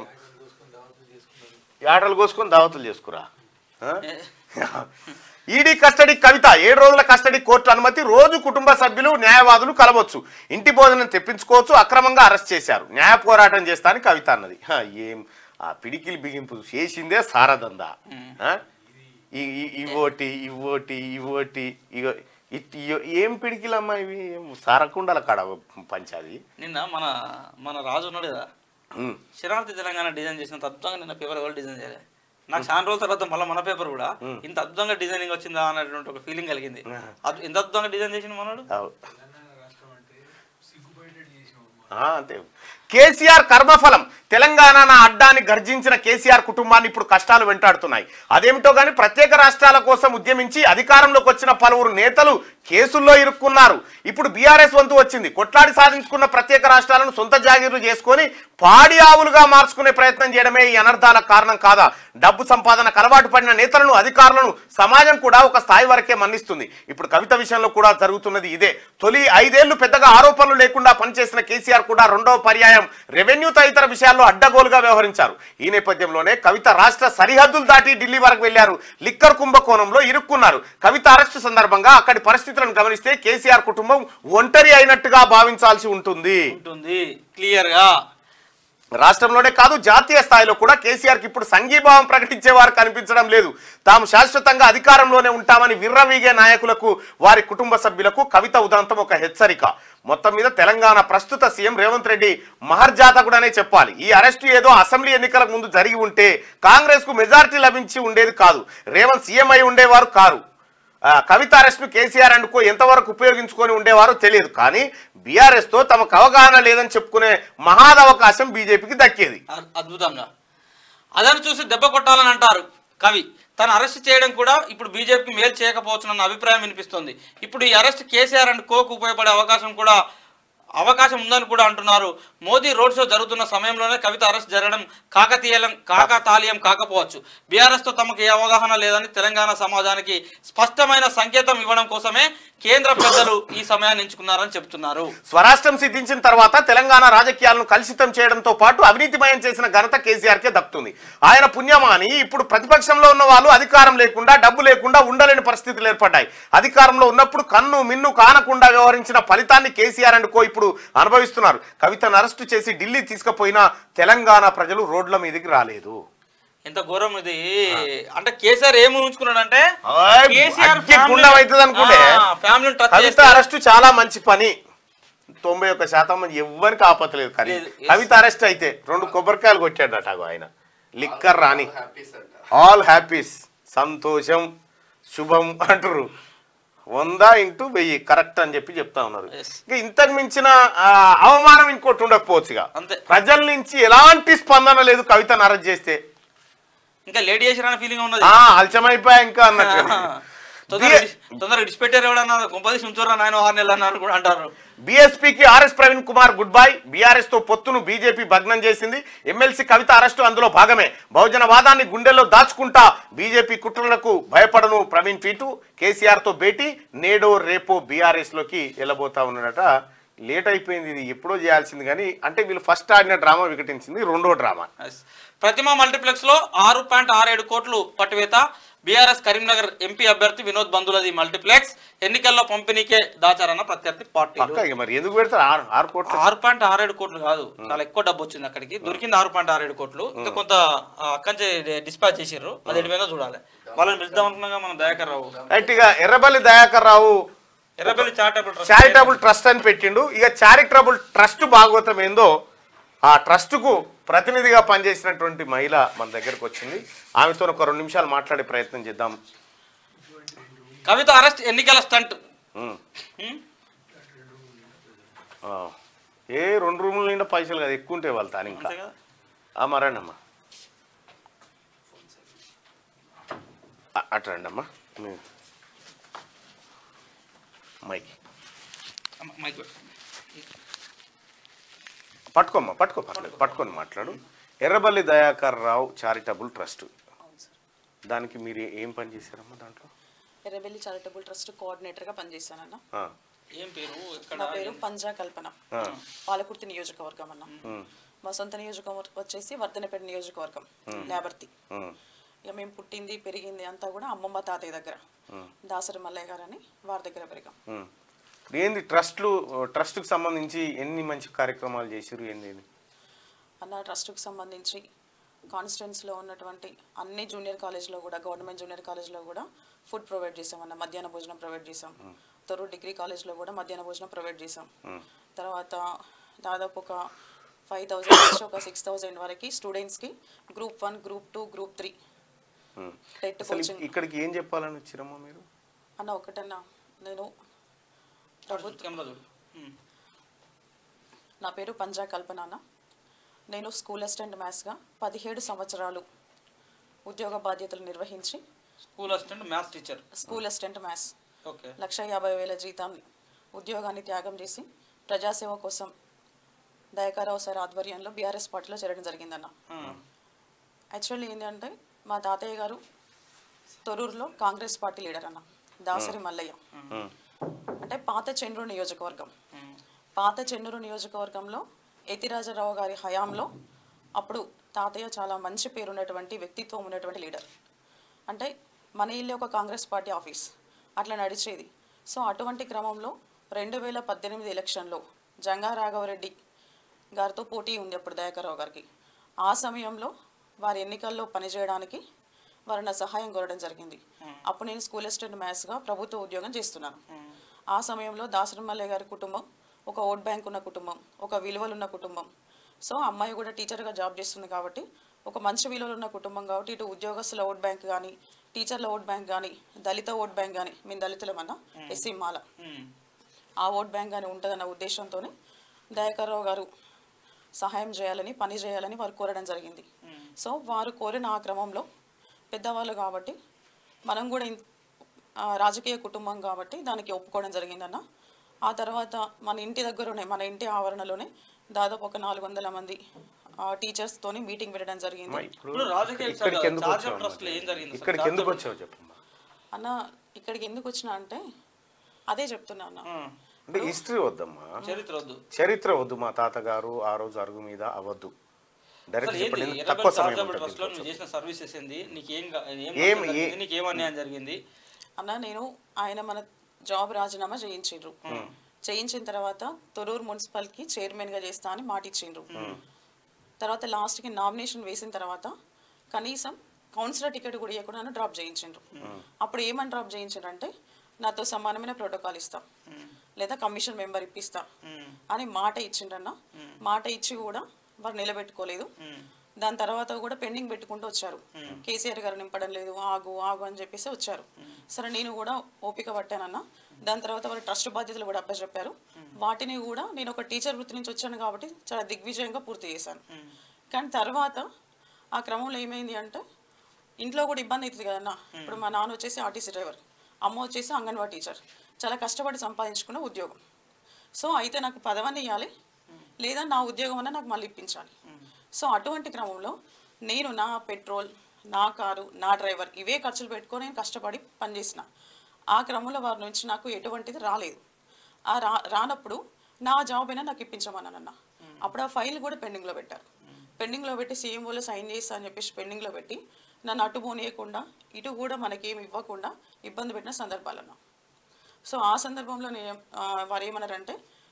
ఈ ఆటలు కోసుకొని దావతులు చేసుకురా ఆ? ఈడీ కస్టడీ కవిత ఏడు రోజుల కస్టడీ కోర్టు అనుమతి రోజు కుటుంబ సభ్యులు న్యాయవాదులు కలవచ్చు ఇంటి భోజనం తెప్పించుకోవచ్చు అక్రమంగా అరెస్ట్ చేశారు న్యాయ పోరాటం చేస్తానని కవిత అన్నది హ, ఏం ఆ పిడికిలి బిగింపు చేసిందే సారదందా ఆ? ఈ ఈ- ఇవోటి ఇవోటి ఇవోటి ఇగో ఇట్ ఇ- ఏం పిడికిలమ్మా ఇవి ఏం సారకుండాల కాడ పంచాది నిన్న మన మన రాజు ఉన్నాడు కదా ఉమ్. శరణార్థి తెలంగాణ డిజైన్ చేసినంత అద్భుతంగా నిన్న పేపర్ ఎవరు డిజైన్ చేయలేదు నాకు చాలా రోజుల తర్వాత మళ్ళీ మన పేపర్ కూడా ఇంత అద్భుతంగా డిజైనింగ్ వచ్చిందా అన్నటువంటి ఒక ఫీలింగ్ కలిగింది అద్- ఎంత అద్భుతంగా డిజైన్ చేసిన మనోడు అవు. ఆ, అంతే కేసీఆర్ కర్మఫలం తెలంగాణ నా అడ్డాన్ని గర్జించిన కేసీఆర్ కుటుంబాన్ని ఇప్పుడు కష్టాలు వెంటాడుతున్నాయి అదేమిటో గాని ప్రత్యేక రాష్ట్రాల కోసం ఉద్యమించి అధికారంలోకి వచ్చిన పలువురు నేతలు కేసుల్లో ఇరుక్కున్నారు ఇప్పుడు బీఆర్ఎస్ వంతు వచ్చింది కొట్లాడి సాధించుకున్న ప్రత్యేక రాష్ట్రాలను సొంత జాగీర్లు చేసుకొని పాడి ఆవులుగా మార్చుకునే ప్రయత్నం చేయడమే ఈ అనర్థాలకు కారణం కాదా డబ్బు సంపాదనకు అలవాటు పడిన నేతలను అధికారులను సమాజం కూడా ఒక స్థాయి వరకే మన్నిస్తుంది ఇప్పుడు కవిత విషయంలో కూడా జరుగుతున్నది ఇదే తొలి ఐదేళ్లు పెద్దగా ఆరోపణలు లేకుండా పనిచేసిన కేసీఆర్ కూడా రెండవ పర్యాయం రెవెన్యూ తదితర విషయాల్లో అడ్డగోలుగా వ్యవహరించారు ఈ నేపథ్యంలోనే కవిత రాష్ట్ర సరిహద్దులు దాటి ఢిల్లీ వరకు వెళ్లారు లిక్కర్ కుంభకోణంలో ఇరుక్కున్నారు కవిత అరెస్టు సందర్భంగా అక్కడి పరిస్థితులను గమనిస్తే కేసీఆర్ కుటుంబం ఒంటరి అయినట్టుగా భావించాల్సి ఉంటుంది ఉంటుంది క్లియర్ గా రాష్ట్రంలోనే కాదు జాతీయ స్థాయిలో కూడా కేసీఆర్ కి ఇప్పుడు సంఘీభావం ప్రకటించేవారు కనిపించడం లేదు తాము శాశ్వతంగా అధికారంలోనే ఉంటామని విర్రవీగే నాయకులకు వారి కుటుంబ సభ్యులకు కవిత ఉదంతం ఒక హెచ్చరిక మొత్తం మీద తెలంగాణ ప్రస్తుత సీఎం రేవంత్ రెడ్డి మహర్జాతకుడనే చెప్పాలి ఈ అరెస్టు ఏదో అసెంబ్లీ ఎన్నికలకు ముందు జరిగి ఉంటే కాంగ్రెస్ కు మెజారిటీ లభించి ఉండేది కాదు రేవంత్ సీఎం అయి ఉండేవారు కారు ఆ, కవిత అరెస్ట్ను కేసీఆర్ అనుకో ఎంతవరకు ఉపయోగించుకొని ఉండేవారో తెలియదు కానీ బీఆర్ఎస్ తో తమకు అవగాహన లేదని చెప్పుకునే మహాదవకాశం బీజేపీకి దక్కేది అద్- అద్భుతంగా అదని చూసి దెబ్బ కొట్టాలని అంటారు కవి తను అరెస్ట్ చేయడం కూడా ఇప్పుడు బీజేపీకి మేలు చేయకపోవచ్చునన్న అభిప్రాయం వినిపిస్తుంది ఇప్పుడు ఈ అరెస్ట్ కేసీఆర్ అండ్ కోకు ఉపయోగపడే అవకాశం కూడా అవకాశం ఉందని కూడా అంటున్నారు మోదీ రోడ్ షో జరుగుతున్న సమయంలోనే కవిత అరెస్ట్ జరగడం కాకతీయం కాకతాళీయం కాకపోవచ్చు బీఆర్ఎస్ తో తమకు ఏ అవగాహన లేదని తెలంగాణ సమాజానికి స్పష్టమైన సంకేతం ఇవ్వడం కోసమే కేంద్ర పెద్దలు ఈ సమయాన్ని ఎంచుకున్నారని చెబుతున్నారు స్వరాష్ట్రం సిద్ధించిన తర్వాత తెలంగాణ రాజకీయాలను కలుషితం చేయడంతో పాటు అవినీతిమయం చేసిన ఘనత కేసీఆర్ కే దక్కుతుంది ఆయన పుణ్యమాని ఇప్పుడు ప్రతిపక్షంలో ఉన్న వాళ్ళు అధికారం లేకుండా డబ్బు లేకుండా ఉండలేని పరిస్థితులు ఏర్పడ్డాయి అధికారంలో ఉన్నప్పుడు కన్ను మిన్ను కానకుండా వ్యవహరించిన ఫలితాన్ని కేసీఆర్ అండ్ కో ఇప్పుడు అనుభవిస్తున్నారు కవితను అరెస్టు చేసి ఢిల్లీ తీసుకుపోయినా తెలంగాణ ప్రజలు రోడ్ల మీదకి రాలేదు ఎంత ఘోరం ఇది అంటే కేసీఆర్ ఏమి ఉంచుకున్నాడంటే ఆయ్, కేసీఆర్ అగ్గి గుండం అవుతుంది అనుకుంటే ఫ్యామిలీని టచ్ కవిత చేస్తే అరెస్టు చాలా మంచి పని తొంభై ఒక్క శాతం మంది ఎవ్వరికి ఆపతలేదు కానీ లేదు. కవిత అరెస్ట్ అయితే రెండు కొబ్బరికాయలు కొట్టాడట అగో ఆయన లిక్కర్ రాని హ్యాపీస్ అంట ఆల్ హ్యాపీస్ సంతోషం శుభం అంటారు వంద ఇంటూ వెయ్యి కరెక్ట్ అని చెప్పి చెప్తా ఉన్నారు Yes. ఇంకా ఇంతకు మించిన ఆ, అవమానం ఇంకోటి ఉండకపోవచ్చు ఇక అంతే. ప్రజల నుంచి ఎలాంటి స్పందన లేదు కవితను అరెస్ట్ చేస్తే ఇంకా లేడీ చేసిన ఫీలింగ్ ఉన్నది ఆ అలచమైపోయా ఇంకా అన్నట్టు తొందరగా ఇడిచి- తొందరగా ఇడిచిపెట్టారు ఎవడన్నా కొంపదీసి ఉంచోరా నాయన ఆరు నెలలు అన్నారు కూడా అంటారు బీఎస్పీకి RS Praveen Kumar goodbye BRS తో పొత్తును బీజేపీ భగ్నం చేసింది ఎమ్మెల్సీ కవిత అరెస్టు అందులో భాగమే బహుజన వాదాన్ని గుండెల్లో దాచుకుంటా బీజేపీ కుట్రలకు భయపడను ప్రవీణ్ ట్వీటు కేసీఆర్ తో భేటీ నేడో రేపో బీఆర్ఎస్ లోకి వెళ్ళబోతా ఉన్నాడట లేట్ అయిపోయింది ఇది ఎప్పుడో చేయాల్సింది కానీ అంటే వీళ్ళు ఫస్ట్ ఆడిన డ్రామా వికటించింది రెండో డ్రామా Yes. ప్రతిమ మల్టీప్లెక్స్ లో ఆరు పాయింట్ ఆరు ఏడు కోట్లు పట్టువేత బీఆర్ఎస్ కరీంనగర్ ఎంపీ అభ్యర్థి వినోద్ బంధులది మల్టీప్లెక్స్ ఎన్నికల్లో పంపిణీకే దాచారన్న ప్రత్యర్థి పార్టీ పక్క ఇక మరి ఎందుకు పెడతారు ఆరు ఆరు కోట్లు ఆరు పాయింట్ ఆరు ఏడు కోట్లు కాదు చాలా ఎక్కువ డబ్బు వచ్చింది అక్కడికి దొరికింది ఆరు పాయింట్ ఆరు ఏడు కోట్లు ఇంకా కొంత ఆ, అక్కడి డిస్పాచ్ చేసారు అది ఎడిపోయిందో చూడాలి వాళ్ళని పిలుద్దాం అనుకున్నాగా మనం దయాకర్ రావు రైట్ ఇక Errabelli Dayakar Rao Errabelli charitable trust charitable trust అని పెట్టిండు ఇక చారిటబుల్ ట్రస్ట్ భాగవతం ఏందో ఆ ట్రస్ట్కు ప్రతినిధిగా పనిచేసినటువంటి మహిళ మన దగ్గరకు వచ్చింది ఆమెతో ఒక రెండు నిమిషాలు మాట్లాడే ప్రయత్నం చేద్దాం కవిత అరెస్ట్ ఎన్నికల స్టంట్ ఉమ్. ఆ. ఏ రెండు రూముల నిండా పైసలు కదా ఎక్కువ ఉంటాయి వాళ్ళు తాను ఇంకా అంతే కదా ఆ మరండి అమ్మా అటు రండి అమ్మా మీ- మైక్ అమ్మ, మైక్ పెట్టు. పట్టుకోమ్మా పట్టుకో పర్లేదు పట్టుకొని మాట్లాడు ఎర్రబల్లి దయాకర్ రావు చారిటబుల్ ట్రస్ట్ దానికి మీరు ఏం పని చేశారమ్మా దాంట్లో ఎర్రబెల్లి చారిటబుల్ ట్రస్ట్ కోఆర్డినేటర్గా పనిచేశానన్న ఆ, ఏం పేరు ఎక్కడ నా పేరు పంజా కల్పన ఆ, పాలకుర్తి నియోజకవర్గం అన్న ఉమ్, మా సొంత నియోజకవర్గం వచ్చేసి వర్ధనపేట నియోజకవర్గం లేబర్తి ఉమ్, ఇక మేము పుట్టింది పెరిగింది అంతా కూడా అమ్మమ్మ తాతయ్య దగ్గర దాసరి మల్లయ్య గారు అని వారి దగ్గర పెరిగాం ఉమ్. ఏంది ట్రస్ట్లు ట్రస్ట్కి సంబంధించి ఎన్ని మంచి కార్యక్రమాలు చేసిరు ఏంది ఇది? అన్న ట్రస్ట్కి సంబంధించి కాన్స్టిట్యున్సీలో ఉన్నటువంటి అన్ని జూనియర్ కాలేజ్లో కూడా గవర్నమెంట్ జూనియర్ కాలేజ్లో కూడా ఫుడ్ ప్రొవైడ్ చేసాం అన్న మధ్యాహ్న భోజనం ప్రొవైడ్ చేసాం తొర్రూరు డిగ్రీ కాలేజ్లో కూడా మధ్యాహ్న భోజనం ప్రొవైడ్ చేసాం తర్వాత దాదాపు ఒక ఫైవ్ థౌజండ్ నుంచి ఒక సిక్స్ థౌజండ్ వరకు స్టూడెంట్స్కి group one group two group three um. TET అసలు కోచింగ్ ఇక్కడికి ఏం చెప్పాలని వచ్చిరమ్మా మీరు అన్న ఒకటన్నా నేను ప్రభుత్వ కెమెరా చూడు ఉమ్. నా పేరు పంజా కల్పన అన్న నేను స్కూల్ అసిస్టెంట్ మ్యాథ్స్గా పదిహేడు సంవత్సరాలు ఉద్యోగ బాధ్యతలు నిర్వహించి school assistant maths teacher school assistant maths okay లక్ష యాభై వేల జీతాన్ని ఉద్యోగాన్ని త్యాగం చేసి ప్రజాసేవ కోసం దయాకరావు సార్ ఆధ్వర్యంలో బీఆర్ఎస్ పార్టీలో చేరడం జరిగిందన్న యాక్చువల్లీ ఏంటంటే మా తాతయ్య గారు తొరూరులో కాంగ్రెస్ పార్టీ లీడర్ అన్న దాసరి మల్లయ్య ఉమ్. అంటే పాత చెన్నూరు నియోజకవర్గం పాత చెన్నూరు నియోజకవర్గంలో ఎతిరాజరావు గారి హయాంలో అప్పుడు తాతయ్య చాలా మంచి పేరు ఉన్నటువంటి వ్యక్తిత్వం ఉన్నటువంటి లీడర్ అంటే మన ఇల్లే ఒక కాంగ్రెస్ పార్టీ ఆఫీస్ అట్లా నడిచేది సో అటువంటి క్రమంలో రెండు వేల పద్దెనిమిది ఎలక్షన్లో జంగా రాఘవరెడ్డి గారితో పోటీ ఉంది అప్పుడు దయాకర్రావు గారికి ఆ సమయంలో వారి ఎన్నికల్లో పనిచేయడానికి వారు నా సహాయం కోరడం జరిగింది అప్పుడు నేను స్కూల్ అసిస్టెంట్ మ్యాథ్స్గా ప్రభుత్వ ఉద్యోగం చేస్తున్నాను ఆ సమయంలో దాసరి మల్లయ్య గారి కుటుంబం ఒక ఓట్ బ్యాంక్ ఉన్న కుటుంబం ఒక విలువలు ఉన్న కుటుంబం సో అమ్మాయి కూడా టీచర్గా జాబ్ చేస్తుంది కాబట్టి ఒక మంచి విలువలు ఉన్న కుటుంబం కాబట్టి ఇటు ఉద్యోగస్తుల ఓట్ బ్యాంక్ కానీ టీచర్ల ఓట్ బ్యాంక్ కానీ దళిత ఓట్ బ్యాంక్ కానీ మేము దళితులమన్నా ఎస్సీ మాల ఆ ఓట్ బ్యాంక్ అని ఉంటుందన్న ఉద్దేశంతోనే దయాకర్రావు గారు సహాయం చేయాలని పని చేయాలని వారు కోరడం జరిగింది సో వారు కోరిన ఆ క్రమంలో పెద్దవాళ్ళు కాబట్టి మనం కూడా ఇన్- ఆ, రాజకీయ కుటుంబం కాబట్టి దానికి ఒప్పుకోవడం జరిగిందన్న ఆ తర్వాత మన ఇంటి దగ్గరనే మన ఇంటి ఆవరణలోనే దాదాపు ఒక నాలుగు వందల మంది టీచర్స్తోని మీటింగ్ పెట్టడం జరిగింది అమ్మా, ఇప్పుడు ఇప్పుడు రాజకీయ ఇక్కడికి శాఖ- ఎందుకు చార్జ్ వచ్చావు ఆఫ్ ట్రస్ట్లో ఏం జరిగింది అసలు? ఇక్కడికి చార్జ్ ఎందుకు ఆఫ్ వచ్చావు చెప్పమ్మా అన్న ఇక్కడికి ఎందుకు వచ్చినా అంటే అదే చెప్తున్నా అన్న ఉమ్. అంటే హిస్టరీ వద్దమ్మా చరిత్ర వద్దు చరిత్ర వద్దు మా తాతగారు ఆ రోజు అరుగు మీద అవద్దు అసలు డైరెక్ట్ ఏంది చెప్పండి ఎర్రబెల్లి తక్కువ సమయం చారిటబుల్ ఉంటుంది ట్రస్ట్లో దీంట్లో. నువ్వు చేసిన సర్వీసెస్ ఏంది నీకు ఏం గా- ఏం ఏం- నష్టం ఏ- జరిగింది? నీకు ఏం అన్యాయం జరిగింది అన్న నేను ఆయన మన జాబ్ రాజీనామా చేయించిండ్రు చేయించిన తర్వాత తొరూరు మున్సిపల్కి చైర్మన్గా చేస్తా అని మాట ఇచ్చిండ్రు తర్వాత లాస్ట్కి నామినేషన్ వేసిన తర్వాత కనీసం కౌన్సిలర్ టికెట్ కూడా ఇవ్వకుండా నన్ను డ్రాప్ చేయించిండ్రు అప్పుడు ఏమని డ్రాప్ చేయించారు అంటే నాతో సమానమైన ప్రోటోకాల్ ఇస్తా లేదా కమిషన్ మెంబర్ ఇప్పిస్తా అని మాట ఇచ్చిండ్రన్న మాట ఇచ్చి కూడా వారు నిలబెట్టుకోలేదు దాని తర్వాత కూడా పెండింగ్ పెట్టుకుంటూ వచ్చారు కేసీఆర్ గారు నింపడం లేదు ఆగు ఆగు అని చెప్పేసి వచ్చారు సరే నేను కూడా ఓపిక పట్టానన్న దాని తర్వాత వారి ట్రస్ట్ బాధ్యతలు కూడా అప్పచెప్పారు వాటిని కూడా నేను ఒక టీచర్ వృత్తి నుంచి వచ్చాను కాబట్టి చాలా దిగ్విజయంగా పూర్తి చేశాను కానీ తర్వాత ఆ క్రమంలో ఏమైంది అంటే ఇంట్లో కూడా ఇబ్బంది అవుతుంది కదన్నా ఇప్పుడు మా నాన్న వచ్చేసి ఆర్టీసీ డ్రైవర్ అమ్మ వచ్చేసి అంగన్వాడీ టీచర్ చాలా కష్టపడి సంపాదించుకున్న ఉద్యోగం సో అయితే నాకు పదవని ఇవ్వాలి లేదా నా ఉద్యోగం అన్న నాకు మళ్ళీ ఇప్పించాలి సో అటువంటి క్రమంలో నేను నా పెట్రోల్ నా కారు నా డ్రైవర్ ఇవే ఖర్చులు పెట్టుకొని నేను కష్టపడి పనిచేసిన ఆ క్రమంలో వారి నుంచి నాకు ఎటువంటిది రాలేదు ఆ రా రానప్పుడు నా జాబ్ అయినా నాకు ఇప్పించమన్నానన్న అప్పుడు ఆ ఫైల్ కూడా పెండింగ్లో పెట్టారు పెండింగ్లో పెట్టి సీఎంఓలో సైన్ చేస్తా అని చెప్పేసి పెండింగ్లో పెట్టి నన్ను అటు పోనీయకుండా ఇటు కూడా మనకేమి ఇవ్వకుండా ఇబ్బంది పెట్టిన సందర్భాలన్న సో ఆ సందర్భంలో నేను ఆ, వారు ఏమన్నారంటే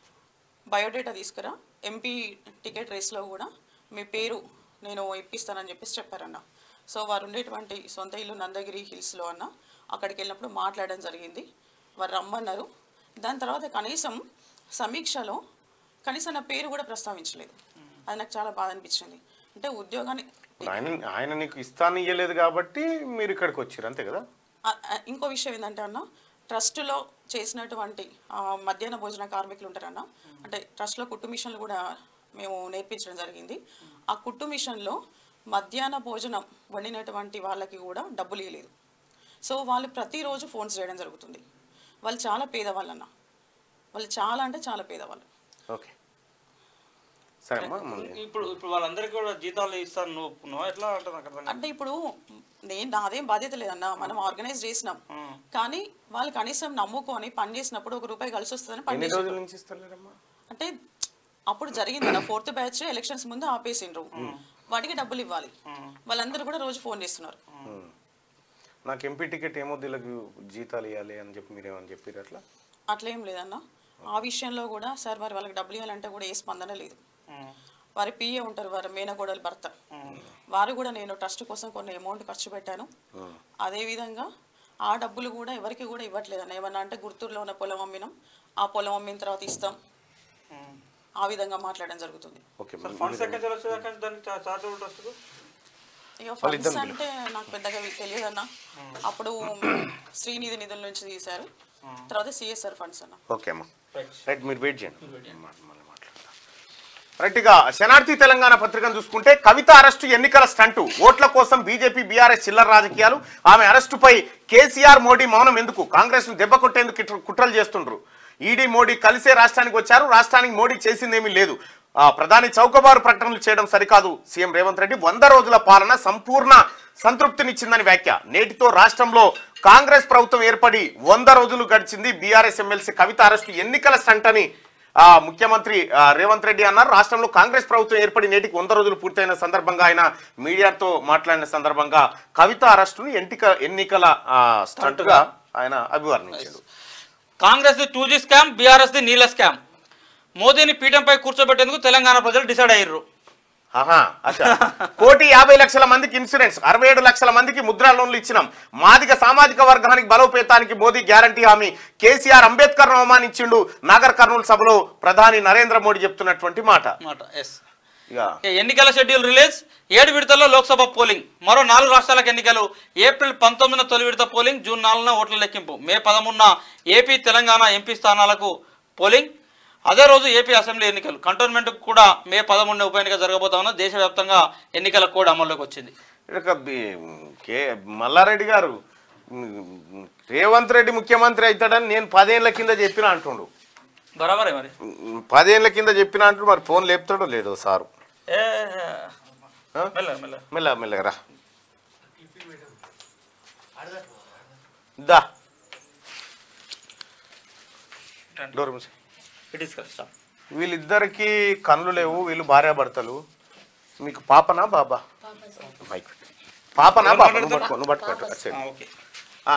బయోడేటా తీసుకురా ఎంపీ టికెట్ రేస్లో కూడా మీ పేరు నేను ఇప్పిస్తానని చెప్పేసి చెప్పారన్న సో వారు ఉండేటువంటి సొంత ఇల్లు నందగిరి హిల్స్లో అన్న అక్కడికి వెళ్ళినప్పుడు మాట్లాడడం జరిగింది వారు రమ్మన్నారు దాని తర్వాత కనీసం సమీక్షలో కనీసం నా పేరు కూడా ప్రస్తావించలేదు అది నాకు చాలా బాధ అనిపించింది అంటే ఉద్యోగాన్ని ఆయన ఆయన నీకు ఇస్తాను ఇయ్యలేదు కాబట్టి మీరు ఇక్కడికి వచ్చారు అంతే కదా ఆ- ఆ- ఇంకో విషయం ఏంటంటే అన్న ట్రస్ట్లో చేసినటువంటి ఆ, మధ్యాహ్న భోజన కార్మికులు ఉంటారన్న అంటే ట్రస్ట్లో కుట్టు మిషన్లు కూడా మేము నేర్పించడం జరిగింది ఆ కుట్టు మిషన్లో మధ్యాహ్న భోజనం వండినటువంటి వాళ్ళకి కూడా డబ్బులు ఇవ్వలేదు సో వాళ్ళు ప్రతిరోజు ఫోన్స్ చేయడం జరుగుతుంది వాళ్ళు చాలా పేదవాళ్ళన్న వాళ్ళు చాలా అంటే చాలా పేదవాళ్ళు ఓకే సరే అమ్మా మళ్ళీ ఇప్పుడు ఇప్పుడు వాళ్ళందరికీ కూడా జీతాలు ఇస్తాను నువ్వు ఒప్పుకున్నావా ఎట్లా అంటే నాకు అర్థం కాదు. అంటే ఇప్పుడు నేను నాదేం బాధ్యత లేదన్న మనం ఆర్గనైజ్ చేసినాం కానీ వాళ్ళు కనీసం నమ్ముకొని పని చేసినప్పుడు ఒక రూపాయి కలిసి వస్తుందని పని ఎన్ని చేసి రోజుల నుంచి ఇస్తలేరమ్మా అంటే అప్పుడు జరిగింది నా ఫోర్త్ బ్యాచ్ ఎలక్షన్స్ ముందు ఆపేసిండ్రు వాటికి డబ్బులు ఇవ్వాలి వాళ్ళందరూ కూడా రోజు ఫోన్ చేస్తున్నారు ఉమ్. నాకు ఎంపీ టికెట్ ఏమో వీళ్ళకి జీతాలు ఇవ్వాలి అని చెప్పి మీరేమని చెప్పారు అట్లా అట్లా ఏం లేదన్న ఆ విషయంలో కూడా సార్ మరి వాళ్ళకి డబ్బులు ఇవ్వాలంటే కూడా ఏ స్పందన లేదు ఉమ్. వారి పిఏ ఉంటారు వారి మేనగోడల భర్త వారు కూడా నేను ట్రస్ట్ కోసం కొన్ని అమౌంట్ ఖర్చు పెట్టాను అదేవిధంగా ఆ డబ్బులు కూడా ఎవరికి కూడా ఇవ్వట్లేదన్న ఏమన్నా అంటే గుర్తూరులో ఉన్న పొలం అమ్మినాం ఆ పొలం అమ్మిన తర్వాత ఇస్తాం ఆ విధంగా మాట్లాడడం జరుగుతుంది ఓకే సార్ ఫండ్స్ ఎక్కడి నుంచి వచ్చేది అక్కడి నుంచి దానికి చార్జబుల్ ట్రస్ట్ ఇక ఫండ్స్ అంటే నాకు పెద్దగా తెలియదు అన్న అప్పుడు శ్రీనిధి నిధుల నుంచి తీశారు తర్వాత సిఎస్ఆర్ ఫండ్స్ అన్న ఓకే అమ్మా రైట్ మీరు వెయిట్ చేయండి మా- మళ్ళీ మాట్లాడదాం రైట్ ఇక శనార్థి తెలంగాణ పత్రికను చూసుకుంటే కవిత అరెస్టు ఎన్నికల స్టంటు ఓట్ల కోసం బీజేపీ బీఆర్ఎస్ చిల్లర రాజకీయాలు ఆమె అరెస్టుపై కేసీఆర్ మోడీ మౌనం ఎందుకు కాంగ్రెస్ ను దెబ్బ కొట్టేందుకు ఇట్ర- కుట్రలు చేస్తుండ్రు ఈడీ మోడీ కలిసే రాష్ట్రానికి వచ్చారు రాష్ట్రానికి మోడీ చేసిందేమీ లేదు ఆ, ప్రధాని చౌకబారు ప్రకటనలు చేయడం సరికాదు సీఎం రేవంత్ రెడ్డి వంద రోజుల పాలన సంపూర్ణ సంతృప్తినిచ్చిందని వ్యాఖ్య నేటితో రాష్ట్రంలో కాంగ్రెస్ ప్రభుత్వం ఏర్పడి వంద రోజులు గడిచింది బీఆర్ఎస్ ఎమ్మెల్సీ కవిత అరెస్టు ఎన్నికల స్టంట్ అని ఆ, ముఖ్యమంత్రి ఆ, రేవంత్ రెడ్డి అన్నారు రాష్ట్రంలో కాంగ్రెస్ ప్రభుత్వం ఏర్పడి నేటికి వంద రోజులు పూర్తయిన సందర్భంగా ఆయన మీడియాతో మాట్లాడిన సందర్భంగా కవిత అరెస్టును ఎన్నిక ఎన్నికల ఆ, స్టంట్గా ఆయన అభివర్ణించారు కాంగ్రెస్ ది టూ జీ స్కామ్ బీఆర్ఎస్ ది నీల స్కామ్ మోదీని పీఠంపై కూర్చోబెట్టేందుకు తెలంగాణ ప్రజలు డిసైడ్ అయ్యారు ఆహా అచ్చా కోటి యాభై లక్షల మందికి ఇన్సూరెన్స్ అరవై ఏడు లక్షల మందికి ముద్రా లోన్లు ఇచ్చినాం మాదిగ సామాజిక వర్గానికి బలోపేతానికి మోదీ గ్యారంటీ హామీ కేసీఆర్ అంబేద్కర్ అవమానించిండు నాగర్ కర్నూలు సభలో ప్రధాని నరేంద్ర మోడీ చెప్తున్నటువంటి మాట మాట ఎస్ ఇక ఎన్నికల షెడ్యూల్ రిలీజ్ ఏడు విడతల్లో లోక్సభ పోలింగ్ మరో నాలుగు రాష్ట్రాలకు ఎన్నికలు ఏప్రిల్ పంతొమ్మిదిన తొలి విడత పోలింగ్ జూన్ నాలుగున ఓట్ల లెక్కింపు మే పదమూడున ఏపీ తెలంగాణ ఎంపీ స్థానాలకు పోలింగ్ అదే రోజు ఏపీ అసెంబ్లీ ఎన్నికలు కంటోన్మెంట్ కూడా మే పదమూడున ఉప ఎన్నిక జరగబోతా ఉన్న దేశవ్యాప్తంగా ఎన్నికల కోడ్ అమల్లోకి వచ్చింది ఇక బి- కే మల్లారెడ్డి గారు ఉమ్, రేవంత్ రెడ్డి ముఖ్యమంత్రి అవుతాడని నేను పదేళ్ల కింద చెప్పిన అంటుండు బరాబరే మరి ఉమ్, పదేళ్ల కింద చెప్పిన అంటుండు మరి ఫోన్ లేపుతాడో లేదో సారు ఏ ఆ? మెల్ల మెల్ల మెల్ల మెల్లగరా దా డోర్ మూసి. ఇట్ ఈస్ కష్టం వీళ్ళిద్దరికి కళ్ళు లేవు వీళ్ళు భార్యాభర్తలు మీకు పాపనా బాబా మైక్ పెట్టు. పాపనా బాబా నువ్వు పట్టుకో నువ్వు పట్టుకో అటు సైడ్. ఓకే ఆ,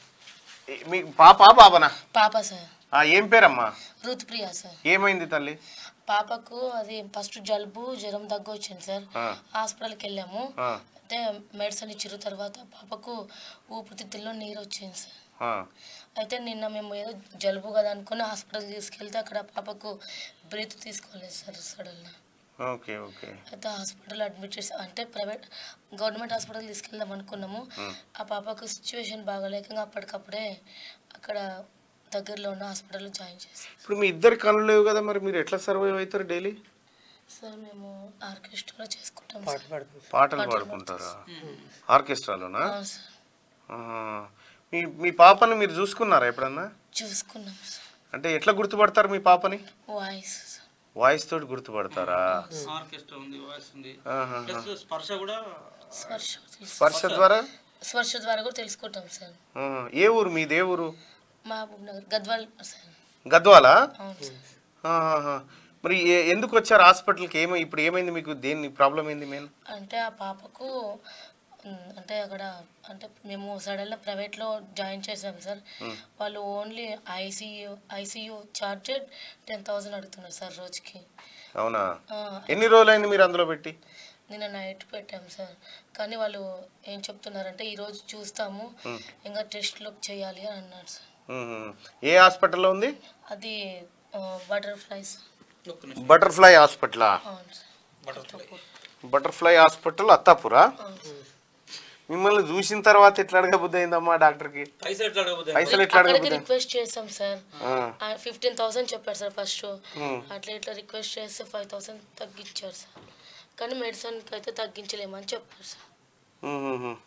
ఈ- మీకు పాప బాబానా పాప సార్ ఆ, ఏం పేరమ్మా ఋతుప్రియ సార్ ఏమైంది తల్లి పాపకు అది ఫస్ట్ జలుబు జ్వరం దగ్గు వచ్చింది సార్ ఆ. హాస్పిటల్కి వెళ్ళాము ఆ. అయితే మెడిసిన్ ఇచ్చిన తర్వాత పాపకు ఊపిరితిత్తుల్లో నీరు వచ్చింది సార్ ఆ, అయితే నిన్న మేము ఏదో జలుబు కదా అనుకుని హాస్పిటల్కి తీసుకెళ్తే అక్కడ పాపకు బ్రీత్ తీసుకోలేదు సార్ సడన్గా ఓకే ఓకే అయితే హాస్పిటల్ అడ్మిట్ చేసి అంటే ప్రైవేట్ గవర్నమెంట్ హాస్పిటల్ తీసుకెళ్దాం అనుకున్నాము ఆ పాపకు సిచ్యువేషన్ బాగాలేక అప్పటికప్పుడే అక్కడ దగ్గరలో ఉన్న హాస్పిటల్లో జాయిన్ చేసాం ఇప్పుడు మీ ఇద్దరు కళ్ళు లేవు కదా మరి మీరు ఎట్లా సర్వైవ్ అవుతారు డైలీ సార్ మేము ఆర్కెస్ట్రాలో చేసుకుంటాం సార్ పాటలు పాడుకుంటారా ఆర్కెస్ట్రాలోనా అవును సార్ ఆ, మీ మీ పాపని మీరు చూసుకున్నారా ఎప్పుడన్నా చూసుకున్నాం సార్ అంటే ఎట్లా గుర్తుపడతారు మీ పాపని వాయిస్ సార్ వాయిస్ తోటి గుర్తుపడతారా ఆర్కెస్ట్రా ఉంది వాయిస్ ఉంది ఆహా. ప్లస్ స్పర్శ కూడా స్పర్శ తెలుసు. స్పర్శ ద్వారా స్పర్శ ద్వారా కూడా తెలుసుకుంటాం సార్ ఆ, ఏ ఊరు మీది ఏ ఊరు మహబూబ్ నగర్ గద్వాల్ సార్ గద్వాలా అవును సార్ ఆహాహా. మరి ఏ- ఎందుకు వచ్చారు హాస్పిటల్కి ఏమో ఇప్పుడు ఏమైంది మీకు దేని ప్రాబ్లం ఏంది మెయిన్ అంటే ఆ పాపకు ఉమ్, అంటే అక్కడ అంటే మేము సడన్గా ప్రైవేట్లో జాయిన్ చేసాం సార్ వాళ్ళు only ICU ICU charged ten thousand అడుగుతున్నారు సార్ రోజుకి అవునా ఆ, ఎన్ని రోజులైంది మీరు అందులో పెట్టి నిన్న నైట్ పెట్టాం సార్ కానీ వాళ్ళు ఏం చెప్తున్నారంటే ఈరోజు చూస్తాము ఇంకా టెస్ట్లు చేయాలి అని అన్నారు సార్ మ్మ్. ఏ హాస్పిటల్లో ఉంది అది బటర్ఫ్లైస్ ఒక్క నిమిషం బటర్ఫ్లై హాస్పిటలా అవును సార్ బటర్ఫ్లై బటర్ఫ్లై హాస్పిటల్ అత్తాపురా అవును సార్ మిమ్మల్ని చూసిన తర్వాత ఎట్లా అడగబుద్ధి అయిందమ్మా డాక్టర్కి పైసలు ఎట్లా అడగబోతే పైసలు ఎట్లా అక్కడికి అడగబుద్ధి రిక్వెస్ట్ చేసాం సార్ ఆ. ఫిఫ్టీన్ థౌసండ్ చెప్పారు సార్ ఫస్ట్ అట్లా ఇట్లా రిక్వెస్ట్ చేస్తే ఫైవ్ థౌసండ్ తగ్గించారు సార్ కానీ మెడిసిన్కి అయితే తగ్గించలేమని చెప్పారు సార్ మ్మ్.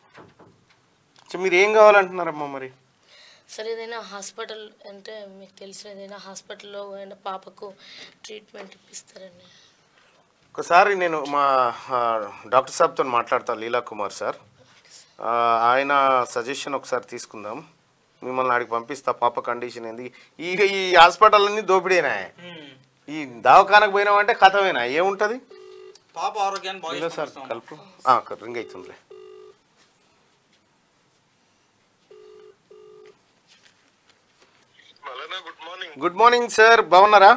సో మీరు ఏం కావాలంటున్నారమ్మా మరి సార్ ఏదైనా హాస్పిటల్ అంటే మీకు తెలిసిన ఏదైనా హాస్పిటల్లో అయినా పాపకు ట్రీట్మెంట్ ఇప్పిస్తారని ఒకసారి నేను మా ఆ, డాక్టర్ సాబ్తో మాట్లాడతాను లీలా కుమార్ సార్ ఆ, ఆయన సజెషన్ ఒకసారి తీసుకుందాం మిమ్మల్ని ఆడికి పంపిస్తా పాప కండిషన్ ఏంది ఈ ఈ హాస్పిటల్ అన్ని దోపిడేనా ఈ దవాఖానకు పోయినామంటే కథమేనా ఏముంటుంది పాప ఆరోగ్యాన్ని బాగా ఇలా సార్ చూసుకుంటాం. కలుపు ఆ, రింగ్ అవుతుందిలే మలనా good morning good morning sir బాగున్నారా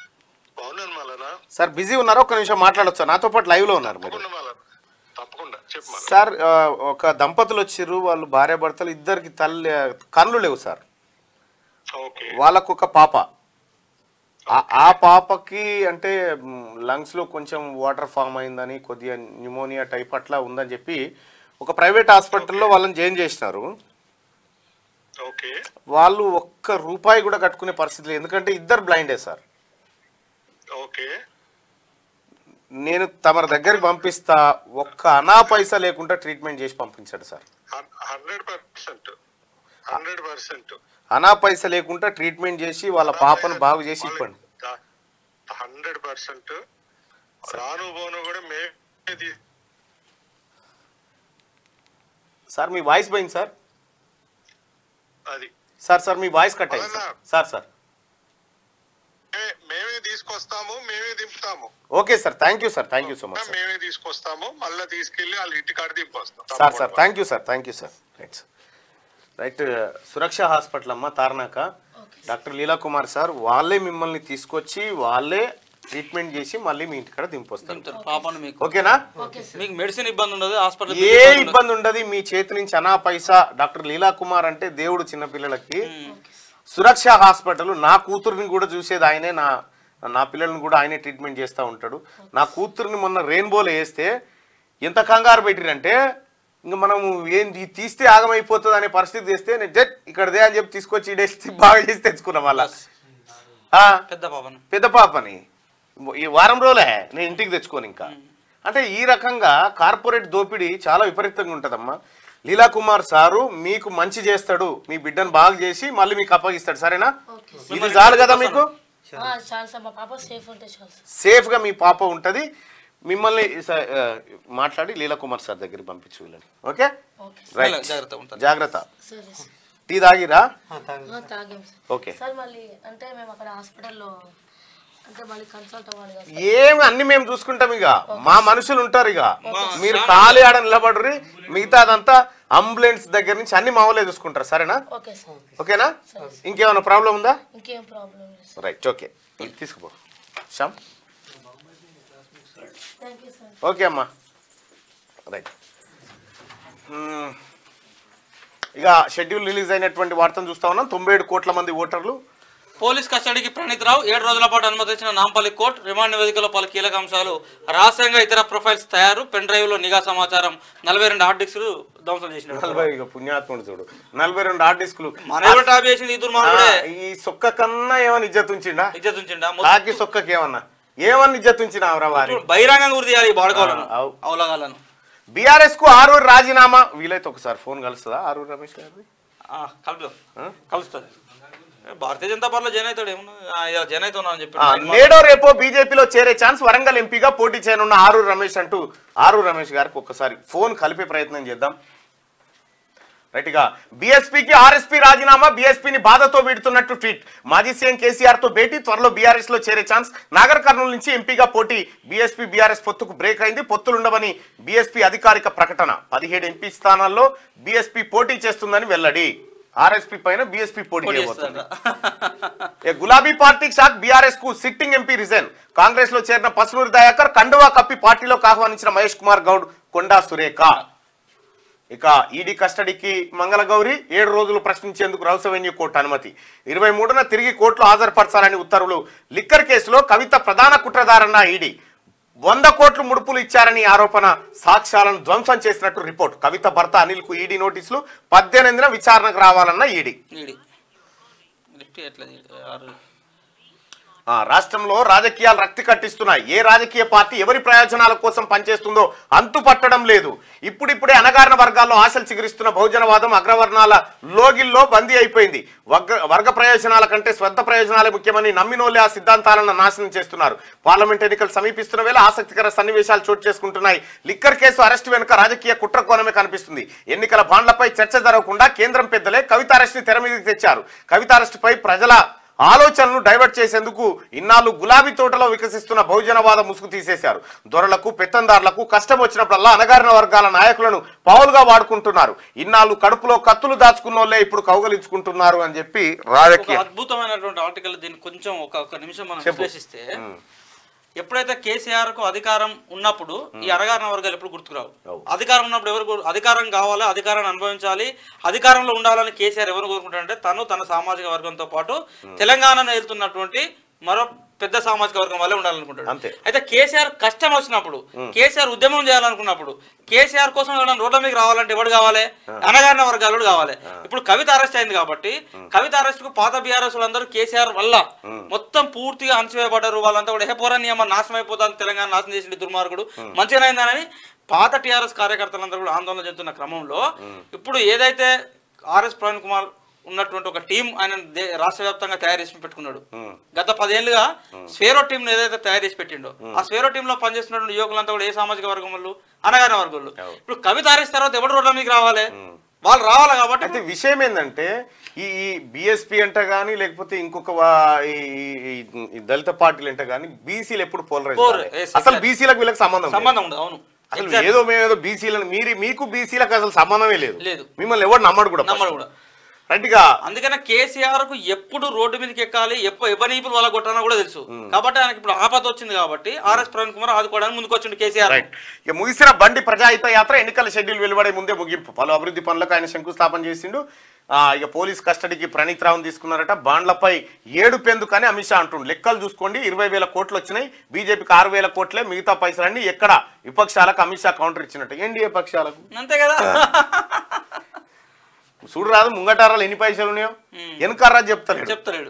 బాగున్నాను మలనా సార్ బిజీ ఉన్నారా ఒక్క నిమిషం మాట్లాడొచ్చా నాతో పాటు లైవ్లో ఉన్నారు మీరు తప్పకుండా మలనా తప్పకుండా చెప్పమను సార్ ఆ, ఒక దంపతులు వచ్చిర్రు వాళ్ళు భార్య భర్తలు ఇద్దరికి తల్లి కళ్ళు లేవు సార్ ఓకే వాళ్ళకు ఒక పాప ఆ- ఆ పాపకి అంటే లంగ్స్ లో కొంచెం వాటర్ ఫామ్ అయిందని కొద్దిగా న్యూమోనియా టైప్ అట్లా ఉందని చెప్పి ఒక ప్రైవేట్ హాస్పిటల్లో వాళ్ళని జాయిన్ చేసినారు ఓకే వాళ్ళు ఒక్క రూపాయి కూడా కట్టుకునే పరిస్థితి లేదు ఎందుకంటే ఇద్దరు బ్లైండే సార్ ఓకే నేను తమ దగ్గరికి పంపిస్తా ఒక్క అనా పైసా లేకుండా ట్రీట్మెంట్ చేసి పంపించాడు sir hundred percent hundred percent అనా పైసా లేకుండా ట్రీట్మెంట్ చేసి వాళ్ళ పాపను బాగు చేసి ఇవ్వండి హండ్రెడ్ పర్సెంట్ రాను పోను కూడా మేమే తీ- సార్ మీ వాయిస్ పోయింది సార్ అది సార్ సార్ మీ వాయిస్ కట్ అయింది సార్ సార్ సార్ మే- మేమే తీసుకొస్తాము మేమే దింపుతాము okay sir thank you sir thank you so much sir మేమే తీసుకొస్తాము మళ్ళీ తీసుకెళ్లి వాళ్ళ ఇంటికాడ దింపొస్తాం sir sir thank you sir thank you sir right sir right Suraksha hospital అమ్మ తార్నాక డాక్టర్ లీలా కుమార్ సార్ వాళ్ళే మిమ్మల్ని తీసుకొచ్చి వాళ్ళే ట్రీట్మెంట్ చేసి మళ్ళీ మీ ఇంటికాడ దింపొస్తారు చెప్తారు పాపను మీకు ఓకేనా మీకు మెడిసిన్ ఇబ్బంది ఉండదు హాస్పిటల్ ఏ ఇబ్బంది ఉండదు మీ చేతి నుంచి అనా పైసా డాక్టర్ లీలా కుమార్ అంటే దేవుడు చిన్నపిల్లలకి సురక్ష హాస్పిటల్ నా కూతురుని కూడా చూసేది ఆయనే నా నా పిల్లల్ని కూడా ఆయనే ట్రీట్మెంట్ చేస్తూ ఉంటాడు నా కూతురుని మొన్న రెయిన్బోలో వేస్తే ఎంత కంగారు పెట్టిరంటే ఇంకా మనం ఏం ఇది తీస్తే ఆగమైపోతుంది అనే పరిస్థితి తెస్తే నేను జట్ ఇక్కడ దే అని చెప్పి తీసుకొచ్చి ఈడేసి బాగా చేసి తెచ్చుకున్నాం మళ్ళా ఆ, పెద్ద పాపను పెద్ద పాపని ఈ వారం రోజులే నేను ఇంటికి తెచ్చుకోను ఇంకా అంటే ఈ రకంగా కార్పొరేట్ దోపిడీ చాలా విపరీతంగా ఉంటుందమ్మా లీలా కుమార్ సారు మీకు మంచి చేస్తాడు మీ బిడ్డను బాగా చేసి మళ్ళీ మీకు అప్పగిస్తాడు సరేనా ఇది చాలు కదా మీకు ఆ, చాలు సార్ మా పాప సేఫ్ ఉంటే చాలు సార్ సేఫ్ గా మీ పాప ఉంటది మిమ్మల్ని స- ఆ, మాట్లాడి లీలా కుమార్ సార్ దగ్గరికి పంపించు వీళ్ళని ఓకే ఓకే రైట్ జాగ్రత్త ఉంటాను జాగ్రత్త సరే సార్ టీ తాగిరా ఆ, తాగాం సార్ ఓకే సార్ మళ్ళీ అంటే మేము అక్కడ హాస్పిటల్లో అంటే మళ్ళీ కన్సల్ట్ అవ్వాలి కదా సార్ ఏమి అన్ని మేము చూసుకుంటాం ఇక మా మనుషులు ఉంటారు ఇక మీరు ఖాళీ ఆడ నిలబడరు మిగతా అదంతా అంబులెన్స్ దగ్గర నుంచి అన్ని మామూలే చూసుకుంటారు సరేనా ఓకే సార్ ఓకేనా ఇంకేమైనా ప్రాబ్లం ఉందా ఇంకేం ప్రాబ్లం లేదు సార్ రైట్ ఓకే తీసుకుపో Shyam thank you sir okay అమ్మా రైట్ మ్మ్. ఇక షెడ్యూల్ రిలీజ్ అయినటువంటి వార్తను చూస్తా ఉన్నాం తొంభై ఏడు కోట్ల మంది ఓటర్లు పోలీస్ కస్టడీకి ప్రణీత్ రావు ఏడు రోజుల పాటు అనుమతించిన నాంపల్లి కోర్టు రిమాండ్ నివేదికలో పలు కీలక అంశాలు రహస్యంగా ఇతర ప్రొఫైల్స్ తయారు పెన్ డ్రైవ్ లో నిఘా సమాచారం నలభై రెండు హార్డ్ డిస్క్లు ధ్వంసం చేసినాడు నలభై ఇక పుణ్యాత్ముడు చూడు నలభై రెండు హార్డ్ డిస్కులు మన టాప్ చేసింది ఇద్దరు ఆ, మామూలే ఈ సొక్క కన్నా ఏమని ఇజ్జత్ ఉంచిండా ఇజ్జత్ ఉంచిండా కాకి సొక్కకి ఏమన్నా ఏమన్నా ఇజ్జత్ ఉంచినావురా వారి బహిరంగంగా గురి చేయాలి ఈ బాడుకోవాలను ఆ, అవు. అవలగాలను బీఆర్ఎస్ కు ఆరూరు రాజీనామా వీలైతే ఒకసారి ఫోన్ కలుస్తుందా ఆరూరు రమేష్ గారిది కలుపుదాం కలుస్తుంది భారతీయ జనతా పార్టీలో జైన్ అవుతాడు ఏమన్నా ఆ, ఇలా జైన్ అవుతున్నా అని ఆ, చెప్పి నేడో రేపో బీజేపీలో చేరే ఛాన్స్ వరంగల్ ఎంపీగా పోటీ చేయనున్న ఆరూరు రమేష్ అంటూ ఆరూరు రమేష్ గారికి ఒక్కసారి ఫోన్ కలిపే ప్రయత్నం చేద్దాం రైట్ గా బీఎస్పీకి ఆర్ఎస్పీ రాజీనామా బీఎస్పీని బాధతో వీడుతున్నట్టు ట్వీట్ మాజీ సీఎం కేసీఆర్ తో భేటీ త్వరలో బీఆర్ఎస్ లో చేరే ఛాన్స్ నాగర్ కర్నూలు నుంచి ఎంపీగా పోటీ బీఎస్పీ బీఆర్ఎస్ పొత్తుకు బ్రేక్ అయింది పొత్తులుండవని బీఎస్పీ అధికారిక ప్రకటన పదిహేడు ఎంపీ స్థానాల్లో బీఎస్పీ పోటీ చేస్తుందని వెల్లడి ఆర్ఎస్పీ పైన బీఎస్పీ పోటీ పోటీ చేయబోతుంది చేస్తాడట. ఏ గులాబీ పార్టీకి షాక్ బీఆర్ఎస్ కు సిట్టింగ్ ఎంపీ రిజైన్ కాంగ్రెస్ లో చేరిన పసునూరి దయాకర్ కండువా కప్పి పార్టీలోకి ఆహ్వానించిన మహేష్ కుమార్ గౌడ్ కొండా సురేఖ ఇక ఈడీ కస్టడీకి మంగళగౌరి ఏడు రోజులు ప్రశ్నించేందుకు రౌస్ అవెన్యూ కోర్టు అనుమతి ఇరవై మూడున తిరిగి కోర్టులో హాజరుపరచాలని ఉత్తర్వులు లిక్కర్ కేసులో కవిత ప్రధాన కుట్రదారన్న ఈడీ వంద కోట్లు ముడుపులు ఇచ్చారని ఆరోపణ సాక్ష్యాలను ధ్వంసం చేసినట్టు రిపోర్ట్ కవిత భర్త అనిల్ కు ఈడీ నోటీసులు పద్దెనిమిదిన విచారణకు రావాలన్న ఈడీ ఈడి లిఫ్ట్ ఎట్లా ఆరు ఆ, రాష్ట్రంలో రాజకీయాలు రక్తి కట్టిస్తున్నాయి ఏ రాజకీయ పార్టీ ఎవరి ప్రయోజనాల కోసం పనిచేస్తుందో అంతు పట్టడం లేదు ఇప్పుడిప్పుడే అణగారిన వర్గాల్లో ఆశలు చిగురిస్తున్న బహుజనవాదం అగ్రవర్ణాల లోగిల్లో బందీ అయిపోయింది వర్గ వర్గ ప్రయోజనాల కంటే స్వంత ప్రయోజనాలే ముఖ్యమని నమ్మినోళ్ళే ఆ సిద్ధాంతాలను నాశనం చేస్తున్నారు పార్లమెంట్ ఎన్నికలు సమీపిస్తున్న వేళ ఆసక్తికర సన్నివేశాలు చోటు చేసుకుంటున్నాయి లిక్కర్ కేసు అరెస్టు వెనుక రాజకీయ కుట్ర కోణమే కనిపిస్తుంది ఎన్నికల బాండ్లపై చర్చ జరగకుండా కేంద్రం పెద్దలే కవిత అరెస్ట్ ని తెర మీదకి తెచ్చారు కవిత అరెస్టుపై ప్రజల ఆలోచనలు డైవర్ట్ చేసేందుకు ఇన్నాళ్ళు గులాబీ తోటలో వికసిస్తున్న బహుజనవాద ముసుగు తీసేశారు దొరలకు పెత్తందారులకు కష్టం వచ్చినప్పుడల్లా అణగారిన వర్గాల నాయకులను పావులుగా వాడుకుంటున్నారు ఇన్నాళ్ళు కడుపులో కత్తులు దాచుకున్నోళ్ళే ఇప్పుడు కౌగలించుకుంటున్నారు అని చెప్పి ఒక రాజకీయ అద్భుతమైనటువంటి ఆర్టికల్ దీన్ని కొంచెం ఒక ఒక నిమిషం మనం చెప్పు. విశ్లేషిస్తే ఎప్పుడైతే కేసీఆర్ కు అధికారం ఉన్నప్పుడు ఈ అరగారణ వర్గాలు ఎప్పుడు గుర్తుకురావు అవు. అధికారం ఉన్నప్పుడు ఎవరు కోరు- అధికారం కావాలి అధికారాన్ని అనుభవించాలి అధికారంలో ఉండాలని కేసీఆర్ ఎవరు కోరుకుంటారంటే తను తన సామాజిక వర్గంతో పాటు తెలంగాణను వెళ్తున్నటువంటి మరో పెద్ద సామాజిక వర్గం వల్లే ఉండాలనుకుంటాడు అంతే. అయితే కేసీఆర్ కష్టం వచ్చినప్పుడు కేసీఆర్ ఉద్యమం చేయాలనుకున్నప్పుడు కేసీఆర్ కోసం ఎవరైనా రోడ్ల మీద రావాలంటే ఎవడు కావాలి అనగారిన వర్గాలు కావాలి ఇప్పుడు కవిత అరెస్ట్ అయింది కాబట్టి కవిత అరెస్ట్ కు పాత బీఆర్ఎస్ వాళ్ళందరూ కేసీఆర్ వల్ల మొత్తం పూర్తిగా అణచివేయబడ్డారు వాళ్ళంతా కూడా ఏ పోరా నియమం నాశనం అయిపోతుంది తెలంగాణ నాశనం చేసింది దుర్మార్గుడు మంచిగా అయిందని పాత టీఆర్ఎస్ కార్యకర్తలందరూ కూడా ఆందోళన చెందుతున్న క్రమంలో ఇప్పుడు ఏదైతే ఆర్ఎస్ ప్రవీణ్ కుమార్ ఉన్నటువంటి ఒక టీం ఆయన దే- రాష్ట్ర వ్యాప్తంగా తయారు చేసి పెట్టుకున్నాడు గత పదేళ్లుగా స్వేరో టీం ఏదైతే తయారు చేసి పెట్టిండో ఆ స్వేరో టీంలో పనిచేస్తున్నటువంటి యువకులంతా కూడా ఏ సామాజిక వర్గం వాళ్ళు అనగానే వర్గంలో ఇప్పుడు కవిత అరెస్ట్ తర్వాత ఎవరు రోడ్ల మీకు రావాలి వాళ్ళు రావాలి కాబట్టి అయితే విషయం ఏంటంటే ఈ ఈ బిఎస్పి అంటే కానీ లేకపోతే ఇంకొక వా- ఈ ఈ- ఈ దళిత పార్టీలు అంటే కానీ బీసీలు ఎప్పుడు పోలరైజ్ పోరు. కాలే. Yes, అసలు exactly. బీసీలకు వీళ్ళకి సంబంధం లేదు. సంబంధం ఉండదు అవును అసలు Exactly. ఏదో మేము ఏదో బీసీలను మీరు మీకు బీసీలకు అసలు సంబంధమే లేదు లేదు. మిమ్మల్ని ఎవరు నమ్మడు కూడా నమ్మడు కూడా రైట్ గా అందుకనే కేసీఆర్ కు ఎప్పుడు రోడ్డు మీదకి ఎక్కాలి ఎప్పుడు ఎవరినీపులు వాళ్ళ కొట్టాలో కూడా తెలుసు కాబట్టి ఆయనకి ఇప్పుడు ఆపద వచ్చింది కాబట్టి ఆర్ఎస్ ప్రవీణ్ కుమార్ ఆదుకోవడానికి ముందుకు వచ్చిండు కేసీఆర్ రైట్ ఇక ముగిసిన బండి ప్రజాహిత యాత్ర ఎన్నికల షెడ్యూల్ వెలువడే ముందే ముగింపు పలు అభివృద్ధి పనులకు ఆయన శంకుస్థాపన చేసిండు ఆ, ఇక పోలీస్ కస్టడీకి ప్రణీత్ రావును తీసుకున్నారట బాండ్లపై ఏడు పెందుకని అమిత్ షా అంటుండు లెక్కలు చూసుకోండి ఇరవై వేల కోట్లు వచ్చినాయి బీజేపీకి ఆరు వేల కోట్లే మిగతా పైసలన్నీ ఎక్కడ విపక్షాలకు అమిత్ షా కౌంటర్ ఇచ్చినట్టు ఎన్డీఏ పక్షాలకు అంతే కదా చూడు రాదు ముంగటారాలు ఎన్ని పైసలు ఉన్నాయో వెనకారా చెప్తలేడు చెప్తలేడు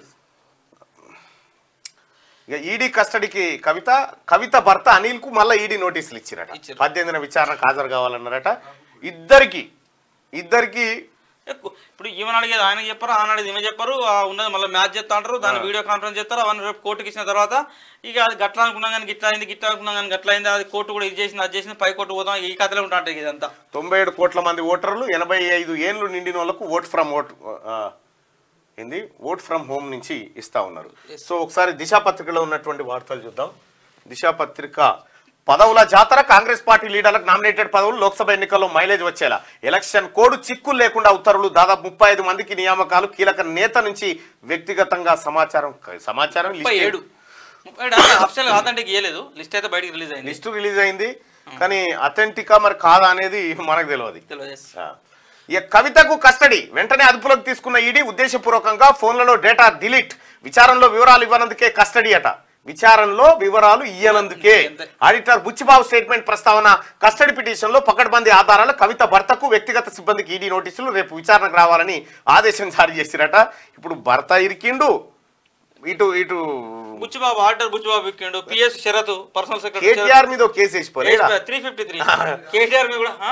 ఇక ఈడీ కస్టడీకి కవిత కవిత భర్త అనిల్ కు మళ్ళీ ఈడీ నోటీసులు ఇచ్చిరట ఇచ్చిర్రు. పద్దెనిమిదిన విచారణకు హాజరు కావాలన్నారట ఇద్దరికి ఇద్దరికి ఎక్కువ. ఇప్పుడు ఈమెను అడిగేది ఆయన చెప్పారు ఆయన అడిగేది ఈమె చెప్పారు ఆ ఉన్నది మళ్ళీ మ్యాచ్ చేస్తా అంటారు దాన్ని వీడియో కాన్ఫరెన్స్ చేస్తారు అవన్నీ రేపు కోర్టుకి ఇచ్చిన తర్వాత ఇక అది గట్లా అనుకున్నాం కానీ గిట్లా అయింది గిట్లా అనుకున్నాం కానీ గట్లా అయింది అది కోర్టు కూడా ఇది చేసింది అది చేసింది పై కోర్టు పోదాం ఈ కథలే ఉంటా అంటే ఇదంతా తొంభై ఏడు కోట్ల మంది ఓటర్లు ఎనభై ఐదు ఏండ్లు నిండిన వాళ్ళకు ఓట్ ఫ్రమ్ ఓట్ ఆ, ఏంది ఓట్ ఫ్రమ్ హోమ్ నుంచి ఇస్తా ఉన్నారు సో ఒకసారి దిశా పత్రికలో ఉన్నటువంటి వార్తలు చూద్దాం దిశా పత్రిక పదవుల జాతర కాంగ్రెస్ పార్టీ లీడర్లకు నామినేటెడ్ పదవులు లోక్సభ ఎన్నికల్లో మైలేజ్ వచ్చేలా ఎలక్షన్ కోడ్ చిక్కులు లేకుండా ఉత్తర్వులు దాదాపు ముప్పై ఐదు మందికి నియామకాలు కీలక నేత నుంచి వ్యక్తిగతంగా సమాచారం సమాచారం ముప్పై లిస్ట్ ఏడు ముప్పై ఏడు అంటే అఫ్షల్ ఆథెంటిక్ ఇవ్వలేదు లిస్ట్ అయితే బయటికి రిలీజ్ అయింది లిస్టు రిలీజ్ అయింది కానీ అథెంటికా మరి కాదా అనేది మనకు తెలియదు తెలియదు ఆ. ఇక కవితకు కస్టడీ వెంటనే అదుపులోకి తీసుకున్న ఈడీ ఉద్దేశపూర్వకంగా ఫోన్లలో డేటా డిలీట్ విచారణలో వివరాలు ఇవ్వనందుకే కస్టడీ అట విచారణలో వివరాలు ఇయ్యనందుకే అంతే. ఆడిటర్ బుచ్చిబాబు స్టేట్మెంట్ ప్రస్తావన కస్టడీ పిటిషన్ లో పకడ్బందీ ఆధారాలు కవిత భర్తకు వ్యక్తిగత సిబ్బందికి ఈడీ నోటీసులు రేపు విచారణకు రావాలని ఆదేశం జారీ చేసిరట ఇప్పుడు భర్త ఇరికిండు ఇటు ఇటు బుచ్చిబాబు ఆర్డర్ బుచ్చిబాబు ఎక్కిండు PS Sharath personal secretary KTR మీద ఓ కేసు వేసిపోలేదా త్రీ ఫిఫ్టీ త్రీ కేటీఆర్ మీద కూడా ఆ?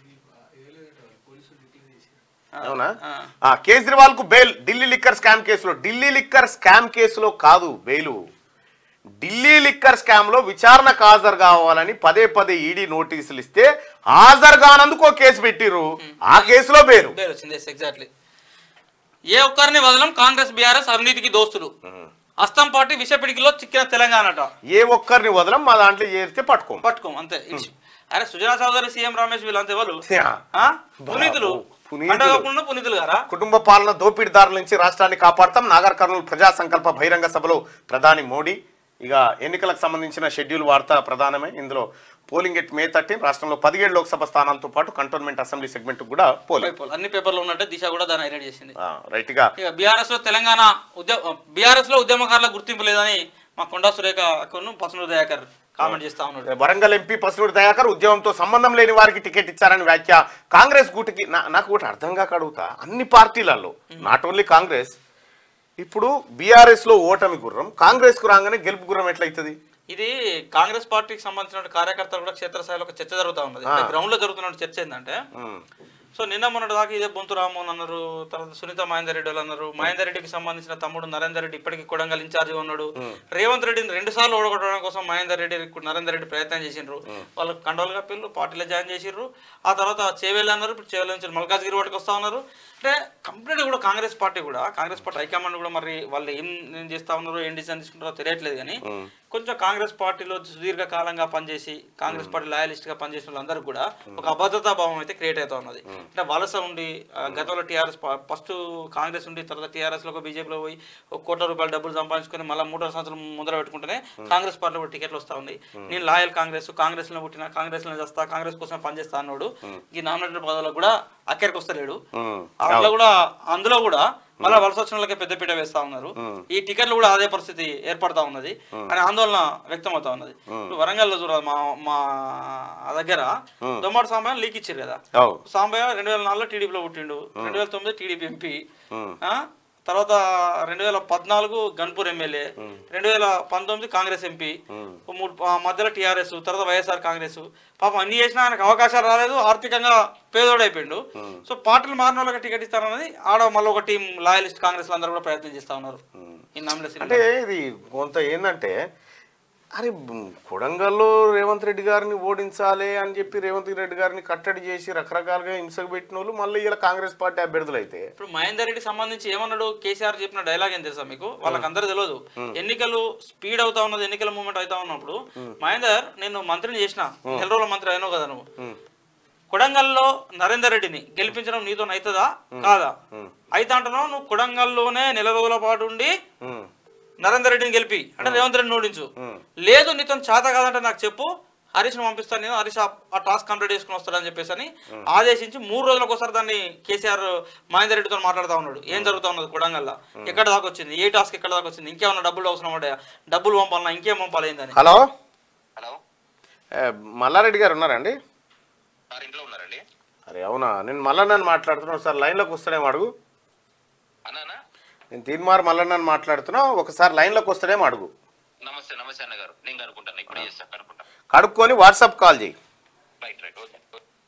అవునా ఆ. ఆ, కేజ్రీవాల్ కు బెయిల్ ఢిల్లీ లిక్కర్ స్కామ్ కేసులో ఢిల్లీ లిక్కర్ స్కామ్ కేసులో కాదు బెయిలు ఢిల్లీ లిక్కర్ స్కామ్ లో విచారణకు హాజరు కావాలని పదే పదే ఈడీ నోటీసులు ఇస్తే హాజరు కానందుకు ఓ కేసు పెట్టిర్రు ఆ కేసులో బెయిలు పేరు వచ్చింది ఎగ్జాక్ట్లీ ఏ ఒక్కరిని వదలం కాంగ్రెస్ బీఆర్ఎస్ అవినీతికి దోస్తులు అస్తం పార్టీ విషపిడికిలో చిక్కిన తెలంగాణట ఏ ఒక్కరిని వదలం మా దాంట్లో చేరితే పట్టుకోం పట్టుకోం అంతే ఇచ్చి. అరే సుజనా చౌదరి సీఎం రమేష్ వీళ్ళంతా ఎవరు యా. ఆ? పునీతులు పునీతులు. పండగ కాకుండా పునీతులు గారా కుటుంబ పాలన దోపిడీదారుల నుంచి రాష్ట్రాన్ని కాపాడతాం నాగర్ కర్నూలు ప్రజా సంకల్ప బహిరంగ సభలో ప్రధాని మోడీ ఇక ఎన్నికలకు సంబంధించిన షెడ్యూల్ వార్త ప్రధానమే ఇందులో పోలింగ్ ఎట్ మే థర్టీన్ రాష్ట్రంలో పదిహేడు లోక్సభ స్థానాలతో పాటు కంటోన్మెంట్ అసెంబ్లీ సెగ్మెంట్ కూడా పోలింగ్ అయిపోవాలి. అన్ని పేపర్లు ఉన్నట్టే దిశ కూడా దాన్ని హైలైట్ చేసింది ఆ, రైట్ గా ఇక బీఆర్ఎస్ లో తెలంగాణ ఉద్యమ బీఆర్ఎస్ లో ఉద్యమకారుల గుర్తింపు లేదని మా కొండా సురేఖ అక్కను పసునూరు దయాకర్ కామెంట్ చేస్తా ఉన్నాడు వరంగల్ ఎంపీ పసునూరు దయాకర్ ఉద్యమంతో సంబంధం లేని వారికి టికెట్ ఇచ్చారని వ్యాఖ్య కాంగ్రెస్ గూటికి నా- నాకు ఒకటి అర్థం కాక అడుగుతా అన్ని పార్టీలలో నాట్ ఓన్లీ కాంగ్రెస్ ఇప్పుడు బీఆర్ఎస్ లో ఓటమి గుర్రం కాంగ్రెస్ కు రాగానే గెలుపు గుర్రం ఎట్లయితది ఇది కాంగ్రెస్ పార్టీకి సంబంధించిన కార్యకర్తలు కూడా క్షేత్రస్థాయిలో ఒక చర్చ జరుగుతూ ఉన్నది గ్రౌండ్ లో జరుగుతున్న చర్చ ఏంటంటే ఉమ్. సో నిన్న మొన్నటి దాకా ఇదే బొంతు రామ్మోహన్ అన్నారు తర్వాత సునీత మహేందర్ రెడ్డి వాళ్ళు అన్నారు మహేందర్ రెడ్డికి సంబంధించిన తమ్ముడు నరేందర్ రెడ్డి ఇప్పటికీ కొడంగల్ ఇన్ఛార్జిగా ఉన్నాడు రేవంత్ రెడ్డిని రెండు సార్లు ఓడగొట్టడం కోసం మహేందర్ రెడ్డి నరేందర్ రెడ్డి ప్రయత్నం చేసిండ్రు వాళ్ళు కండోలు కప్పిళ్ళు పార్టీలో జాయిన్ చేసిండ్రు ఆ తర్వాత చేవేళ్ళు అన్నారు ఇప్పుడు చేవేళ్ళ నుంచి మల్కాజ్గిరి వాటికి వస్తా ఉన్నారు అంటే కంప్లీట్ కూడా కాంగ్రెస్ పార్టీ కూడా కాంగ్రెస్ పార్టీ హైకమాండ్ కూడా మరి వాళ్ళు ఏం ఏం చేస్తా ఉన్నారో ఏం డిసిజన్ తీసుకుంటారో తెలియట్లేదు కానీ కొంచెం కాంగ్రెస్ పార్టీలో సుదీర్ఘ కాలంగా పనిచేసి కాంగ్రెస్ పార్టీ లాయలిస్ట్ గా పనిచేసిన వాళ్ళందరూ కూడా ఒక అభద్రతా భావం అయితే క్రియేట్ అవుతా ఉన్నది అంటే వలస ఉండి ఆ, గతంలో టీఆర్ఎస్ ఫస్ట్ కాంగ్రెస్ ఉండి తర్వాత టీఆర్ఎస్ లో బీజేపీలో పోయి ఒక కోట్ల రూపాయల డబ్బులు సంపాదించుకొని మళ్ళీ మూడో సంవత్సరం ముందర పెట్టుకుంటేనే కాంగ్రెస్ పార్టీలో కూడా టికెట్లు వస్తా ఉన్నాయి నేను లాయల్ కాంగ్రెస్ కాంగ్రెస్ లో పుట్టిన కాంగ్రెస్ లో చేస్తా కాంగ్రెస్ కోసం పనిచేస్తా అన్నాడు ఈ నామినేటెడ్ పదవులకు కూడా అక్కడికి వస్తలేడు ఉమ్. అందులో కూడా అందులో కూడా మళ్ళీ వలస వచ్చిన వాళ్ళకి పెద్దపీట వేస్తా ఉన్నారు ఈ టికెట్లు కూడా అదే పరిస్థితి ఏర్పడతా ఉన్నది అని ఆందోళన వ్యక్తం అవుతా ఉన్నది ఇప్పుడు వరంగల్లో చూడాలి మా మా దగ్గర దొమ్మాడు సాంబయ్య లీక్ ఇచ్చారు కదా అవు సాంబయ్య రెండు వేల నాలుగులో టీడీపీలో పుట్టిండు రెండు వేల తొమ్మిది టీడీపీ ఎంపీ ఆ? తర్వాత రెండు వేల పద్నాలుగు గన్పూర్ ఎమ్మెల్యే రెండు వేల పంతొమ్మిది కాంగ్రెస్ ఎంపీ మూడు ఆ మధ్యలో టీఆర్ఎస్ తర్వాత వైఎస్ఆర్ కాంగ్రెస్ పాపం అన్ని చేసినా ఆయనకు అవకాశాలు రాలేదు ఆర్థికంగా పేదోడైపోయిండు సో పార్టీలు మారిన వాళ్ళకి టికెట్ ఇస్తారన్నది ఆడ మళ్ళీ ఒక టీం లాయలిస్ట్ కాంగ్రెస్ అందరూ కూడా ప్రయత్నం చేస్తా ఉన్నారు ఈ నామినేషన్ అంటే ఇది కొంత ఏంటంటే అరే బ్- కొడంగల్లో రేవంత్ రెడ్డి గారిని ఓడించాలి అని చెప్పి రేవంత్ రెడ్డి గారిని కట్టడి చేసి రకరకాలుగా హింసకు పెట్టిన వాళ్ళు మళ్ళీ ఇలా కాంగ్రెస్ పార్టీ అభ్యర్థులు అయితే ఇప్పుడు మహేందర్ రెడ్డి సంబంధించి ఏమన్నాడు కేసీఆర్ చెప్పిన డైలాగ్ ఏం తెలుసా మీకు వాళ్ళకి అందరూ తెలియదు ఎన్నికలు స్పీడ్ అవుతా ఉన్నది ఎన్నికల మూమెంట్ అవుతా ఉన్నప్పుడు మహేందర్ నేను మంత్రిని చేసిన నెల రోజుల మంత్రి అయినావు కదా నువ్వు కొడంగల్లో నరేందర్ రెడ్డిని గెలిపించడం నీతో అవుతుందా కాదా అయితే అంటున్నావు నువ్వు కొడంగల్లోనే నెల రోజుల పాటు ఉండి ఉమ్, నరేందర్ రెడ్డిని గెలిపి అంటే రేవంత్ రెడ్డిని ఓడించు లేదు నీతో చేత కాదంటే నాకు చెప్పు హరీష్ను పంపిస్తాను నేను హరీష్ ఆ- ఆ టాస్క్ కంప్లీట్ చేసుకుని వస్తాడని చెప్పేసి అని ఆదేశించి మూడు రోజులకు ఒకసారి దాన్ని కేసీఆర్ మహేందర్ రెడ్డితో మాట్లాడుతూ ఉన్నాడు ఏం జరుగుతా ఉన్నది కొడంగల్లా ఎక్కడ దాకా వచ్చింది ఏ టాస్క్ ఎక్కడ దాకా వచ్చింది ఇంకేమన్నా డబ్బులు అవసరం పడ్డాయా డబ్బులు పంపాలన్నా ఇంకేం పంపాలి ఏందని హలో హలో ఏ, మల్లారెడ్డి గారు ఉన్నారండి సార్ ఇంట్లో ఉన్నారండి అరే అవునా నేను మల్లన్నని మాట్లాడుతున్నాను సార్ లైన్లోకి వస్తాడేమో అడుగు అన్నానా నేను తీన్మార్ మల్లన్నని మాట్లాడుతున్నా ఒకసారి లైన్లోకి వస్తాడేమో అడుగు నమస్తే నమస్తే అన్న గారు నేను కనుక్కుంటాను ఇప్పుడే చేస్తాను కనుక్కుంటా కడుక్కొని వాట్సాప్ కాల్ చేయి రైట్ రైట్ ఓకే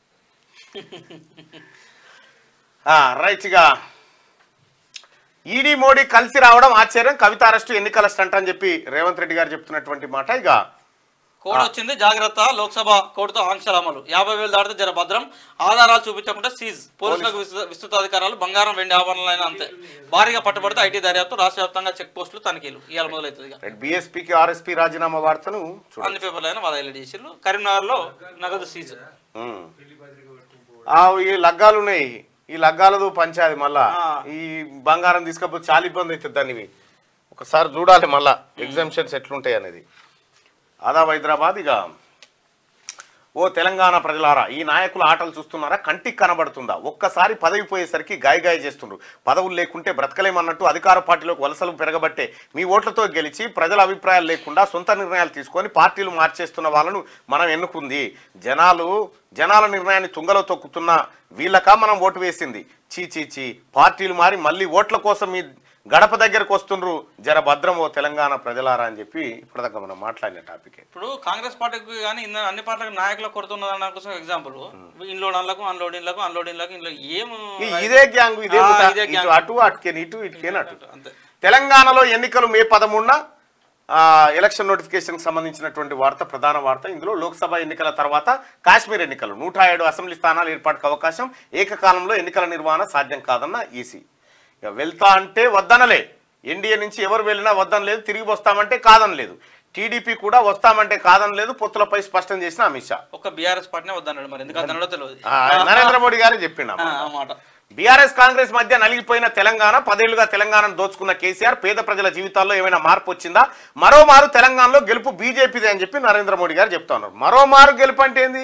రైట్గా ఈడీ మోడీ కలిసి రావడం ఆశ్చర్యం కవిత అరెస్టు ఎన్నికల స్టంట్ అని చెప్పి రేవంత్ రెడ్డి గారు చెప్తున్నటువంటి మాట ఇక కోడ్ వచ్చింది జాగ్రత్త లోక్సభ కోడ్తో ఆంక్షల అమలు యాభై వేలు దాటితే జర భద్రం ఆధారాలు చూపించకుండా సీజ్ పోలీసులకు విస్తృత- విస్తృత అధికారాలు బంగారం వెండి ఆభరణాలైన అంతే భారీగా పట్టుబడితే ఐటీ దర్యాప్తు రాష్ట్ర వ్యాప్తంగా చెక్ పోస్టులు తనిఖీలు ఇవాళ మొదలవుతుంది ఇక బీఎస్పీకి ఆర్ఎస్పీ రాజీనామా వార్తను చూడండి అన్ని పేపర్లు అయినా వాళ్ళు హైలైట్ చేసిర్రు కరీంనగర్లో నగదు సీజ్ ఉమ్. ఆ, ఈ లగ్గాలు ఉన్నాయి ఈ లగ్గాలదు పంచాది మళ్ళా ఆ. ఈ బంగారం తీసుకపోతే చాలా ఇబ్బంది అవుతుంది దానివి ఒకసారి చూడాలి మళ్ళా ఎగ్జామ్షన్స్ ఎట్లుంటాయి అనేది ఆదాబ్ హైదరాబాద్ ఇక ఓ తెలంగాణ ప్రజలారా ఈ నాయకుల ఆటలు చూస్తున్నారా కంటికి కనబడుతుందా ఒక్కసారి పదవి పోయేసరికి గాయగాయ చేస్తుండ్రు పదవులు లేకుంటే బ్రతకలేమన్నట్టు అధికార పార్టీలోకి వలసలు పెరగబట్టే మీ ఓట్లతో గెలిచి ప్రజల అభిప్రాయాలు లేకుండా సొంత నిర్ణయాలు తీసుకొని పార్టీలు మార్చేస్తున్న వాళ్ళను మనం ఎన్నుకుంది జనాలు జనాల నిర్ణయాన్ని తుంగలో తొక్కుతున్న వీళ్ళకా మనం ఓటు వేసింది చీ చీ చీ పార్టీలు మారి మళ్ళీ ఓట్ల కోసం మీ గడప దగ్గరకు వస్తుండ్రు జర భద్రం ఓ తెలంగాణ ప్రజలారా అని చెప్పి ఇప్పటిదాకా మనం మాట్లాడిన టాపిక్ ఇప్పుడు కాంగ్రెస్ పార్టీకి కానీ ఇన్న అన్ని పార్టీలకు నాయకులకు కొడుతున్నదన్న కోసం ఎగ్జాంపుల్ ఇన్లోడన్లకు అన్లోడింగ్లకు అన్లోడింగ్లకు ఇందులో ఏం ఇదే గ్యాంగ్ ఇదే ఆ, ముఠ. ఇదే ఇటు గ్యాంగ్. అటు అటుకేని ఇటు ఇటుకేని అటు అంతే తెలంగాణలో ఎన్నికలు మే పదమూడున ఆ, ఎలక్షన్ నోటిఫికేషన్కి సంబంధించినటువంటి వార్త ప్రధాన వార్త ఇందులో లోక్సభ ఎన్నికల తర్వాత కాశ్మీర్ ఎన్నికలు నూట ఏడు అసెంబ్లీ స్థానాలు ఏర్పాటుకు అవకాశం ఏకకాలంలో ఎన్నికల నిర్వహణ సాధ్యం కాదన్న ఈసీ ఇక వెళ్తా అంటే వద్దనలే ఎన్డీఏ నుంచి ఎవరు వెళ్ళినా వద్దనలేదు తిరిగి వస్తామంటే కాదనలేదు టీడీపీ కూడా వస్తామంటే కాదనలేదు పొత్తులపై స్పష్టం చేసిన అమిత్ షా ఒక బీఆర్ఎస్ పార్టీనే వద్దన్నాడు మరి ఎందుకు అన్నాడో తెలియదు ఆ, నరేంద్ర మోడీ గారే చెప్పిండు ఆ ఆ, మాట. ఆ మాట బీఆర్ఎస్ కాంగ్రెస్ మధ్య నలిగిపోయిన తెలంగాణ పదేళ్లుగా తెలంగాణను దోచుకున్న కేసీఆర్ పేద ప్రజల జీవితాల్లో ఏమైనా మార్పు వచ్చిందా మరోమారు తెలంగాణలో గెలుపు బీజేపీదే అని చెప్పి నరేంద్ర మోడీ గారు చెప్తా ఉన్నారు మరోమారు గెలుపు అంటే ఏంది